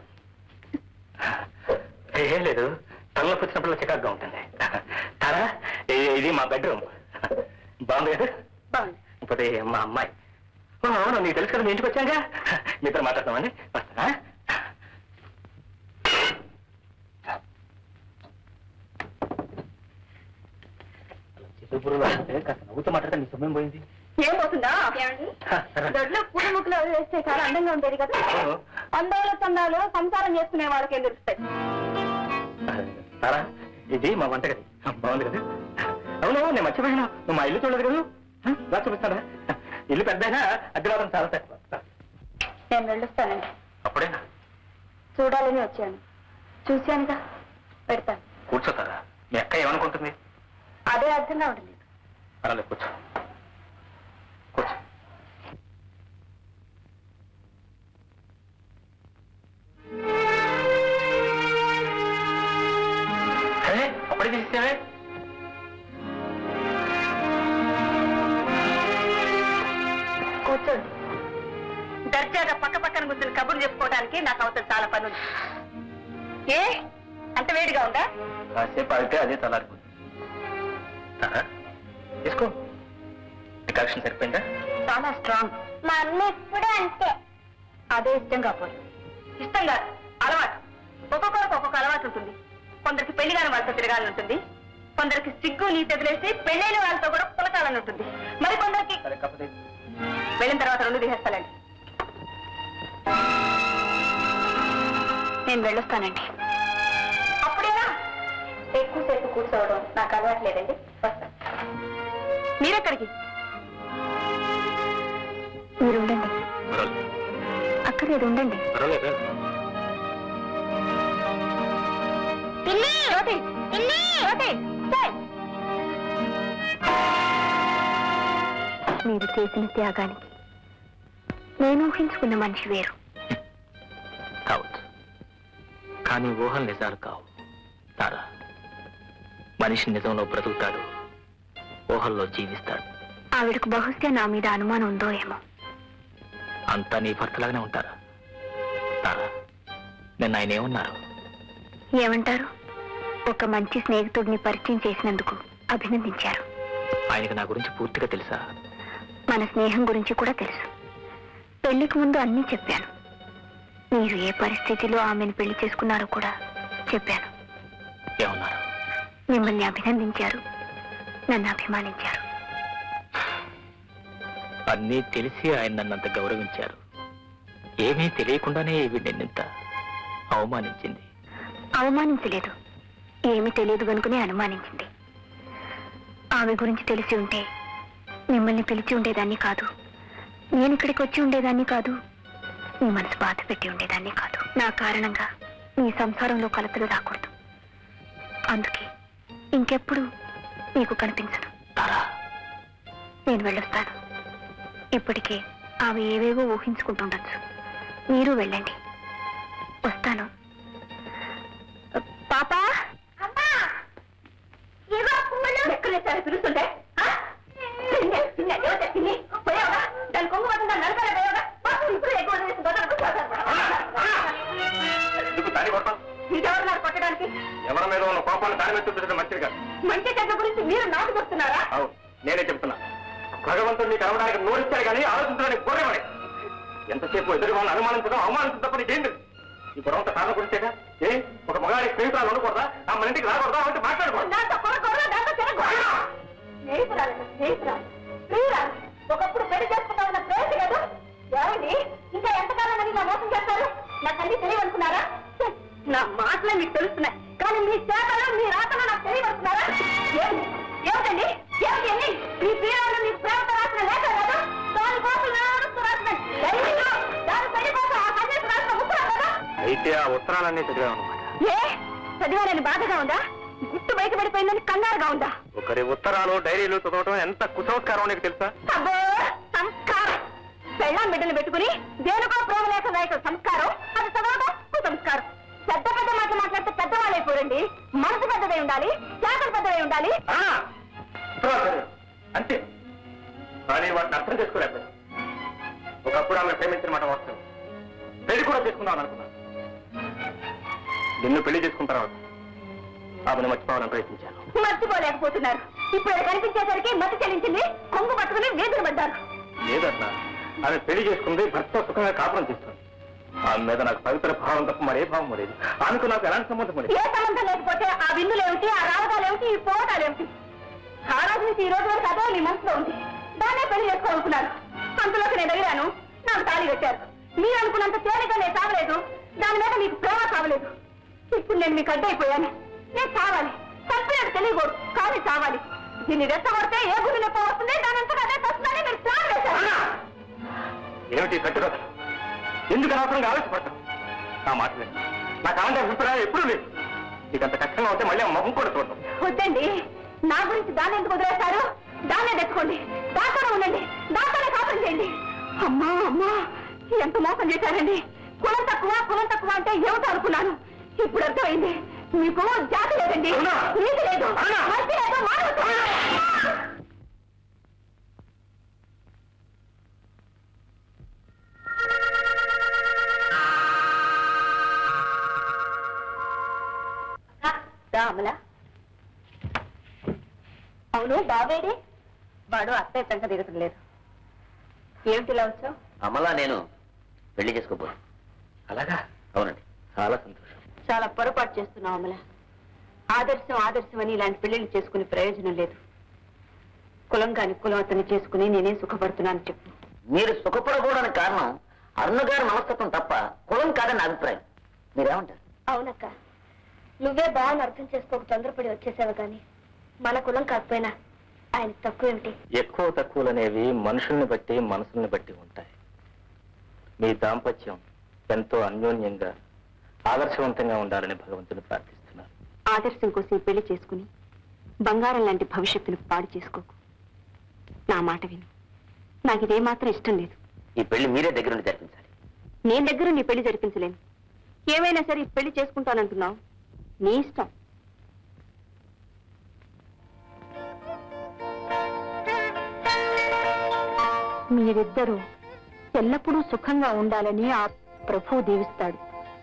S4: ఏం లేదు తలనొప్పి వచ్చినప్పుడు చికాగ్గా ఉంటుంది తారా ఇ- ఇది మా బెడ్రూమ్ బాగుంది కదా
S5: బాగుంది
S4: ఇప్పుడు మా అమ్మాయి ఓ, అవును నీకు తెలుసు కదా మీ ఇంటికి వచ్చాక మీ ఇద్దరు మాట్లాడతామండి వస్తానా అలా చిరుపురులు అంటే కాస్త నవ్వుతూ మాట్లాడితే నీ సొమ్మేం పోయింది
S5: ఏం పోతుందా దొడ్లో పూల ముక్కలు వేస్తే చాలా అందంగా ఉండేది కదా
S4: అవును.
S5: అందాలు చందాలు సంసారం చేసుకునే వాళ్ళకేం తెలుస్తాయి
S4: సారా ఇది మా వంటగది బాగుంది కదా అవును నేను మర్చిపోయాను నువ్వు మా ఇల్లు చూడలేదు కదా రా చూపిస్తారా ఇల్లు పెద్దగా అద్దెవాదం చాలా తక్కువ
S5: నేను వెళ్ళొస్తానండి
S4: అప్పుడేనా
S5: చూడాలని వచ్చాను చూశానుగా పెడతాను
S4: కూర్చోతారా మీ అక్క ఏమనుకుంటుంది
S5: అదే అర్థం కావడం లేదు
S4: పర్వాలేదు కూర్చో కూర్చో అరే అప్పుడే తీసేవే
S5: కూర్చోండి దర్జాగా పక్క పక్కన కూర్చొని కబుర్లు చెప్పుకోవడానికి నాకు అవసరం చాలా పని ఉంది ఏ అంత వేడిగా ఉందా
S4: కాసేపు అయితే అదే తలారిపోతుంది తారా, తీసుకో డికాక్షన్ సరిపోయిందా
S5: చాలా స్ట్రాంగ్
S8: మా అమ్మ ఎప్పుడు అంతే
S5: అదే ఇష్టం కాకపోతే ఇష్టం కాదు అలవాటు ఒక్కొక్కరికి ఒక్కొక్క అలవాటు ఉంటుంది కొందరికి పెళ్లి కాని వాళ్ళతో తిరగాలని ఉంటుంది కొందరికి సిగ్గు నీ తెదిలేసి పెళ్ళైన వాళ్ళతో కూడా పులకాలని ఉంటుంది మరి కొందరికి
S4: సరే కాకపోతే
S5: వెళ్ళిన తర్వాత రెండు తీసేస్తానండి నేను వెళ్ళొస్తానండి అప్పుడేనా ఎక్కువసేపు కూర్చోవడం నాకు అలవాట్లేదండి వస్తా మీరెక్కడికి మీరు ఉండండి
S4: పర్వాలేదు
S5: అక్కర్లేదు ఉండండి
S4: పర్వాలేదు
S8: పిన్ని
S5: జ్యోతి
S8: పిన్ని
S5: జ్యోతి stay. మీరు చేసిన త్యాగానికి నేను ఊహించుకున్న మనిషి వేరు
S4: కావచ్చు కానీ ఊహలు నిజాలు కావు తారా మనిషి నిజంలో బ్రతుకుతాడు ఊహల్లో జీవిస్తాడు
S5: ఆవిడకు బహుశా నా మీద అనుమానం ఉందో ఏమో
S4: అంతా నీ భర్తలాగానే ఉంటారా తారా నిన్న ఆయన ఏమన్నారు
S5: ఏమంటారు ఒక మంచి స్నేహితుడిని పరిచయం చేసినందుకు అభినందించారు
S4: ఆయనకి నా గురించి పూర్తిగా తెలుసా
S5: మన స్నేహం గురించి కూడా తెలుసు పెళ్లికి ముందు అన్నీ చెప్పాను మీరు ఏ పరిస్థితిలో ఆమెను పెళ్లి చేసుకున్నారో కూడా చెప్పాను
S4: ఏమన్నారు
S5: మిమ్మల్ని అభినందించారు నన్ను అభిమానించారు
S4: అన్నీ తెలిసి ఆయన నన్నంత గౌరవించారు ఏమీ తెలియకుండానే ఈవిడ నిన్నంత అవమానించింది
S5: అవమానించలేదు ఏమీ తెలియదు కనుకనే అనుమానించింది ఆమె గురించి తెలిసి ఉంటే మిమ్మల్ని పిలిచి ఉండేదాన్ని కాదు నేను ఇక్కడికి వచ్చి ఉండేదాన్ని కాదు మీ మనసు బాధ పెట్టి ఉండేదాన్ని కాదు నా కారణంగా మీ సంసారంలో కలతలు రాకూడదు అందుకే ఇంకెప్పుడు మీకు కనిపించను
S4: తారా
S5: నేను వెళ్ళొస్తాను ఇప్పటికే ఆమె ఏవేవో ఊహించుకుంటుండొచ్చు మీరు వెళ్ళండి వస్తాను పాపా ఎక్కడేసారి పిలుస్తుంటే ఆ? తిన్నే, తిన్నే, ఎవరితే తిని? పోయావా? దాని కొంగు పట్టుకుని నడకలే పోయావా? పాపం ఇప్పుడు ఎక్కువ వదిలేసి గొడవలకు
S1: ఎందుకు దారి కొడతాం
S5: ఇదెవరు నాకు కొట్టడానికి
S1: ఎవరి మీద ఉన్న కోపాన్ని దాని మీద చూపించడం మంచిది కాదు
S5: మంచి చెడ్డ గురించి మీరు నాటుకు వస్తున్నారా
S1: అవును నేనే చెప్తున్నా భగవంతుడు నీకు అనవడానికి నోరిచ్చాడు కానీ ఆలోచించడానికి గొర్రెవాడే ఎంతసేపు ఎదురు వాళ్ళని అనుమానించడం అవమానించడం తప్ప నీకేం తెలుసు ఈ గొడవంత కారణం గురించేగా ఏ ఒక మగాడి స్నేహితురాలు ఉండకూడదా ఆ మన ఇంటికి రాకూడదా అంటే మాట్లాడకూడదు
S5: నాతో కొనకూడదు, నాతో తినకూడదు. స్నేహితురాలు, స్నేహితురాలు, ప్రియురాలు. ఒకప్పుడు పెళ్లి చేసుకుంటామన్న ప్రేమ లేదు ఏమండి ఇంకా ఎంతకాలం అని నా మోసం చేస్తారు నా తల్లి తెలియనుకున్నారా నా మాటలే మీకు తెలుస్తున్నాయి కానీ మీ చేతలు
S4: ఉత్తరాలన్నీ చదివాను అనమాట
S2: ఏ చదివాలని బాధగా ఉందా గుట్టు బయట పడిపోయిందని కంగారుగా ఉందా
S4: ఒకరి ఉత్తరాలు డైరీలు చదవటం ఎంత కుసంస్కారం నీకు తెలుసా
S2: అబ్బో సంస్కారం పెళ్ళాం బిడ్డలు పెట్టుకుని దేనికో ప్రేమలేఖ నాయకుల సంస్కారం అది చదవడం సంస్కారం పెద్ద పెద్ద మాటలు మాట్లాడితే పెద్దవాళ్ళైపోరండి మనసు పెద్దదై ఉండాలి చేతలు పెద్దదై ఉండాలి
S4: ఆ! ఉత్తరాలు చదివాను. అంతే కానీ వాటిని అర్థం చేసుకోలేకపోయాను ఒకప్పుడు ఆమె ప్రేమించిన మాట వాస్తవం పెళ్లి కూడా చేసుకుందాం అనుకున్నాను నిన్ను పెళ్లి చేసుకున్న తర్వాత ఆమెను మర్చిపోవాలని ప్రయత్నించాను
S2: మర్చిపోలేకపోతున్నారు ఇప్పుడు ఇక్కడ కనిపించేసరికి మతి చెల్లించింది కొంగు పట్టుకుని వేదులు పడ్డారు
S4: లేదన్నా ఆమె పెళ్లి చేసుకుంది భర్త సుఖంగా కాపురం చేస్తుంది ఆమె మీద నాకు పవిత్ర భావం తప్ప మరే భావం లేదు ఆమెకు నాకు ఎలాంటి సంబంధం లేదు
S2: ఏ సంబంధం లేకపోతే ఆ విందులేమిటి ఆ రావడాలేమిటి ఈ పోవడాలేమిటి ఆ రోజు నుంచి ఈ రోజు వరకు అదే మీ మనసులో ఉంది దాన్నే పెళ్లి చేసుకోవాలనుకున్నారు అంతలోకి నేను అడిగాను నాకు తాళి కట్టారు మీరు అనుకున్నంత తేలిక నేను చావలేదు దాని మీద మీకు ప్రేమ కావలేదు ఇప్పుడు నేను మీకు అడ్డైపోయాను నేను చావాలి చంపినట్టు తెలియకూడదు కానీ చావాలి దీన్ని రెచ్చగొడితే ఏ గురి నొప్పి వస్తుంది దాని అంతా అదే వస్తుందని మీరు ప్లాన్ వేశారు
S4: ఏమిటి కట్టుకథ ఎందుకు అనవసరంగా ఆలోచపడ్డావు నా మాట లేదు నాకు అలాంటి అభిప్రాయం ఎప్పుడూ లేదు నీకు అంత కష్టంగా ఉంటే మళ్ళీ ఆ మొహం కూడా చూడటం
S2: వద్దండి నా గురించి దాన్ని ఎందుకు వదిలేస్తారు దాన్నే తెచ్చుకోండి దాంతోనే ఉండండి దాంతోనే కాపురం చేయండి అమ్మా అమ్మా ఎంత మోసం చేశారండి కులం తక్కువ కులం తక్కువ అంటే ఏమిటో అనుకున్నాను ఇప్పుడు అర్థమైంది మీకు జాతి లేదండి
S4: అవునా?
S2: నీతి లేదు
S4: అవునా?
S2: మంచి లేదు మానవత్వం లేదు. రామల అవును బాబేడి వాడు అత్తయ్య సంగతి తిరగటం లేదు ఏమిటి ఇలా వచ్చావు
S7: అమలా నేను పెళ్లి చేసుకోబోను
S4: అలాగా
S7: అవునండి
S4: చాలా సంతోషం
S2: చాలా పొరపాటు చేస్తున్నావు అమల ఆదర్శం ఆదర్శం అని ఇలాంటి పెళ్లిళ్ళు చేసుకునే ప్రయోజనం లేదు కులం కాని కులం అతన్ని చేసుకుని నేనే సుఖపడుతున్నాను చెప్పు
S7: మీరు సుఖపడకూడడానికి కారణం అరుణ గారి మనస్తత్వం తప్ప కులం కాదని నా అభిప్రాయం మీరేమంటారు
S5: అవునక్క నువ్వే బాగా అర్థం చేసుకోక తొందరపడి వచ్చేసావు కానీ మన కులం కాకపోయినా ఆయన తక్కువ ఏమిటి
S4: ఎక్కువ తక్కువలు అనేవి మనుషుల్ని బట్టి మనసుల్ని బట్టి ఉంటాయి మీ దాంపత్యం ఎంతో అన్యోన్యంగా ఆదర్శవంతంగా ఉండాలని భగవంతుని ప్రార్థిస్తున్నాను
S2: ఆదర్శం కోసం పెళ్లి చేసుకుని బంగారం లాంటి భవిష్యత్తును పాడు చేసుకోకు నా మాట విను నాకు ఇదే మాత్రం ఇష్టం లేదు
S7: ఈ పెళ్లి మీరే దగ్గరుండి జరిపించాలి
S2: నేను దగ్గర నీ పెళ్లి జరిపించలేను ఏమైనా సరే ఈ పెళ్లి చేసుకుంటానంటున్నావు నీ ఇష్టం మీరిద్దరూ ఎల్లప్పుడూ సుఖంగా ఉండాలని ఆ ప్రభువు దీవిస్తాడు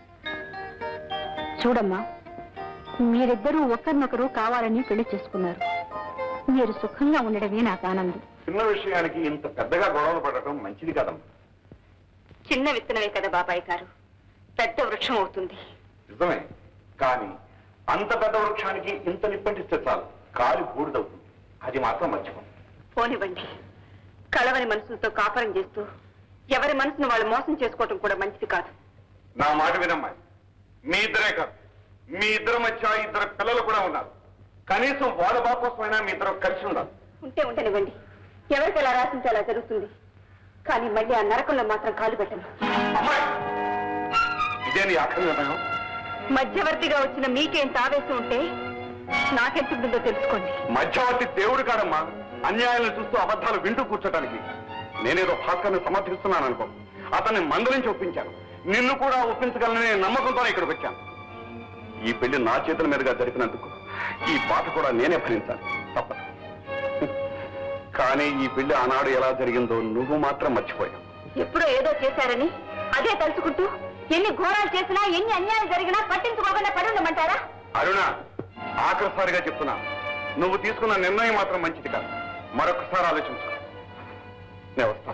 S2: చూడమ్మా మీరిద్దరూ ఒకరినొకరు కావాలని పెళ్లి చేసుకున్నారు మీరు సుఖంగా ఉండడమే నాకు ఆనందం
S1: చిన్న విషయానికి ఇంత పెద్దగా గొడవలు పడటం మంచిది కదమ్మా
S2: చిన్న విత్తనమే కదా బాబాయ్ గారు పెద్ద వృక్షం అవుతుంది
S1: నిజమే కానీ అంత పెద్ద వృక్షానికి ఇంత నిప్పంటిస్తే చాలు కాలి బూడిదవుతుంది అది మాత్రం మర్చిపో
S2: పోనివ్వండి కలవని మనసులతో కాపురం చేస్తూ ఎవరి మనసును వాళ్ళు మోసం చేసుకోవటం కూడా మంచిది కాదు
S1: నా మాట వినమ్మా మీ ఇద్దరే కాదు మీ ఇద్దరి మధ్య ఇద్దరు పిల్లలు కూడా ఉన్నారు కనీసం వాళ్ళ బాబు కోసమైనా మీ ఇద్దరు కలిసి ఉండాలి
S2: ఉంటే ఉండనివ్వండి ఎవరికి ఎలా రాసింటే అలా జరుగుతుంది కానీ మళ్ళీ ఆ నరకంలో మాత్రం కాలు పెట్టను
S1: అమ్మాయి ఇదే నీ ఆఖరి నిర్ణయం
S2: మధ్యవర్తిగా వచ్చిన మీకేంత ఆవేశం ఉంటే నాకెంతుంటుందో తెలుసుకోండి
S1: మధ్యవర్తి దేవుడు కాడమ్మా అన్యాయాలను చూస్తూ అబద్ధాలు వింటూ కూర్చోటానికి నేనేదో భాస్కర్ని సమర్థిస్తున్నాను అనుకో అతన్ని మందలించి ఒప్పించాను నిన్ను కూడా ఒప్పించగలననే నమ్మకంతోనే ఇక్కడికి వచ్చాను ఈ పెళ్లి నా చేతుల మీదుగా జరిపినందుకు ఈ బాధ కూడా నేనే భరించాలి తప్పదు కానీ ఈ పెళ్లి ఆనాడు ఎలా జరిగిందో నువ్వు మాత్రం మర్చిపోయావు
S2: ఎప్పుడో ఏదో చేశారని అదే తలుచుకుంటూ ఎన్ని ఘోరాలు చేసినా ఎన్ని అన్యాయాలు జరిగినా పట్టించుకోకుండా పడి ఉండమంటారా
S1: అరుణ ఆఖరిసారిగా చెప్తున్నా నువ్వు తీసుకున్న నిర్ణయం మాత్రం మంచిది కాదు మరొకసారి ఆలోచించు నేను వస్తాను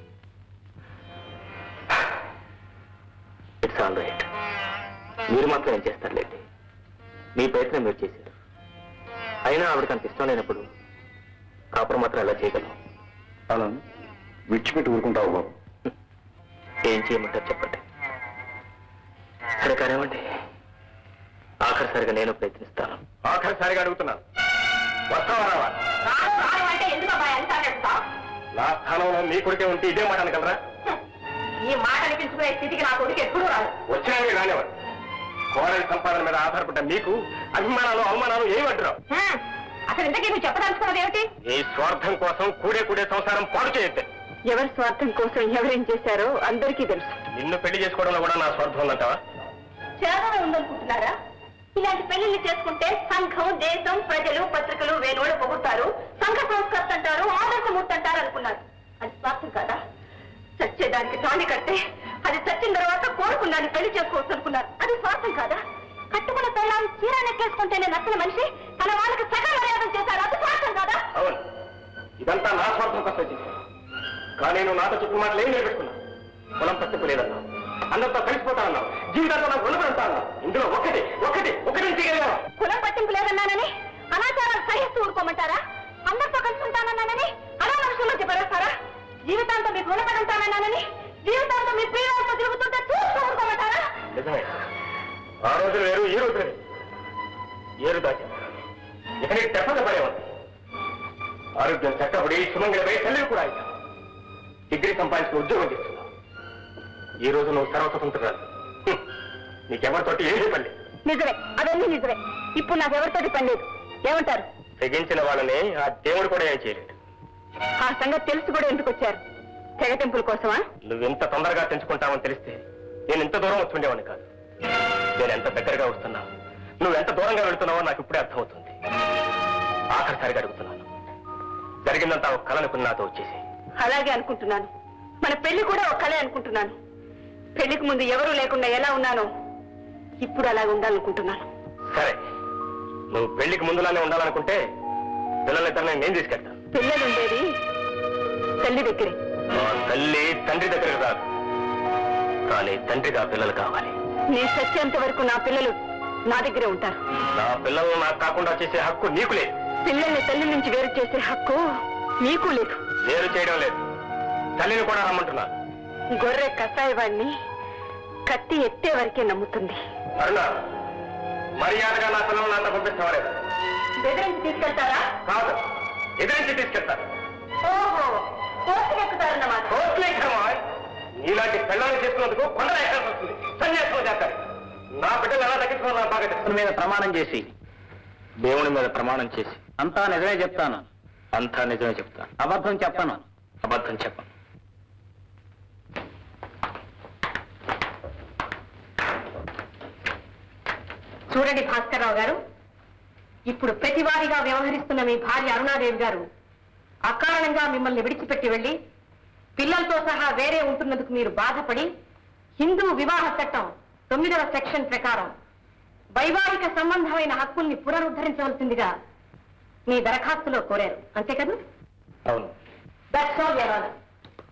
S4: ఇట్స్ ఆల్ రైట్ మీరు మాత్రం ఏం చేస్తారులేండి మీ ప్రయత్నం మీరు చేశారు అయినా ఆవిడకి అంత ఇష్టం లేనప్పుడు కాపురం మాత్రం ఎలా చేయగలం
S1: అలా విడిచిపెట్టి ఊరుకుంటావు బాబు
S4: ఏం చేయమంటారు చెప్పండి సరే కానివ్వండి ఆఖరిసారిగా నేను ప్రయత్నిస్తాను ఆఖరిసారిగా అడుగుతున్నాను వస్తావా రావా
S2: అంటే ఎందుకు అబ్బాయి అంతా నడుస్తావు
S4: నా స్థానంలో మీ కొడుకే ఉంటే ఇదే మాట అనగలరా
S2: ఈ మాట అనిపించుకునే స్థితికి నా కొడుకు ఎప్పుడూ రాదు
S4: వచ్చినా మీరు రానివ్వరు
S1: కోడలి సంపాదన మీద ఆధారపడ్డ మీకు అభిమానాలు అవమానాలు ఏమంటున్నావు
S2: ఆ, అసలు ఇంతకీ నువ్వు చెప్పదలుచుకున్నది ఏమిటి
S1: ఈ స్వార్థం కోసం కూడే కూడే సంసారం పాడు చేయొద్దు
S2: ఎవరి స్వార్థం కోసం ఎవరేం చేశారో అందరికీ తెలుసు
S1: నిన్ను పెళ్లి చేసుకోవడంలో కూడా నా స్వార్థం ఉందంటావా
S2: చేదన ఉందనుకుంటున్నారా ఇలాంటి పెళ్లిళ్ళు చేసుకుంటే సంఘం దేశం ప్రజలు పత్రికలు వేణోళ్ళు పొగుడతారు సంఘ సంస్కర్త అంటారు ఆదర్శమూర్తి అంటారు అనుకున్నారు అది స్వార్థం కదా చచ్చేదానికి తాళి కడితే అది చచ్చిన తర్వాత కోరుకున్నాను పెళ్లి చేసుకోవచ్చు అనుకున్నారు అది స్వార్థం కాదా కట్టుకున్న పెళ్ళాన్ని చీర నెక్కేసుకుంటేనే నచ్చిన మనిషి తన వాళ్ళకి సగం మర్యాదం చేశారు అది స్వార్థం కాదా
S1: అవును ఇదంతా నా స్వార్థం కోసం చేశాను కానీ నేను నాతో చెప్పిన మాటలు ఏం నిలబెట్టుకున్నా పొలం పట్టుకోలేదన్నా అందరితో కలిసిపోతానన్నా జీవితాంతో నాకు రుణపడతా అన్నా ఇందులో ఒకటి ఒకటి ఒకటి చేయగలవా
S2: కులం పట్టింపు లేదన్నానని అనాచారాలు సహిస్తూ ఊరుకోమంటారా అందరితో కలిసి ఉంటానన్నానని అలా మనుషుల్లో చెప్పేస్తారా జీవితాంతం మీకు రుణపడి ఉంటానన్నానని జీవితాంతం మీ ప్రియులతో తిరుగుతుంటే చూస్తూ ఊరుకోమంటారా
S1: నిజమే ఆ రోజు వేరు ఈ రోజు వేరు ఏరు దాచా ఇక నీకు చెప్పక పడేవాడు ఆరోగ్యం చక్కబడి సుమంగళపై తల్లి కూడా అయ్యా డిగ్రీ సంపాదించిన ఉద్యోగం చేస్తున్నా ఈ రోజు నువ్వు సర్వస్వతంత్రాలు హ్మ్. నీకెవరితోటి ఏమీ పని లేదు.
S2: నిజమే అవన్నీ నిజమే ఇప్పుడు నాకు ఎవరితోటి పని లేదు ఏమంటారు
S1: తెగించిన వాళ్ళని ఆ దేవుడు కూడా ఏం చేయలేడు
S2: ఆ సంగతి తెలిసి కూడా ఎందుకు వచ్చారు తెగటెంపుల కోసమా
S1: నువ్వు ఎంత తొందరగా తెంచుకుంటావని తెలిస్తే నేను ఇంత దూరం వస్తుండేవాడిని కాదు నేను ఎంత దగ్గరగా వస్తున్నా నువ్వు ఎంత దూరంగా వెళుతున్నావో నాకు ఇప్పుడే అర్థమవుతుంది ఆఖరిసారిగా అడుగుతున్నాను జరిగిందంతా ఒక కళనుకుని నాతో వచ్చేసి
S2: అలాగే అనుకుంటున్నాను మన పెళ్లి కూడా ఒక కలే అనుకుంటున్నాను పెళ్లికి ముందు ఎవరూ లేకుండా ఎలా ఉన్నానో ఇప్పుడు అలాగే ఉండాలనుకుంటున్నాను
S1: సరే నువ్వు పెళ్లికి ముందులానే ఉండాలనుకుంటే పిల్లలిద్దరిని నేను తీసుకెళ్తాను
S2: పిల్లలు ఉండేది తల్లి దగ్గరే
S1: ఆ తల్లి తండ్రి దగ్గరకు రాదు కానీ తండ్రిగా పిల్లలు కావాలి
S2: నేను చచ్చేంత వరకు నా పిల్లలు నా దగ్గరే ఉంటారు
S1: నా పిల్లలను నాకు కాకుండా చేసే హక్కు నీకు లేదు
S2: పిల్లల్ని తల్లి నుంచి వేరు చేసే హక్కు మీకు లేదు
S1: వేరు చేయడం లేదు తల్లిని కూడా రమ్మంటున్నాను
S2: గొర్రె కసాయి కత్తి ఎత్తే వరకే నమ్ముతుంది
S1: అరుణ మర్యాదగా నా పిల్లలు నాతో పంపిస్తావలేదు
S2: బెదిరించి తీసుకెళ్తారా
S1: కాదు ఎదిరించి తీసుకెళ్తాను
S2: ఓహో కోర్టుకు ఎక్కుతారన్నమాట
S1: కోర్టులే క్రమా నీలాంటి పిల్లల్ని చేసుకున్నందుకు కొండ ఎక్కాల్సి వస్తుంది సన్యాసం చేస్తారు నా బిడ్డలు ఎలా తగ్గించుకోవాలో నాకు బాగా తెలుసు
S4: మీద ప్రమాణం చేసి
S1: దేవుని మీద ప్రమాణం చేసి
S4: అంతా నిజమే చెప్తాను
S1: అంతా నిజమే చెప్తాను
S4: అబద్ధం చెప్పను
S1: అబద్ధం చెప్పను
S2: చూడండి భాస్కర్రావు గారు ఇప్పుడు ప్రతివారిగా వ్యవహరిస్తున్న మీ భార్య అరుణాదేవి గారు అకారణంగా మిమ్మల్ని విడిచిపెట్టి వెళ్ళి పిల్లలతో సహా వేరే ఉంటున్నందుకు మీరు బాధపడి హిందూ వివాహ చట్టం తొమ్మిదవ సెక్షన్ ప్రకారం వైవాహిక సంబంధమైన హక్కుల్ని పునరుద్ధరించవలసిందిగా మీ దరఖాస్తులో కోరారు అంతే కదా
S1: అవును
S2: that's all your honour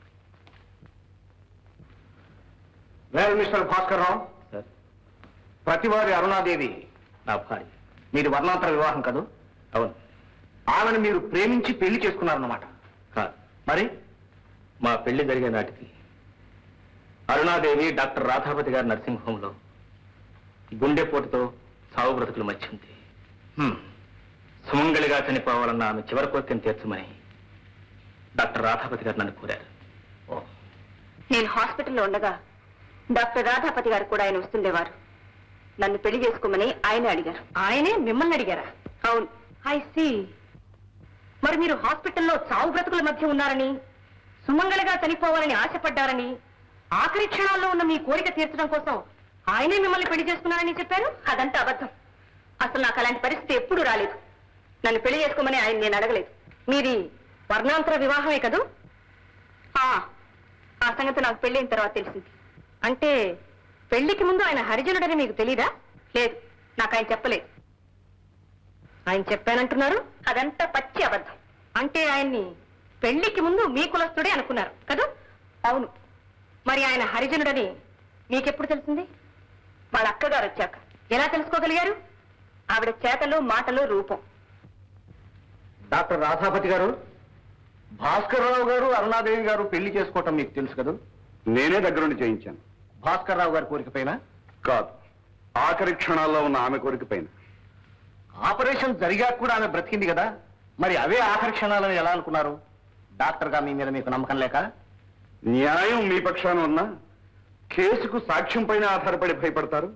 S9: well mister Bhaskar Rao
S1: sir
S9: ప్రతివారి అరుణాదేవి
S1: నా భార్య
S9: మీది వర్ణాంతర వివాహం కదూ
S1: అవును
S9: ఆమెను మీరు ప్రేమించి పెళ్లి చేసుకున్నారన్నమాట
S1: కాదు
S9: మరి
S1: మా పెళ్లి జరిగే నాటికి అరుణాదేవి డాక్టర్ రాధాపతి గారి నర్సింగ్ హోంలో గుండెపోటుతో సావు బ్రతుకులు మర్చింది
S9: హ్మ్.
S1: సుమంగళిగా చనిపోవాలన్న ఆమె చివరి కోరికను తీర్చమని డాక్టర్ రాధాపతి గారు నన్ను కోరారు
S2: నేను హాస్పిటల్లో ఉండగా డాక్టర్ రాధాపతి గారు కూడా ఆయన వస్తుండేవారు నన్ను పెళ్లి చేసుకోమని ఆయనే అడిగారు ఆయనే మిమ్మల్ని అడిగారా అవును ఐ సి మరి మీరు హాస్పిటల్లో చావు బ్రతుకుల మధ్య ఉన్నారని సుమంగళగా చనిపోవాలని ఆశపడ్డారని ఆఖరి క్షణాల్లో ఉన్న మీ కోరిక తీర్చడం కోసం ఆయనే మిమ్మల్ని పెళ్లి చేసుకున్నారని చెప్పారు అదంతా అబద్ధం అసలు నాకు అలాంటి పరిస్థితి ఎప్పుడూ రాలేదు నన్ను పెళ్లి చేసుకోమని ఆయన నేను అడగలేదు మీది వర్ణాంతర వివాహమే కదూ ఆ, ఆ సంగతి నాకు పెళ్ళైన తర్వాత తెలిసింది అంటే పెళ్లికి ముందు ఆయన హరిజనుడని మీకు తెలీదా లేదు నాకు ఆయన చెప్పలేదు ఆయన చెప్పానంటున్నారు అదంతా పచ్చి అబద్ధం అంటే ఆయన్ని పెళ్లికి ముందు మీ కులస్తుడే అనుకున్నారు కదూ అవును మరి ఆయన హరిజనుడని మీకెప్పుడు తెలిసింది వాళ్ళ అక్కగారు వచ్చాక ఎలా తెలుసుకోగలిగారు ఆవిడ చేతలు మాటలు రూపం
S9: డాక్టర్ రాధాపతి గారు భాస్కర్ రావు గారు అరుణాదేవి గారు పెళ్లి చేసుకోవటం మీకు తెలుసు కదూ
S1: నేనే దగ్గరుండి చేయించాను
S9: భాస్కర్ రావు గారి కోరిక పైన
S1: కాదు ఆఖరి క్షణాల్లో ఉన్న ఆమె కోరిక పైన
S9: ఆపరేషన్ జరిగాక కూడా ఆమె బ్రతికింది కదా మరి అవే ఆఖరి క్షణాలని ఎలా అనుకున్నారు డాక్టర్ గా మీ మీద మీకు నమ్మకం లేక
S1: న్యాయం మీ పక్షాన ఉన్నా కేసుకు సాక్ష్యం పైన ఆధారపడి భయపడతారు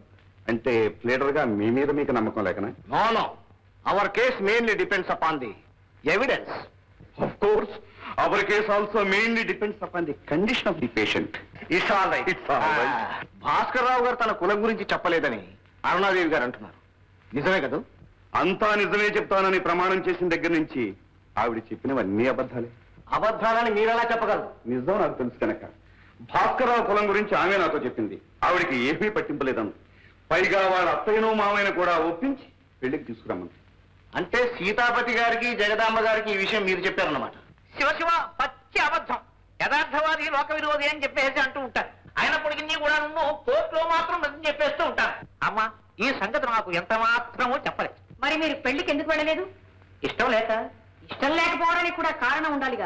S1: అంటే ప్లేడర్ గా మీ మీద మీకు నమ్మకం లేకనా
S9: no no our case mainly depends upon the evidence
S1: of course our case also mainly depends upon the condition of the patient
S9: it's all right
S1: It's all right.
S9: Bhaskar Rao garu తన కులం గురించి చెప్పలేదని అరుణాదేవి గారు అంటున్నారు నిజమే కదా
S1: అంతా నిజమే చెప్తానని ప్రమాణం చేసిన దగ్గర నుంచి ఆవిడ చెప్పినవన్నీ అబద్ధాలే
S9: అబద్ధాలని మీరెలా చెప్పగలరు
S1: నిజం నాకు తెలుసు కనుక భాస్కరరావు కులం గురించి ఆమె నాతో చెప్పింది ఆవిడకి ఏమీ పట్టింపలేదను పైగా వాళ్ళ అత్తయ్యను మామయ్యను కూడా ఒప్పించి పెళ్లికి తీసుకురమ్మంది
S9: అంటే సీతాపతి గారికి జగదాంబ గారికి ఈ విషయం మీరు చెప్పారన్నమాట
S3: శివ శివ పచ్చి అబద్ధం యథార్థవాది లోక విరోధి అని చెప్పేసి అంటూ ఉంటారు అయినప్పటికీ నీ కూడా నువ్వు కోర్టులో మాత్రం నిజం చెప్పేస్తూ ఉంటాను అమ్మా ఈ సంగతి నాకు ఎంత మాత్రమో చెప్పలేదు
S2: మరి మీరు పెళ్లికి ఎందుకు వెళ్ళలేదు
S3: ఇష్టం లేక
S2: ఇష్టం లేకపోవడానికి కూడా కారణం ఉండాలిగా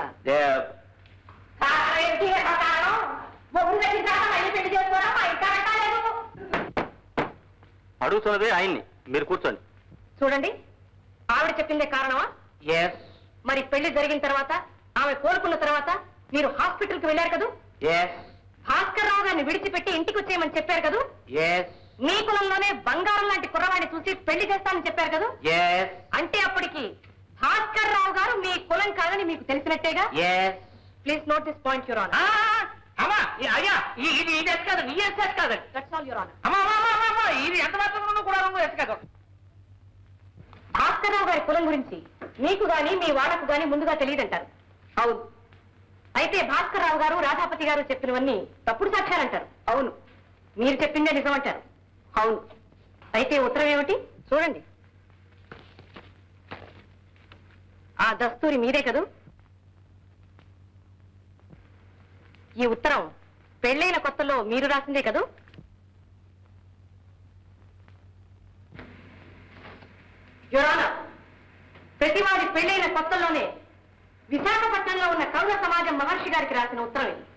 S9: అడుగుతున్నదే ఆయన్ని మీరు కూర్చోండి
S2: చూడండి ఆవిడ చెప్పిందే కారణమా
S3: ఎస్
S2: మరి పెళ్లి జరిగిన తర్వాత ఆమె కోలుకున్న తర్వాత మీరు హాస్పిటల్ కి వెళ్ళారు కదూ
S3: ఎస్
S2: భాస్కర్ రావు గారిని విడిచిపెట్టి ఇంటికి వచ్చేయమని చెప్పారు కదూ
S3: ఎస్
S2: మీ కులంలోనే బంగారం లాంటి కుర్రవాడిని చూసి పెళ్లి చేస్తానని చెప్పారు కదూ
S3: ఎస్
S2: అంటే అప్పటికి భాస్కర్ రావు గారు మీ కులం కాదని మీకు తెలిసినట్టేగా
S3: yes
S2: please note this point your honour
S3: అమ్మా ఈ- అయ్యా ఈ- ఇది ఇది ఎస్ కాదు నీ ఎస్ ఎస్ కాదు
S2: దట్స్ ఆల్ యువర్ ఆనర్
S3: అమ్మా అమ్మా, అమ్మా, అమ్మా, ఇది ఎంత మాత్రం కూడా నువ్వు ఎస్ కాదు
S2: భాస్కర్ రావు గారి కులం గురించి మీకు గాని మీ వాళ్ళకు గాని ముందుగా తెలియదంటారు అవును అయితే భాస్కర్ రావు గారు రాధాపతి గారు చెప్పినవన్నీ తప్పుడు సాక్ష్యాలంటారు అవును మీరు చెప్పిందే నిజం అంటారు అవును అయితే ఉత్తరం ఏమిటి చూడండి ఆ దస్తూరి మీదే కదూ ఈ ఉత్తరం పెళ్ళైన కొత్తలో మీరు రాసిందే కదూ యురానా ప్రతివాడి పెళ్ళైన కొత్తలోనే విశాఖపట్నంలో ఉన్న కౌల సమాజం మహర్షి గారికి రాసిన ఉత్తరం ఇది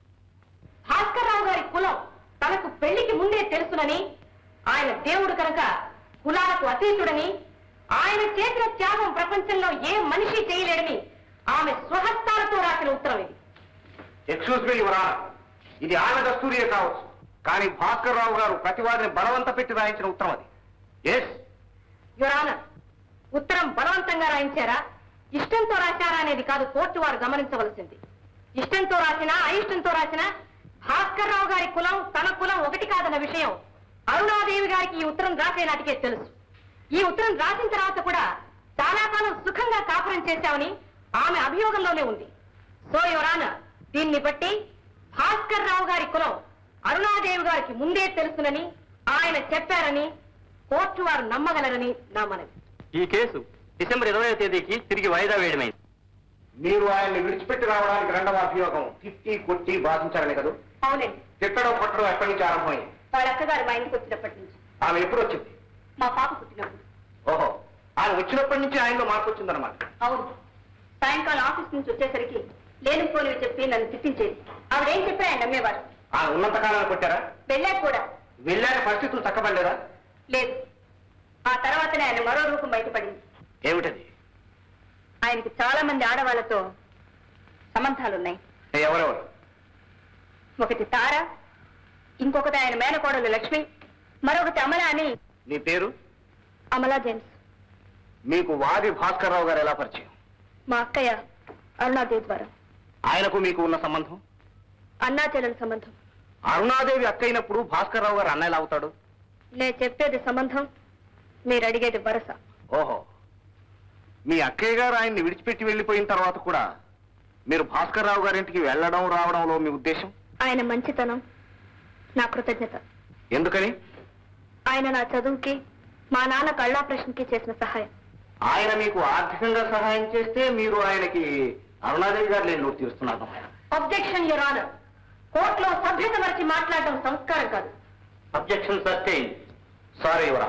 S2: భాస్కర్ రావు గారి కులం తనకు పెళ్లికి ముందే తెలుసునని ఆయన దేవుడు కనుక కులాలకు అతీతుడని ఆయన చేసిన త్యాగం ప్రపంచంలో ఏ మనిషి చేయలేడని ఆమె స్వహస్తాలతో రాసిన ఉత్తరం ఇది
S9: ఎక్స్క్యూజ్ మీ యువరా ఇది ఆమె దస్తూరియే కావచ్చు కానీ భాస్కర్ రావు గారు ప్రతివాదిని బలవంత పెట్టి రాయించిన ఉత్తరం అది ఎస్
S2: యురానర్ ఉత్తరం బలవంతంగా రాయించారా ఇష్టంతో రాశారా అనేది కాదు కోర్టు వారు గమనించవలసింది ఇష్టంతో రాసినా అయిష్టంతో రాసినా భాస్కర్ రావు గారి కులం తన కులం ఒకటి కాదన్న విషయం అరుణాదేవి గారికి ఈ ఉత్తరం రాసే నాటికే తెలుసు ఈ ఉత్తరం రాసిన తర్వాత కూడా చాలా కాలం సుఖంగా కాపురం చేశామని ఆమె అభియోగంలోనే ఉంది సో యువరానర్ దీన్ని బట్టి భాస్కర్ రావు గారి కులం అరుణాదేవి గారికి ముందే తెలుసునని ఆయన చెప్పారని కోర్టు వారు నమ్మగలరని నా మనవి
S4: ఈ కేసు డిసెంబర్ ఇరవై తేదీకి తిరిగి వాయిదా వేయడమైంది
S9: మీరు ఆయన్ని విడిచిపెట్టి రావడానికి రెండవ అభియోగం తిట్టి కొట్టి బాధించారని కదా
S2: అవునండి
S9: తిట్టడం కొట్టడం ఎక్కడి నుంచి ఆరంభమైంది
S2: వాళ్ళ అక్కగారు మా ఇంటికి వచ్చినప్పటి నుంచి
S9: ఆమె ఎప్పుడు వచ్చింది
S2: మా పాప పుట్టినప్పుడు
S9: ఓహో ఆయన వచ్చినప్పటి నుంచి ఆయనలో మార్పు వచ్చిందనమాట
S2: అవును సాయంకాలం ఆఫీస్ నుంచి వచ్చేసరికి లేనిపోనివి చెప్పి నన్ను తిట్టించేది ఆవిడేం చెప్పి ఆయన నమ్మేవారు
S9: ఆయన ఉన్నంత కాలాన్ని కొట్టారా
S2: వెళ్ళాక కూడా
S9: వెళ్ళాక పరిస్థితులు చక్కబడలేదా
S2: లేదు ఆ తర్వాతనే ఆయన మరో రూపం బయటపడింది
S9: ఏమిటది
S2: ఆయనకి చాలా మంది ఆడవాళ్లతో సంబంధాలున్నాయి
S9: ఎవరెవరు
S2: ఒకటి తార ఇంకొకటి ఆయన మేనకోడలు లక్ష్మి మరొకటి అమల అని
S9: నీ పేరు
S2: అమలా జేమ్స్
S9: మీకు వాది భాస్కర్ రావు గారు ఎలా పరిచయం
S2: మా అక్కయ్య అరుణాదేవి ద్వారా
S9: ఆయనకు మీకు ఉన్న సంబంధం
S2: అన్నా చెల్లెల సంబంధం
S9: అరుణాదేవి అక్కయినప్పుడు భాస్కర్ రావు గారు అన్నయ్యలా అవుతాడు
S2: నేను చెప్పేది సంబంధం మీరు అడిగేది వరస
S9: ఓహో మీ అక్కయ్య గారు ఆయన్ని విడిచిపెట్టి వెళ్ళిపోయిన తర్వాత కూడా మీరు భాస్కర్ రావు గారింటికి వెళ్ళడం రావడంలో మీ ఉద్దేశం
S2: ఆయన మంచితనం నా కృతజ్ఞత
S9: ఎందుకని
S2: ఆయన నా చదువుకి మా నాన్న కళ్ళాపరేషన్కి చేసిన సహాయం
S9: ఆయన మీకు ఆర్థికంగా సహాయం చేస్తే మీరు ఆయనకి అరుణాదేవి గారు లేని నోటు తీరుస్తున్నారు
S2: అబ్జెక్షన్ యువర్ ఆనర్ కోర్టులో సభ్యత మరిచి మాట్లాడడం సంస్కారం కాదు
S9: objection sustain sorry your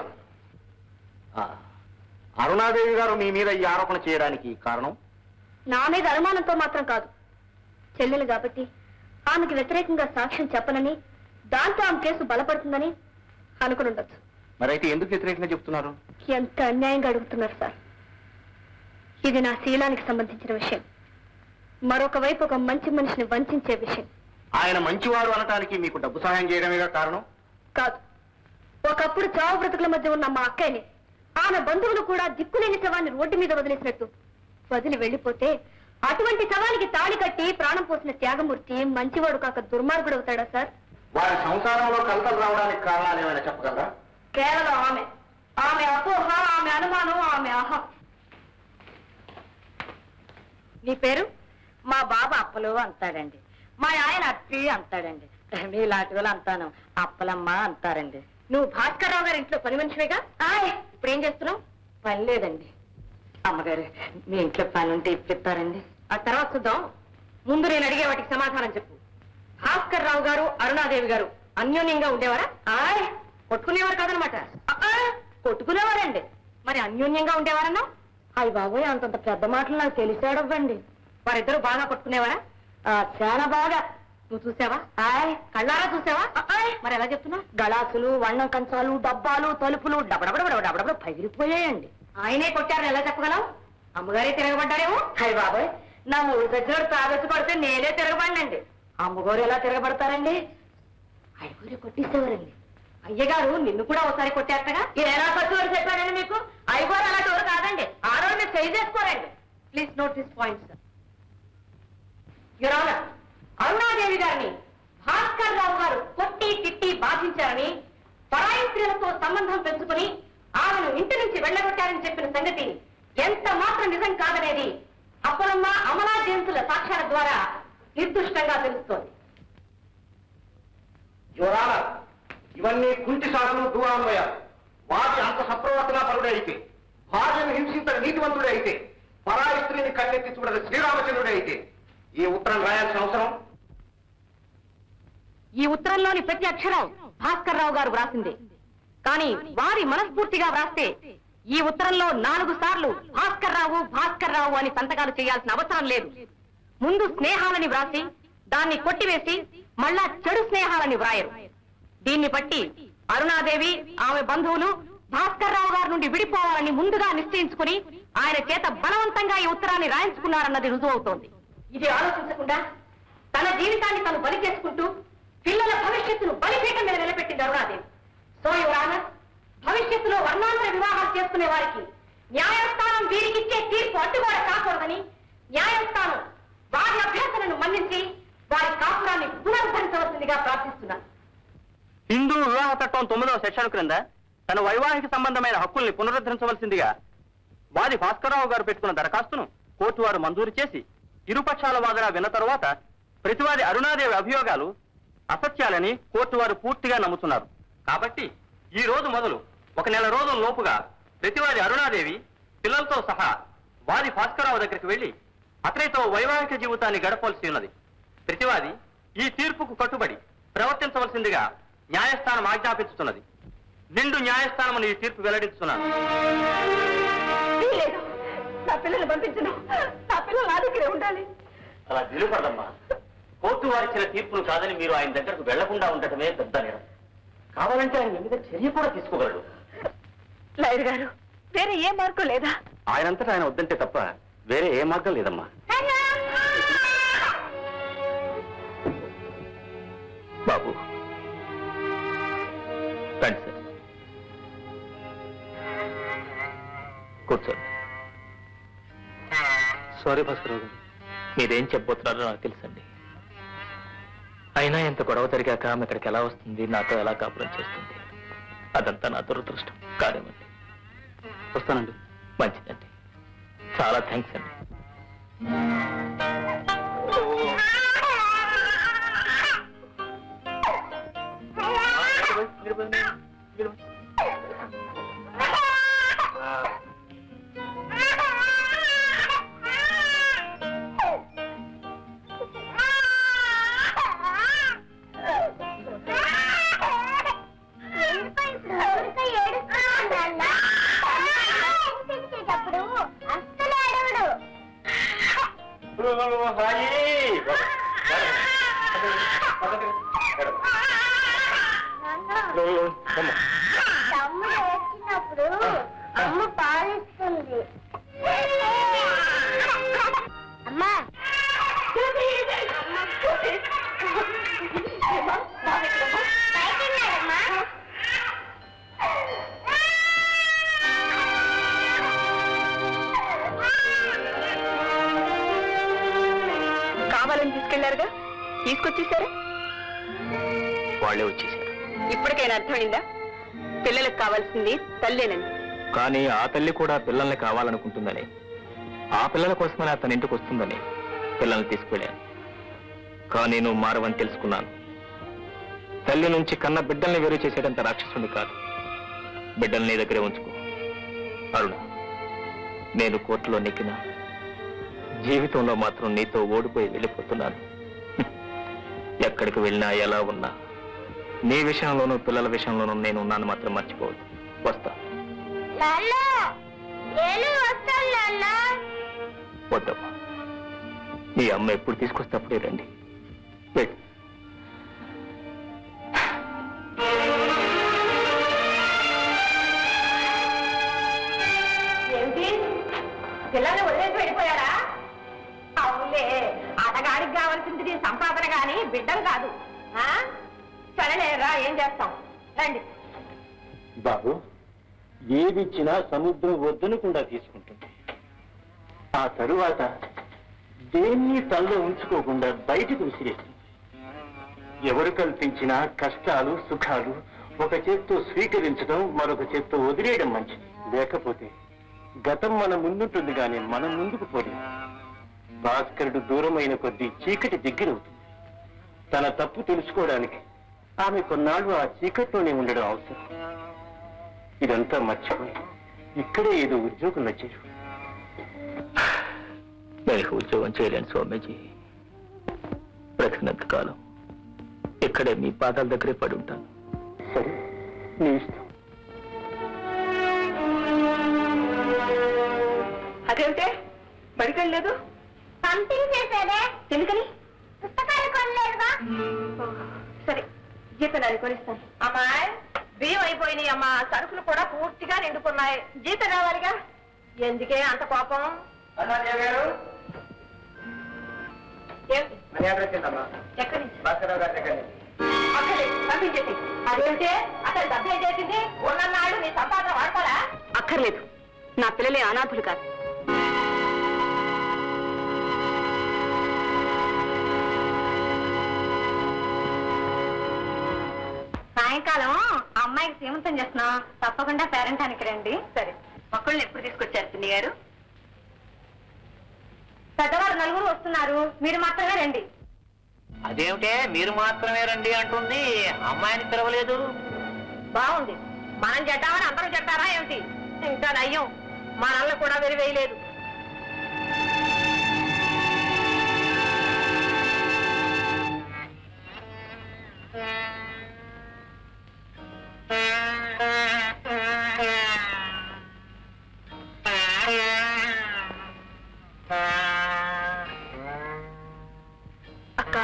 S9: Arunadevi garu మీ మీద ఈ ఆరోపణ చేయడానికి కారణం
S2: నా మీద అనుమానంతో మాత్రం కాదు చెల్లెలు కాబట్టి ఆమెకి వ్యతిరేకంగా సాక్ష్యం చెప్పనని దాంతో ఆమె కేసు బలపడుతుందని అనుకుని ఉండొచ్చు
S9: మరైతే ఎందుకు వ్యతిరేకంగా చెప్తున్నారు
S2: ఎంత అన్యాయంగా అడుగుతున్నారు సార్ ఇది నా శీలానికి సంబంధించిన విషయం మరొక వైపు ఒక మంచి మనిషిని వంచే విషయం
S9: ఆయన మంచివాడు అనటానికి మీకు డబ్బు సహాయం చేయడమేగా కారణం
S2: కాదు ఒకప్పుడు చావు బ్రతుకుల మధ్య ఉన్న మా అక్కయ్యని ఆమె బంధువులు కూడా దిక్కులేని శవాన్ని రోడ్డు మీద వదిలేసినట్టు వదిలి వెళ్ళిపోతే అటువంటి శవానికి తాళి కట్టి ప్రాణం పోసిన త్యాగమూర్తి మంచివాడు కాక దుర్మార్గుడు అవుతాడా సార్
S9: వారి సంసారంలో కలతలు రావడానికి కారణాలు ఏమైనా చెప్పగలరా
S2: కేవలం ఆమె ఆమె అపోహ ఆమె అనుమానం ఆమె అహం నీ పేరు మా బాబు అప్పలు అంటాడండి మా ఆయన అప్పి అంటాడండి మీలాంటి వాళ్ళు అంటాను అప్పలమ్మ అంటారండి నువ్వు భాస్కర్రావు గారి ఇంట్లో పని మనిషివేగా ఆయ్, ఇప్పుడు ఏం చేస్తున్నావు పని లేదండి అమ్మగారు మీ ఇంట్లో పని ఉంటే ఇప్పిస్తారండి ఆ తర్వాత చూద్దాం ముందు నేను అడిగే వాటికి సమాధానం చెప్పు భాస్కర్ రావు గారు అరుణాదేవి గారు అన్యోన్యంగా ఉండేవారా ఆయ్ కొట్టుకునేవారు కాదనమాట ఆ, ఆ, కొట్టుకునేవారండి మరి అన్యోన్యంగా ఉండేవారన్నా అయ్యి బాబోయ్ అంతంత పెద్ద మాటలు నాకు తెలిసాడవ్వండి వారిద్దరు బాగా కొట్టుకునేవారా ఆ, చాలా బాగా నువ్వు చూసావా ఆయ్ కళ్ళారా చూసావా ఆ, ఆయ్, మరి ఎలా చెప్తున్నా గళాసులు వన్నం కంచాలు డబ్బాలు తలుపులు డబడబడ డబడబడ పగిలిపోయాయండి ఆయనే కొట్టారని ఎలా చెప్పగలవు అమ్మగారే తిరగబడ్డారేమో అయ్య బాబాయ్ నా ఊరు దగ్గర తాగొచ్చి పడితే నేనే తిరగబడినండి అమ్మగారు ఎలా తిరగబడతారండి అయ్యగారు కొట్టేసేవారండి అయ్యగారు నిన్ను కూడా ఒకసారి కొట్టేస్తగా ఎలా కొట్టువారు చెప్పారండి మీకు అయ్యగారు అలాంటి ఎవరు కాదండి ఆడవాళ్ళు మీరు చేయి చేసుకోరండి please note this point sir your Arunadevi గారిని భాస్కర్ రావు గారు కొట్టి తిట్టి బాధించారని పరాయి స్త్రీలతో సంబంధం పెంచుకుని ఆమెను ఇంటి నుంచి వెళ్ళగొట్టారని చెప్పిన సంగతి ఎంత మాత్రం నిజం కాదనేది అప్పలమ్మ అమలా జయంతుల సాక్ష్యాల ద్వారా నిర్దుష్టంగా తెలుస్తోంది
S9: యువరాల ఇవన్నీ కుంటి సాకులు దూరాన్వయాలు వాటి అంత సప్రవర్తన పరుడే అయితే భార్యను హింసించని నీతివంతుడే అయితే పరాయి స్త్రీని కన్నెత్తి చూడని శ్రీరామచంద్రుడే అయితే ఈ ఉత్తరం రాయాల్సిన అవసరం
S2: ఈ ఉత్తరంలోని ప్రతి అక్షరం భాస్కర్ రావు గారు వ్రాసిందే కానీ వారి మనస్ఫూర్తిగా వ్రాస్తే ఈ ఉత్తరంలో నాలుగు సార్లు భాస్కర్ రావు భాస్కర్ రావు అని సంతకాలు చేయాల్సిన అవసరం లేదు ముందు స్నేహాలని వ్రాసి దాన్ని కొట్టివేసి మళ్ళా చెడు స్నేహాలని వ్రాయరు దీన్ని బట్టి అరుణాదేవి ఆమె బంధువులు భాస్కర్ రావు గారి నుండి విడిపోవాలని ముందుగా నిశ్చయించుకుని ఆయన చేత బలవంతంగా ఈ ఉత్తరాన్ని రాయించుకున్నారన్నది రుజువవుతోంది ఇది ఆలోచించకుండా తన జీవితాన్ని తను బలి చేసుకుంటూ పిల్లల భవిష్యత్తును బలిపీఠం మీద నిలబెట్టింది అరుణాదేవి సో యువరాన భవిష్యత్తులో వర్ణాంతర వివాహాలు చేసుకునే వారికి న్యాయస్థానం వీరికిచ్చే తీర్పు అడ్డుగోడ కాకూడదని న్యాయస్థానం వారి అభ్యర్థనను మన్నించి వారి కాపురాన్ని పునరుద్ధరించవలసిందిగా ప్రార్థిస్తున్నాను
S10: హిందూ వివాహ చట్టం తొమ్మిదవ సెక్షన్ క్రింద తన వైవాహిక సంబంధమైన హక్కుల్ని పునరుద్ధరించవలసిందిగా వాది భాస్కరరావు గారు పెట్టుకున్న దరఖాస్తును కోర్టు వారు మంజూరు చేసి ఇరుపక్షాల వాదన విన్న తరువాత ప్రతివాది అరుణాదేవి అభియోగాలు అసత్యాలని కోర్టు వారు పూర్తిగా నమ్ముతున్నారు కాబట్టి ఈ రోజు మొదలు ఒక నెల రోజుల లోపుగా ప్రతివాది అరుణాదేవి పిల్లలతో సహా వాది భాస్కరరావు దగ్గరికి వెళ్లి అతనితో వైవాహిక జీవితాన్ని గడపవలసి ఉన్నది ప్రతివాది ఈ తీర్పుకు కట్టుబడి ప్రవర్తించవలసిందిగా న్యాయస్థానం ఆజ్ఞాపించుతున్నది నిండు న్యాయస్థానం ఈ తీర్పు వెల్లడించుతున్నాను
S2: వీల్లేదు నా పిల్లల్ని పంపించను నా పిల్లలు నా దగ్గరే ఉండాలి
S4: అలా నిలబడమ్మా కోర్టు వారిచ్చిన తీర్పును కాదని మీరు ఆయన దగ్గరకు వెళ్లకుండా ఉండటమే పెద్ద నేరం కావాలంటే ఆయన మీ మీద చర్య కూడా తీసుకోగలడు
S2: లాయర్ గారు వేరే ఏ మార్గం లేదా
S10: ఆయనంతటా ఆయన వద్దంటే తప్ప వేరే ఏ మార్గం లేదమ్మా బాబు రండి సార్ కూర్చోండి సారీ భాస్కరరావు గారు మీరేం చెప్పబోతున్నారో నాకు తెలుసండి అయినా ఇంత గొడవ జరిగాక ఆమె ఇక్కడికి ఎలా వస్తుంది నాతో ఎలా కాపురం చేస్తుంది అదంతా నా దురదృష్టం కాదేమండి వస్తానండి మంచిదండి చాలా థ్యాంక్స్ అండి
S8: అస్సలు అడవడు తమ్ముడు వచ్చినప్పుడు అమ్మ పాలిస్తుంది అమ్మా బయట ఉన్నాడమ్మా
S2: కావాలని తీసుకెళ్లారుగా తీసుకొచ్చేసారు
S10: వాళ్ళే వచ్చేసారు
S2: ఇప్పటికైనా అర్థమైందా పిల్లలకు కావాల్సింది తల్లేనండి
S10: కానీ ఆ తల్లి కూడా పిల్లల్ని కావాలనుకుంటుందని ఆ పిల్లల కోసమని తన ఇంటికి వస్తుందని పిల్లల్ని తీసుకువెళ్ళాను కానీ నువ్వు మారవని తెలుసుకున్నాను తల్లి నుంచి కన్న బిడ్డల్ని వేరు చేసేటంత రాక్షసుని కాదు బిడ్డల్ని నీ దగ్గరే ఉంచుకో అరుణ నేను కోర్టులో నెక్కిన జీవితంలో మాత్రం నీతో ఓడిపోయి వెళ్ళిపోతున్నాను ఎక్కడికి వెళ్ళినా ఎలా ఉన్నా నీ విషయంలోనూ పిల్లల విషయంలోనూ నేను ఉన్నాను మాత్రం మర్చిపోవద్దు వస్తా
S8: నాన్న నేను వస్తాను నాన్న
S10: వద్దమ్మా నీ అమ్మ ఎప్పుడు తీసుకొస్తే అప్పుడే రండి వెళ్ళు.
S2: ఏమిటి పిల్లల్ని వదిలేసి వెళ్ళిపోయారా అవునులే అతగాడికి కావాల్సింది నీ సంపాదన గాని బిడ్డలు కాదు ఆ? సరేలేరా ఏం చేస్తాం రండి
S4: బాబు ఏదిచ్చినా సముద్రం వద్దనకుండా తీసుకుంటుంది ఆ తరువాత దేన్ని తల్లో ఉంచుకోకుండా బయటకు విసిరేస్తుంది ఎవరు కల్పించిన కష్టాలు సుఖాలు ఒక చేత్తో స్వీకరించడం మరొక చేత్తో వదిలేయడం మంచిది లేకపోతే గతం మన ముందుంటుంది కానీ మనం ముందుకు పోలేదు భాస్కరుడు దూరమైన కొద్దీ చీకటి దగ్గరవుతుంది తన తప్పు తెలుసుకోవడానికి ఆమె కొన్నాళ్ళు ఆ చీకట్లోనే ఉండడం అవసరం ఇదంతా మర్చిపోయి ఇక్కడే ఏదో ఉద్యోగం నచ్చేరు
S10: నేను ఉద్యోగం చేయలేను స్వామీజీ బ్రతికినంత కాలం ఇక్కడే మీ పాదాల దగ్గరే పడి ఉంటాను
S4: సరే నీ ఇష్టం
S2: అదేమిటే బడికెళ్ళలేదు
S8: పంపించేసారే
S2: ఎందుకని
S8: పుస్తకాలు కొనలేదుగా
S2: సరే జీతనాలు కొనిస్తాను అమ్మాయి బియ్యం అయిపోయినాయి అమ్మా సరుకులు కూడా పూర్తిగా నిండుకున్నాయి జీతం రావాలిగా ఎందుకే అంత కోపం ఏమిటి? ఎక్కడి నుంచి అక్కర్లేదు, పంపించేసి అదేంటే అసలు డబ్బు ఏం చేసింది ఉన్ననాళ్ళు నీ సంపాదన వాడతారా అక్కర్లేదు నా పిల్లలే అనాథులు కాదు సాయంకాలం అమ్మాయికి సీమంతం చేస్తున్నాం తప్పకుండా పేరెంటానికి రండి సరే మొక్కల్ని ఎప్పుడు తీసుకొచ్చారు పిన్ని గారు పెద్దవారు నలుగురు వస్తున్నారు మీరు మాత్రమే రండి
S3: అదేమిటే మీరు మాత్రమే రండి అంటుంది అమ్మాయిని పిలవలేదు
S2: బాగుంది మనం చెడ్డామని అందరూ చెడ్డారా ఏమిటి ఇంకా నయ్యం మనల్ని కూడా వెలివేయలేదు అక్క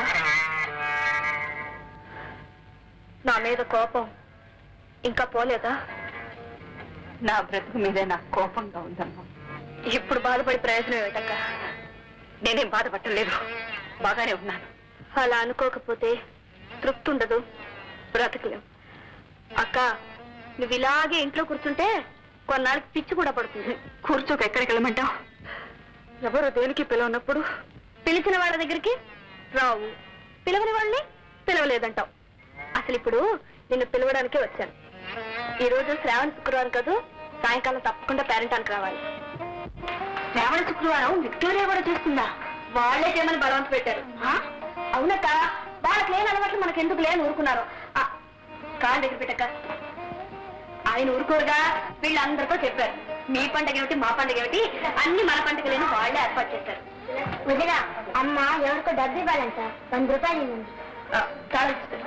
S2: నా మీద కోపం ఇంకా పోలేదా నా బ్రతుకు మీదే నాకు కోపంగా ఉందమ్మా ఇప్పుడు బాధపడి ప్రయోజనం ఏమిటక్క నేనేం బాధపట్టలేదు బాగానే ఉన్నాను అలా అనుకోకపోతే తృప్తి ఉండదు బ్రతకలేం అక్క నువ్వు ఇలాగే ఇంట్లో కూర్చుంటే కొన్నాళ్ళకి పిచ్చి కూడా పడుతుంది కూర్చోక ఎక్కడికి వెళ్ళమంటావు ఎవరు దేనికి పిలవనప్పుడు పిలిచిన వాళ్ళ దగ్గరికి రావు పిలవని వాళ్ళని పిలవలేదంటావు అసలు ఇప్పుడు నిన్ను పిలవడానికే వచ్చాను ఈ రోజు శ్రావణ శుక్రవారం కాదు సాయంకాలం తప్పకుండా పేరెంటానికి రావాలి శ్రావణ శుక్రవారం విక్టోరియా కూడా చేస్తుందా వాళ్ళే చేయమని బలవంత పెట్టారు ఆ? అవునక్క వాళ్ళకి లేని అలవాట్లు మనకి ఎందుకు లేని ఊరుకున్నారు ఆ, కాళ్ళ దగ్గర పెట్టక్క ఆయన ఊరుకోరుగా వీళ్ళందరితో చెప్పారు మీ పండగ ఏమిటి మా పండగ ఏమిటి అన్ని మన పండుగలేని వాళ్ళే ఏర్పాటు చేశారు
S8: వదిన అమ్మ ఎవరికో డబ్బు ఇవ్వాలంట వంద రూపాయలు ఇవ్వండి
S2: ఆ, చాలా ఇష్టం.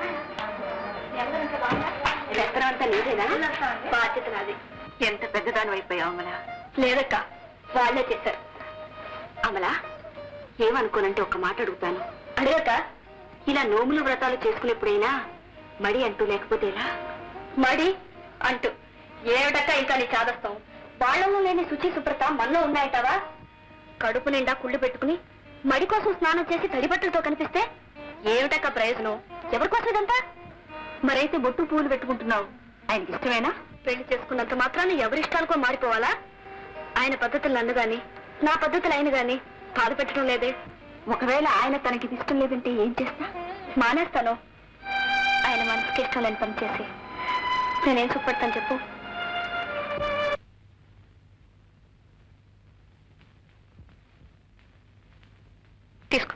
S2: ఎత్తనం అంతా నీదేనా బాధ్యత నాది ఎంత పెద్దదాని అయిపోయావు అమల లేదక్క వాళ్ళే చేశారు అమల ఏమనుకోనంటే ఒక మాట అడుగుతాను అడగక ఇలా నోములు వ్రతాలు చేసుకునేప్పుడైనా మడి అంటూ లేకపోతే ఎలా మడి అంటూ ఏమిటక్క ఇంకా నీ చాదస్తాం వాళ్ళలో లేని శుచి శుభ్రత మనలో ఉన్నాయటవా కడుపు నిండా కుళ్ళు పెట్టుకుని మడి కోసం స్నానం చేసి తడిబట్టలతో కనిపిస్తే ఏమిటక్క ప్రయోజనం ఎవరి కోసం ఇదంతా మరైతే బొట్టు పూలు పెట్టుకుంటున్నావు ఆయనకి ఇష్టమేనా పెళ్లి చేసుకున్నంత మాత్రాన్ని ఎవరి ఇష్టాలకో మారిపోవాలా ఆయన పద్ధతులు నన్ను గాని నా పద్ధతులు ఆయన గాని బాధ పెట్టడం లేదే
S5: ఒకవేళ ఆయన తనకి ఇది ఇష్టం లేదంటే ఏం చేస్తా మానేస్తాను ఆయన మనసుకి ఇష్టం లేని పని చేసి నేనేం సుఖపడతాను చెప్పు తీసుకో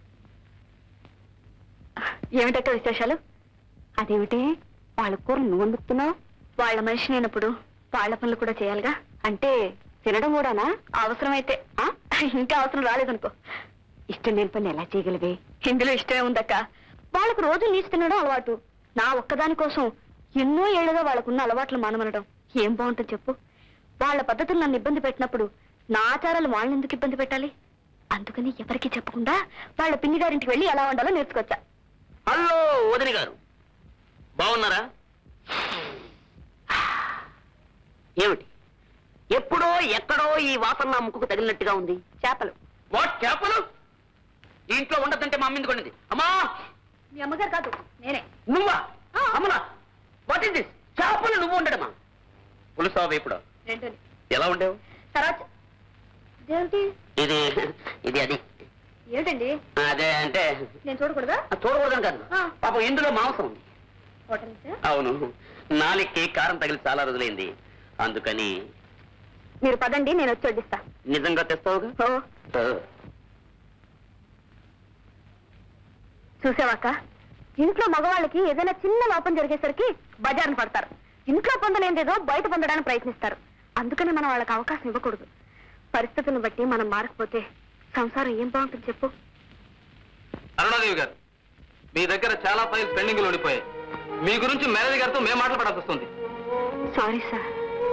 S5: ఏమిటక్క విశేషాలు అదేమిటి వాళ్ళ కూర నువ్వు వండుతున్నావు వాళ్ళ మనిషి నేనప్పుడు వాళ్ళ పనులు కూడా చేయాలిగా అంటే తినడం కూడానా అవసరమైతే ఆ? ఇంకా అవసరం రాలేదనుకో ఇష్టం లేని పని ఎలా చేయగలిగే ఇందులో ఇష్టమే ఉందక్క వాళ్ళకు రోజు నీసు తినడం అలవాటు నా ఒక్కదాని కోసం ఎన్నో ఏళ్ళుగా వాళ్ళకున్న అలవాట్లు మానమనడం ఏం బాగుంటుంది చెప్పు వాళ్ళ పద్ధతులు నన్ను ఇబ్బంది పెట్టినప్పుడు నా ఆచారాలు వాళ్ళని ఎందుకు ఇబ్బంది పెట్టాలి అందుకని ఎవరికీ చెప్పకుండా వాళ్ళ పిన్ని గారింటికి వెళ్ళి ఎలా ఉండాలో నేర్చుకొచ్చా
S7: హలో వదిన గారు బాగున్నారా ఏమిటి ఎప్పుడో ఎక్కడో ఈ వాసన నా ముక్కుకు తగిలినట్టుగా ఉంది
S5: చేపలు
S7: వాట్ చేపలు ఇంట్లో ఉండదంటే మా అమ్మింది కొనింది అమ్మా
S5: మీ అమ్మగారు కాదు నేనే
S7: నువ్వా అమ్మనా వాట్ ఇస్ దిస్ చేపలు నువ్వు ఉండడమా పులుసా వేపుడా
S5: రెండోని
S7: ఎలా ఉండేవు
S5: తర్వాత ఇదేమిటి
S7: ఇది ఇది అది
S5: ఏమిటండి
S7: అదే అంటే
S5: నేను చూడకూడదా
S7: చూడకూడదని కాదు
S5: ఆ.
S7: పాపం ఇందులో మాంసం ఉంది
S5: హోటల్ నుంచా?
S7: అవును నాలుగుకి కారం తగిలి చాలా రోజులైంది అందుకని
S5: మీరు పదండి నేను వచ్చి వడ్డిస్తా
S7: నిజంగా తెస్తావుగా
S5: ఓ
S7: ఆ.
S5: చూసావాక ఇంట్లో మగవాళ్ళకి ఏదైనా చిన్న లోపం జరిగేసరికి బజార్ని పడతారు ఇంట్లో పొందలేదేదో బయట పొందడానికి ప్రయత్నిస్తారు అందుకని మనం వాళ్ళకి అవకాశం ఇవ్వకూడదు పరిస్థితులను బట్టి మనం మారకపోతే సంసారం ఏం బాగుంటుంది చెప్పు
S10: అరుణాదేవి గారు మీ దగ్గర చాలా ఫైల్స్ పెండింగ్ లో ఉండిపోయాయి మీ గురించి మేనేజర్ గారితో మేము మాట్లాడాల్సి వస్తుంది
S5: సారీ సార్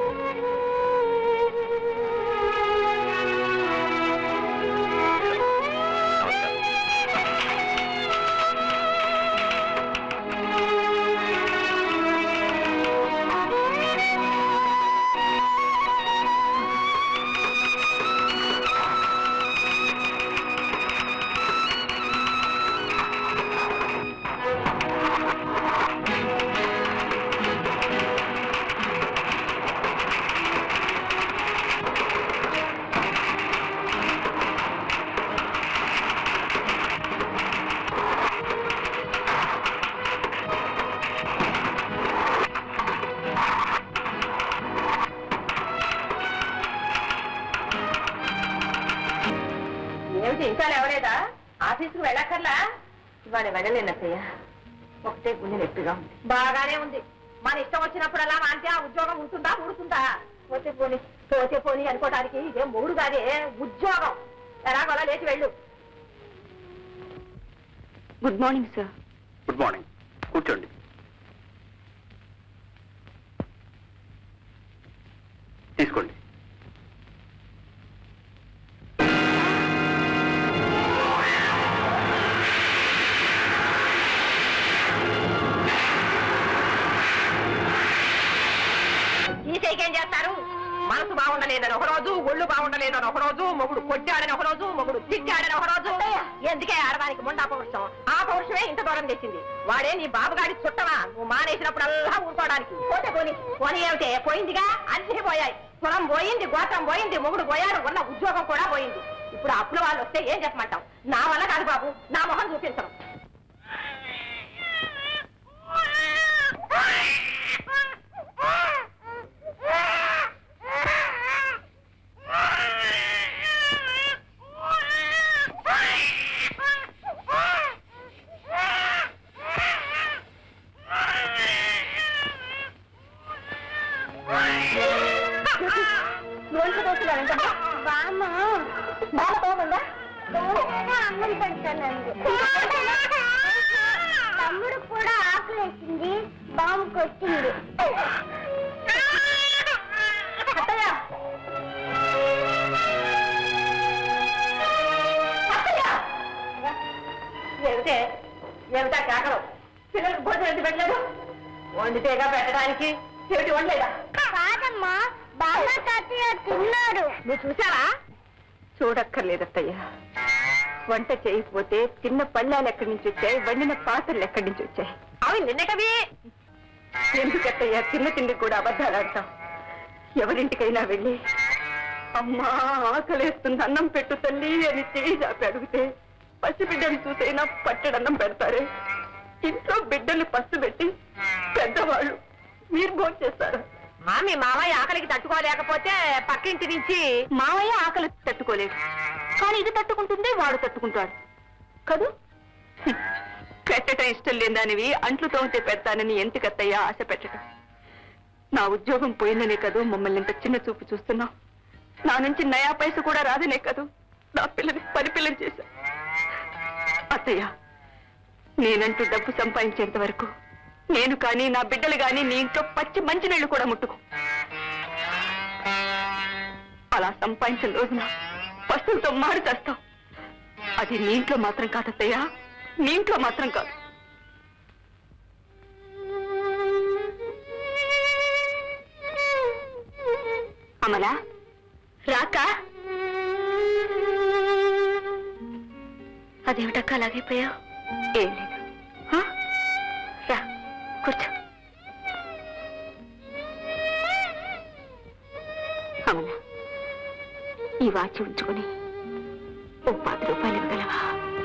S2: ఏమిటి ఇంకా లేవలేదా ఆఫీసుకు వెళ్ళక్కర్లా ఇవాళ వెళ్ళలేనత్తయ్య ఒకటే గుండె నొప్పిగా ఉంది బాగానే ఉంది మన ఇష్టం వచ్చినప్పుడల్లా అంటే ఆ ఉద్యోగం ఉంటుందా ఊడుతుందా పోతే పోని పోతే పోని అనుకోవడానికి ఇదేం మూడు కాదే ఉద్యోగం ఎలాగోలా లేచి వెళ్ళు
S5: good morning sir
S1: good morning కూర్చోండి తీసుకోండి
S2: తీసేకేం చేస్తారు మనసు బాగుండలేదని ఒక రోజు ఒళ్ళు బాగుండలేదని ఒక రోజు మొగుడు కొట్టాడని ఒక రోజు మొగుడు తిట్టాడని ఒక రోజు ఎందుకే ఆడడానికి ముండా పౌరుషం ఆ పౌరుషమే ఇంత దూరం తెచ్చింది వాడే నీ బాబుగాడి చుట్టమా నువ్వు మానేసినప్పుడల్లా ఊరుకోవడానికి పోతే పోని పోనీ ఏమిటే పోయిందిగా అన్ని పోయాయి కులం పోయింది గోత్రం పోయింది మొగుడు పోయాడు ఉన్న ఉద్యోగం కూడా పోయింది ఇప్పుడు అప్పుల వాళ్ళు వస్తే ఏం చెప్పమంటావు నా వల్ల కాదు బాబు నా మొహం చూపించడం
S5: ఒంట్లో దోస్తున్నానంటే బామ్మ బామ్మ బాగుందా అన్నం పెడతానండి తమ్ముడు కూడా ఆకలి వేసింది బామ్మ కొట్టింది అత్తయ్య
S2: అత్తయ్య! ఏమిటే ఏమిటా కేకలు పిల్లలకు భోజనం ఎందుకు పెట్టలేదు వండితేగా పెట్టడానికి ఏమిటి వండలేదా
S5: కాదమ్మా బామ్మ తాతయ్య తిన్నారు
S2: నువ్వు చూసావా చూడక్కర్లేదత్తయ్య వంట చేయకపోతే తిన్న పళ్ళాలు ఎక్కడి నుంచి వచ్చాయి వండిన పాత్రలు ఎక్కడి నుంచి వచ్చాయి అవి నిన్నటవి ఎందుకత్తయ్య తిన్న తిండి కూడా అబద్ధాలు ఆడతాం ఎవరింటికైనా వెళ్ళి అమ్మా ఆకలేస్తుంది అన్నం పెట్టు తల్లి అని చేయి చాపి అడిగితే పసిబిడ్డని చూసైనా పట్టడన్నం పెడతారే ఇంట్లో బిడ్డల్ని పసు పెట్టి పెద్దవాళ్ళు మీరు భోజనం చేస్తారు మీ మామయ్య ఆకలికి తట్టుకోలేకపోతే పక్కింటి నుంచి మామయ్య ఆకలి తట్టుకోలేడు కానీ ఇది తట్టుకుంటుంది వాడు తట్టుకుంటాడు కదూ హ్మ్. పెట్టడం ఇష్టం లేని దానివి అంట్లు తోమితే పెడతానని ఎంతకత్తయ్యా ఆశ పెట్టడం నా ఉద్యోగం పోయిందనే కదూ మమ్మల్ని ఇంత చిన్న చూపు చూస్తున్నావు నా నుంచి నయా పైస కూడా రాదనే కదూ నా పిల్లని పని పిల్లని చేశా అత్తయ్య నేనంటూ డబ్బు సంపాదించేంత వరకు నేను కానీ నా బిడ్డలు కానీ నీ ఇంట్లో పచ్చి మంచినీళ్లు కూడా ముట్టుకో అలా సంపాదించిన రోజున పశువులతో మారు చేస్తావు అది నీ ఇంట్లో మాత్రం కాదత్తయ్యా నీ ఇంట్లో మాత్రం కాదు అమలా రాక అదేమిటక్క అలాగైపోయావు ఏం లేదు హ? రా కూర్చో అమలా ఈ వాచి ఉంచుకొని ఓ పది రూపాయలు ఇవ్వగలవా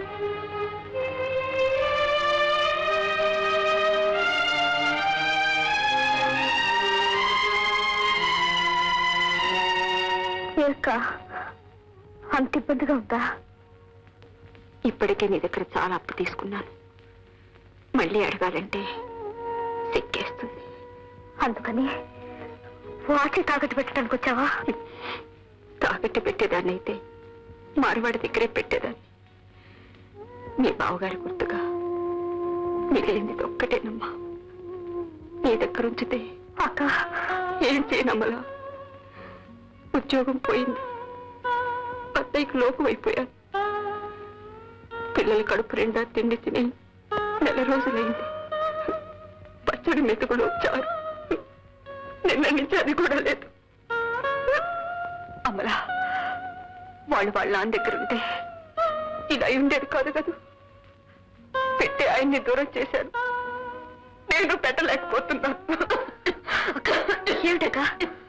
S2: ఏక్క అంత ఇబ్బందిగా ఉందా ఇప్పటికే నీ దగ్గర చాలా అప్పు తీసుకున్నాను మళ్ళీ అడగాలంటే సిక్కేస్తుంది అందుకని వాచి తాకట్టు పెట్టడానికి వచ్చావా తాకట్టు పెట్టేదాన్ని అయితే మారవాడి దగ్గరే పెట్టేదాన్ని మీ బావగారి గుర్తుగా మిగిలింది ఇది ఒక్కటేనమ్మా నీ దగ్గర ఉంచితే అక్క ఏం చేయనమ్మలా ఉద్యోగం పోయింది అత్తయ్యకి లోపం అయిపోయాను పిల్లల కడుపు నిండా తిండి తిని నెల రోజులైంది పచ్చడి మెతుకులు వచ్చారు నిన్న నుంచి అది కూడా లేదు అమలా వాళ్ళు వాళ్ళ నాన్న దగ్గర ఉంటే ఇది అయి ఉండేది కాదు కదా పెట్టి ఆయన్ని దూరం చేశాను నేను పెట్టలేకపోతున్నాను ఏమిటక్క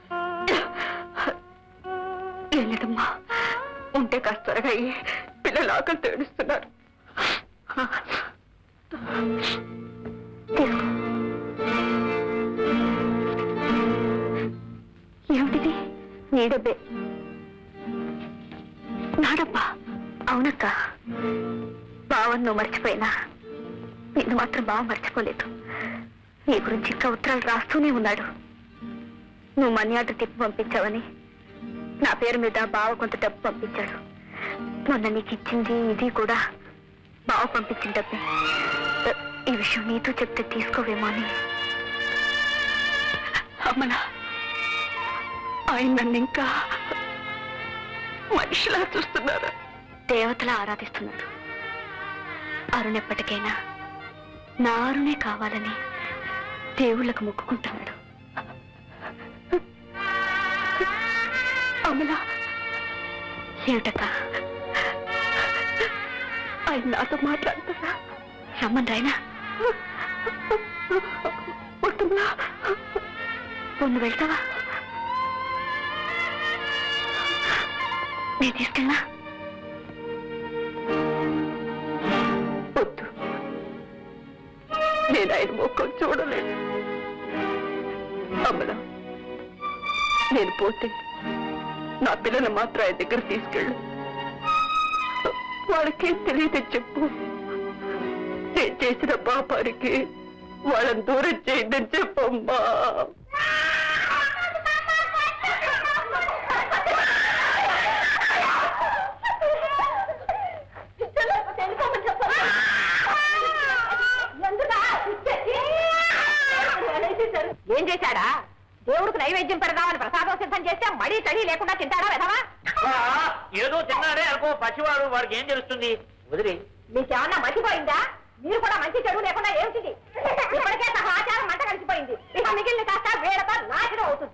S2: ఏం లేదమ్మా ఉంటే కాస్త త్వరగా అయ్యి పిల్లలు ఆకలి తేడుస్తున్నారు ఏమిటిది నీ డబ్బే నా డబ్బా అవునక్క బావని నువ్వు మర్చిపోయినా నిన్ను మాత్రం బావ మర్చిపోలేదు నీ గురించి ఇంకా ఉత్తరాలు రాస్తూనే ఉన్నాడు నువ్వు మనీ ఆర్డర్ తిప్పి పంపించావని నా పేరు మీద బావ కొంత డబ్బు పంపించాడు మొన్న నీకు ఇచ్చింది ఇది కూడా బావ పంపించిన డబ్బే అ, ఈ విషయం నీతో చెప్తే తీసుకోవేమో అని అమ్మనా ఆయన నన్ను ఇంకా మనిషిలా చూస్తున్నారా దేవతలా ఆరాధిస్తున్నారు అరుణ్ ఎప్పటికైనా నా అరుణే కావాలని దేవుళ్ళకు మొక్కుకుంటున్నాడు అమలా ఏమిటక్క ఆయన నాతో మాట్లాడుతున్నా రమ్మని రాయనా వస్తుందా నువ్వు వెళ్తావా నేను తీసుకెళ్ళా వద్దు నేను ఆయన ముఖం చూడలేదు అమలా నేను పోతే నా పిల్లలు మాత్రం ఆయన దగ్గర తీసుకెళ్ళు వాళ్ళకేం తెలియదని చెప్పు నేను చేసిన పాపానికి వాళ్ళని దూరం చేయొద్దని చెప్పమ్మా ఏం చేశాడా దేవుడికి నైవేద్యం పెడదామని ప్రసాదం సిద్ధం చేస్తే మడి తడి లేకుండా తింటాడా వెధవా
S3: ఏదో తిన్నాడే అనుకో పసివాడు వాడికి ఏం తెలుస్తుంది వదిలి
S2: మీకేమన్నా మర్చిపోయిందా మీరు కూడా మంచి చెడు లేకుండా ఏమిటిది ఇప్పటికే సహా ఆచారం మంట కలిసిపోయింది ఇక మిగిలిన కాస్త వేడత నాశనం అవుతుంది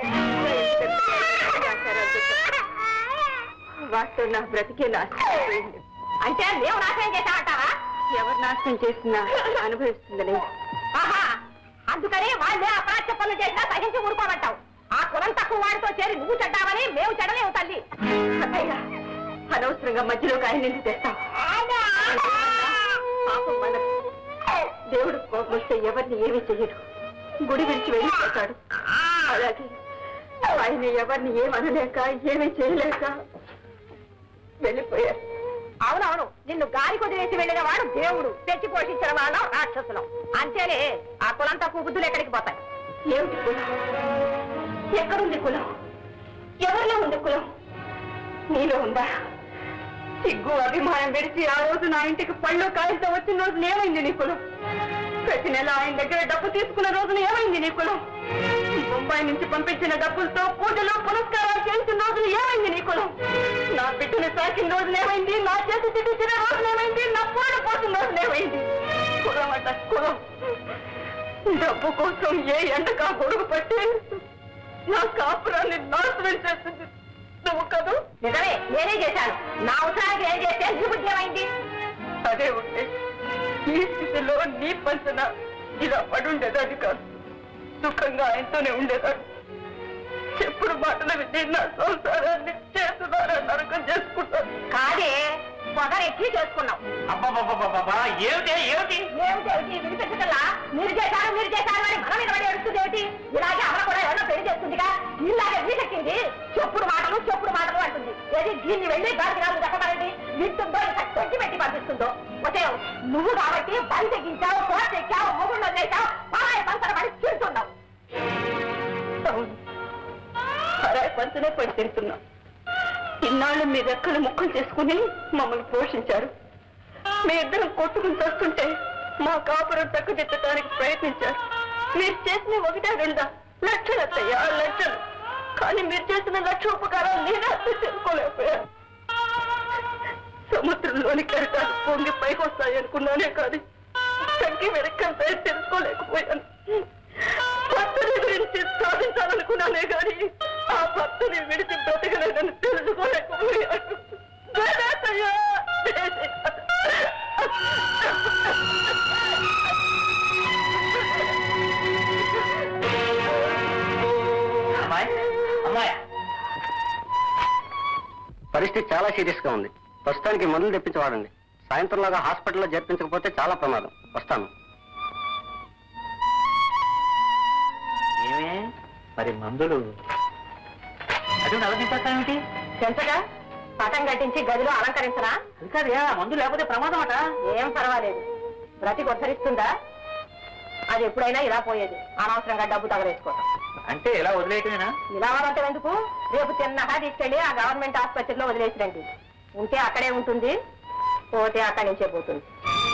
S2: వాటితో నా బ్రతికే నాశనం అంటే మేము నాశనం చేశామంటావా ఎవరు నాశనం చేసినా అనుభవిస్తుందని ఆహా అందుకని వాళ్ళే అపరాధ్య పనులు చేసినా సహించి ఊరుకోమంటావు ఆ కులం తక్కువ వాడితో చేరి నువ్వు చెడ్డావని మేము చెడలేవు తల్లి అత్తయ్య అనవసరంగా మధ్యలోకి ఆయన నిండి తెస్తాం పాపం మనది. దేవుడు కోపం వస్తే ఎవరిని ఏమీ చెయ్యడు గుడి విడిచి వెళ్ళిపోతాడు అలాగే ఆయన ఎవరిని ఏమనలేక ఏమీ చేయలేక వెళ్ళిపోయారు అవునవును నిన్ను గాలి కొదిలేసి వెళ్ళిన వాడు దేవుడు తెచ్చి పోషించిన వాళ్ళం రాక్షసులం అంతేలే ఆ కులంతా కుబుద్ధులు ఎక్కడికి పోతాయి ఏమిటి కులం ఎక్కడుంది కులం ఎవరిలో ఉంది కులం నీలో ఉందా సిగ్గు అభిమానం విడిచి ఆ రోజు నా ఇంటికి పళ్ళు కాయలతో వచ్చిన రోజున ఏమైంది నీ కులం ప్రతి నెల ఆయన దగ్గర డబ్బు తీసుకున్న రోజున ఏమైంది నీ కులం బొంబాయి నుంచి పంపించిన డబ్బులతో పూజలు పురస్కారాలు చేసిన రోజున ఏమైంది నీ కులం నా బిడ్డను సాకిన రోజున ఏమైంది నా చేతి తిట్టించిన రోజున ఏమైంది నా పూట పోసిన రోజున ఏమైంది కులం అంట కులం డబ్బు కోసం ఏ ఎండకా గొడుగు పట్టి నా కాపురాన్ని నాశనం చేస్తుంది నువ్వు కదూ నిజమే నేనే చేశాను నా అవసరానికి ఏం చేస్తే నీ బుద్ధి ఏమైంది అదే ఉంటే ఈ స్థితిలో నీ పంచన ఇలా పడుండేదాన్ని కాదు సుఖంగా ఆయనతోనే ఉండేదాన్ని చెప్పుడు మాటలు విని నా సంసారాన్ని చేస్తున్నారా నరకం చేసుకుంటాను కాదే పొగరెక్కి చేసుకున్నాం
S3: అబ్బాబాబాబా ఏమిటి ఏమిటి
S2: ఏమిటి వినిపించగల మీరు చేశారు మీరు చేశారు అని మనం మీద ఏడుస్తుంది ఏమిటి ఇలాగే అమ్మ కూడా ఎవరో పెళ్లి చేస్తుందిగా ఇలాగే వీటెక్కింది చెప్పుడు మాటలు చెప్పుడు మాటలు అంటుంది ఏది దీన్ని వెళ్ళి గాలికి రాదు చెప్పమనండి వింటుందో ఇంకా తొట్టి పెట్టి పంపిస్తుందో ఒకే నువ్వు కాబట్టి బలి తెగించావు కోట ఎక్కావు మొగుళ్ళు వదిలేశావు పరాయి పంచన పడి తింటున్నావు పరాయి పంచనే పడి తింటున్నావు ఇన్నాళ్ళు మీ రెక్కలు ముక్కలు చేసుకుని మమ్మల్ని పోషించారు మీ ఇద్దరం కొట్టుకుని చేస్తుంటే మా కాపురం చక్కదిద్దడానికి ప్రయత్నించారు మీరు చేసిన ఒకటే రెండా లక్షలు అత్తయ్యా లక్షలు కానీ మీరు చేసిన లక్ష ఉపకారాలు నేనే అర్థం చేసుకోలేకపోయాను సముద్రంలోని కెరటాలు పొంగి పైకి వస్తాయి అనుకున్నానే కానీ తగ్గి వెనక్కంతాయి తెలుసుకోలేకపోయాను భక్తుని గురించి సాధించాలనుకున్నానే కానీ ఆ భక్తుని విడిచి బ్రతకలేదని తెలుసుకోలేకపోయాను వేదాంతయ్యా,
S3: అమ్మాయి అమ్మాయి
S10: పరిస్థితి చాలా సీరియస్ గా ఉంది ప్రస్తుతానికి మందులు తెప్పించి వాడండి సాయంత్రంలోగా హాస్పిటల్లో చేర్పించకపోతే చాలా ప్రమాదం వస్తాను
S3: ఏమే మరి మందులు అటు నలదించేస్తామేమిటి
S2: చెంచగా పటం కట్టించి గదిలో అలంకరించరా
S3: అది కాదు మందు లేకపోతే ప్రమాదం అట
S2: ఏం పర్వాలేదు బ్రతికి ఉద్ధరిస్తుందా అది ఎప్పుడైనా ఇలా పోయేది అనవసరంగా డబ్బు తగలేసుకోవటం
S3: అంటే ఎలా వదిలేయటమేనా
S2: ఇలా వదలటం ఎందుకు రేపు తిన్నగా తీసుకెళ్లి ఆ గవర్నమెంట్ ఆసుపత్రిలో వదిలేసిరండి ఉంటే అక్కడే ఉంటుంది పోతే అక్కడి నుంచే పోతుంది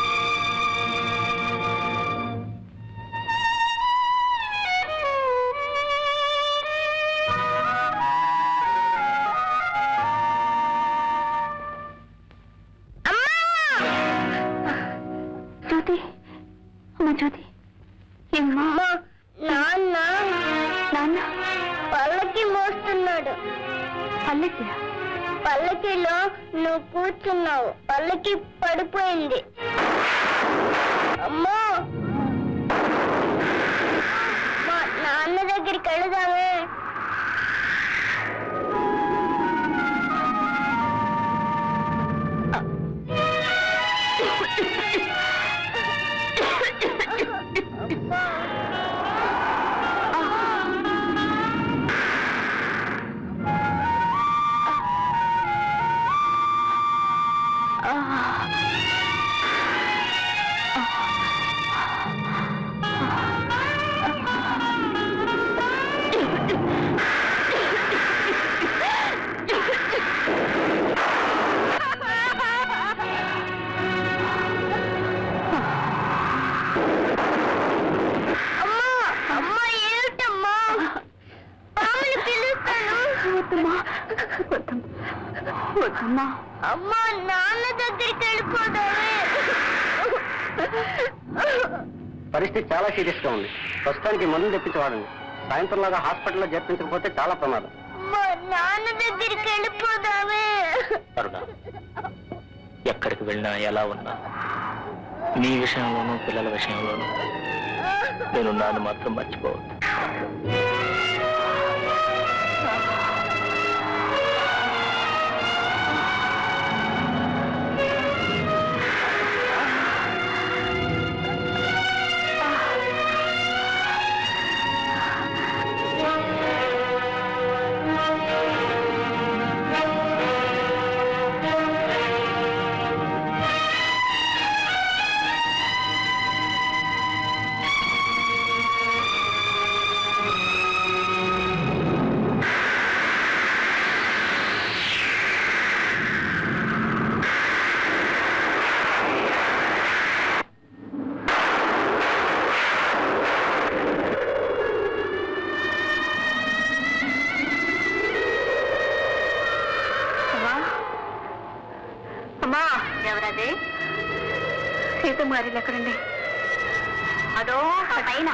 S5: జ్యోతి అమ్మ జ్యోతి ఏమ్మా
S8: నాన్న
S5: నాన్న
S8: పల్లకి మోస్తున్నాడు
S5: పల్లెకి
S8: పల్లకిలో నువ్వు కూర్చున్నావు పల్లకి పడిపోయింది అమ్మో మా నాన్న దగ్గరికి వెళదామే అమ్మా అమ్మా ఏమిటమ్మా పాముని పిలుస్తాను
S5: వద్దమ్మా వద్దమ్మా వద్దమ్మా
S8: అమ్మా నాన్న దగ్గరికి వెళ్ళిపోదామే
S10: పరిస్థితి చాలా సీరియస్ గా ఉంది ప్రస్తుతానికి మందులు తెప్పించి వాడండి సాయంత్రంలోగా హాస్పిటల్లో చేర్పించకపోతే చాలా ప్రమాదం
S8: అమ్మా నాన్న దగ్గరికి వెళ్ళిపోదామే
S4: కరుణ ఎక్కడికి వెళ్ళినా ఎలా ఉన్నా నీ విషయంలోనూ పిల్లల విషయంలోనూ నేను నాన్న మాత్రం మర్చిపోవద్దు
S5: అమ్మా ఎవరది సీతమ్మ గారి ఎక్కడండి అదో పైన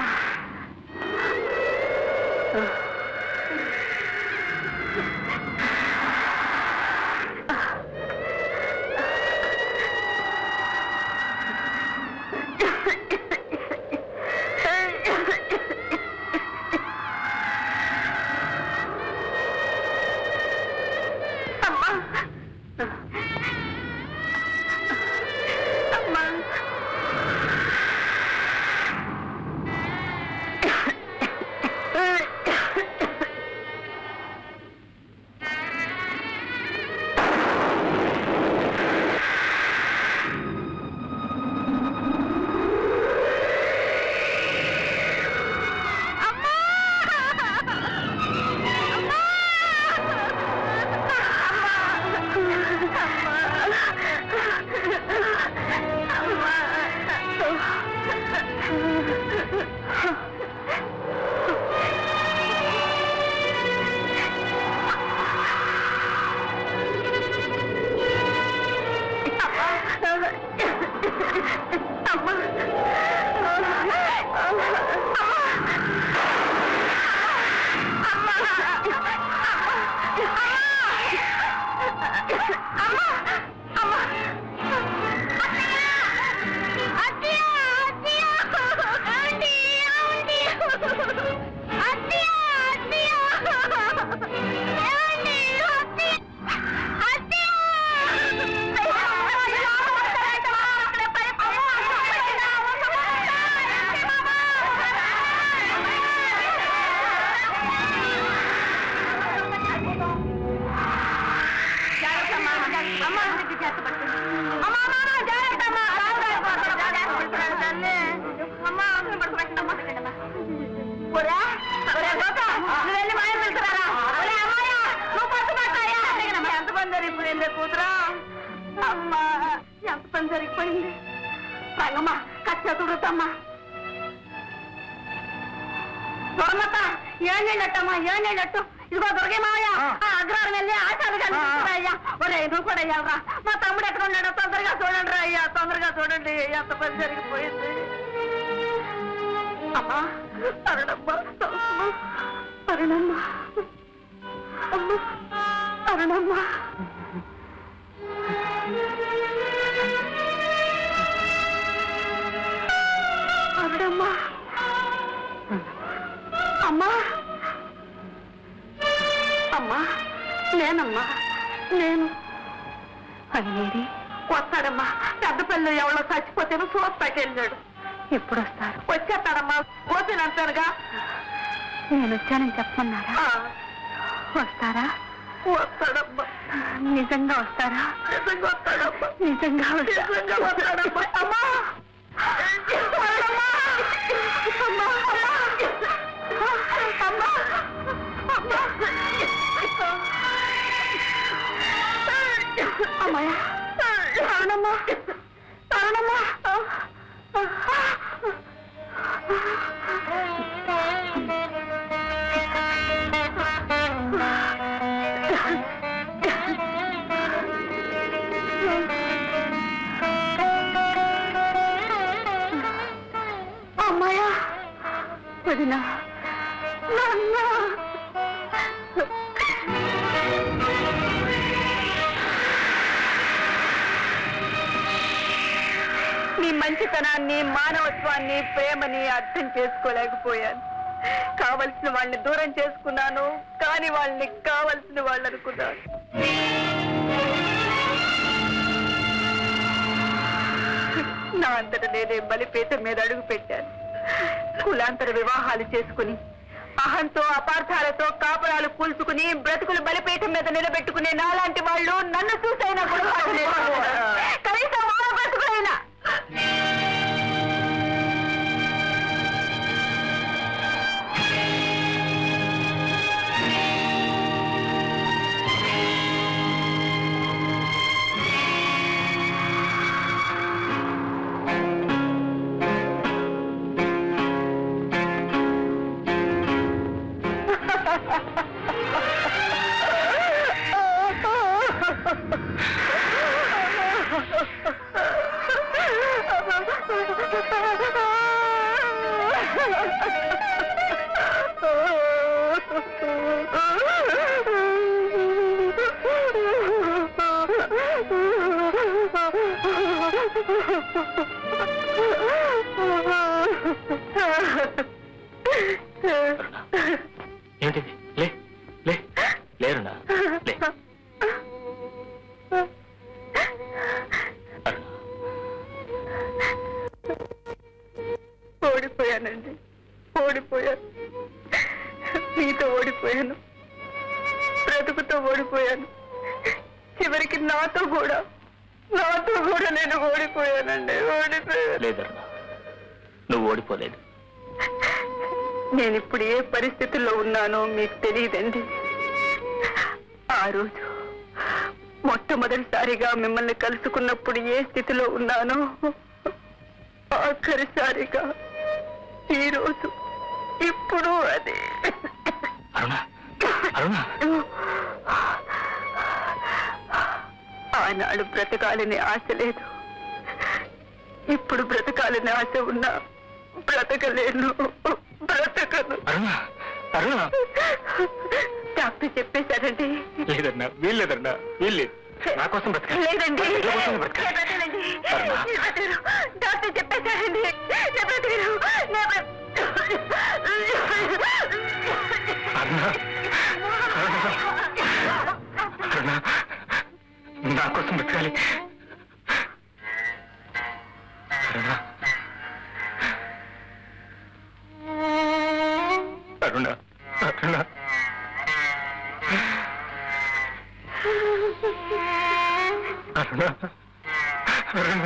S5: అమ్మా అమ్మా కూతురా అమ్మా ఎంత పని జరిగిపోయింది రంగమ్మ కచ్చ తుడుతమ్మా దొరమత్త ఏం చేయనట్టమ్మా ఏం చేయనట్టు ఇదిగో దొరికే మావయ్య ఆ అగ్రహారం వెళ్ళి ఆచారు అయ్యా ఒరే నువ్వు కూడా అయ్యావరా మా తమ్ముడు ఎక్కడ ఉన్నాడో తొందరగా చూడండి రా అయ్యా తొందరగా చూడండి ఎంత పని జరిగిపోయింది అమ్మా అరుణమ్మ అమ్మా, అరుణమ్మ అమ్మ అరుణమ్మ అరుణమ్మ అమ్మా అమ్మా నేనమ్మా నేను అయ్యేది వస్తాడమ్మా పెద్దపల్లి ఎవరో చచ్చిపోతేను చూస్తాకి వెళ్ళాడు ఎప్పుడు వస్తారు వచ్చేస్తాడమ్మా పోతేనంటారుగా నేను వచ్చానని చెప్పమన్నారా వస్తారా వస్తాడమ్మా నిజంగా వస్తారా నిజంగా వస్తాడమ్మా నిజంగా నిజంగా వస్తాడమ్మా అమ్మా అమ్మాయ అరుణమ్మా అరుణమ్మా అమ్మాయ వదిన నాన్న నీ మంచితనాన్ని మానవత్వాన్ని ప్రేమని అర్థం చేసుకోలేకపోయాను కావలసిన వాళ్ళని దూరం చేసుకున్నాను కాని వాళ్ళని కావలసిన వాళ్ళు అనుకున్నాను నా అంతట నేనే బలిపీఠం మీద అడుగు పెట్టాను కులాంతర వివాహాలు చేసుకుని అహంతో అపార్థాలతో కాపురాలు కూల్చుకుని బ్రతుకులు బలిపీఠం మీద నిలబెట్టుకునే నాలాంటి వాళ్ళు నన్ను చూసైనా కూడా కనీసం వాళ్ళ బ్రతుకులైనా
S4: ఏమిటిది లే లే లేరునా లే అరుణ
S2: ఓడిపోయానండి ఓడిపోయాను మీతో ఓడిపోయాను బ్రతుకుతో ఓడిపోయాను చివరికి నాతో కూడా నాతో కూడా నేను ఓడిపోయానండి ఓడిపోయాను
S4: లేదరుణ నువ్వు ఓడిపోలేదు
S2: నేను ఇప్పుడు ఏ పరిస్థితుల్లో ఉన్నానో మీకు తెలియదండి ఆ రోజు మొట్టమొదటిసారిగా మిమ్మల్ని కలుసుకున్నప్పుడు ఏ స్థితిలో ఉన్నానో ఆఖరిసారిగా ఈ రోజు ఇప్పుడు అదే
S4: అరుణ అరుణ
S2: ఆనాడు బ్రతకాలని ఆశ లేదు ఇప్పుడు బ్రతకాలని ఆశ ఉన్నా బ్రతకలేను బ్రతకను
S4: అరుణ అరుణ
S2: డాక్టర్ చెప్పేశారండి
S4: లేదన్నా వీల్లేదన్నా వీల్లేదు నా కోసం బ్రతకాలి
S2: లేదండి
S4: నా బిడ్డ కోసం బ్రతకాలి.
S2: నేను బ్రతకనండి.
S4: అరుణ.
S2: నేను బ్రతకను. డాక్టర్ చెప్పేశారండి నేను బ్రతకను. నేను బ్ర-
S4: అరుణ అరుణ నా కోసం బ్రతకాలి అరుణ అరుణ అరుణ అరుణ అరుణ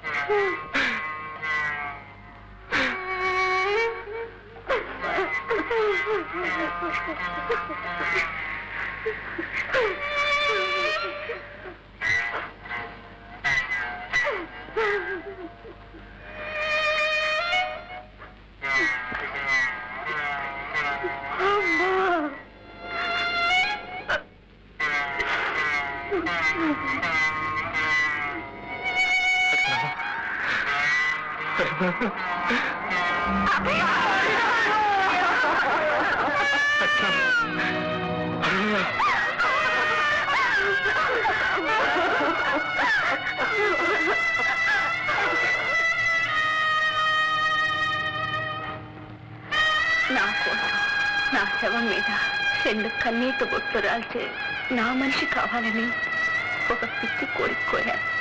S2: నా కోసం నా శవం మీద రెండు కన్నీటి బొట్లు రాల్చే నా మనిషి కావాలని ఒక పిచ్చి కోరిక కోరాను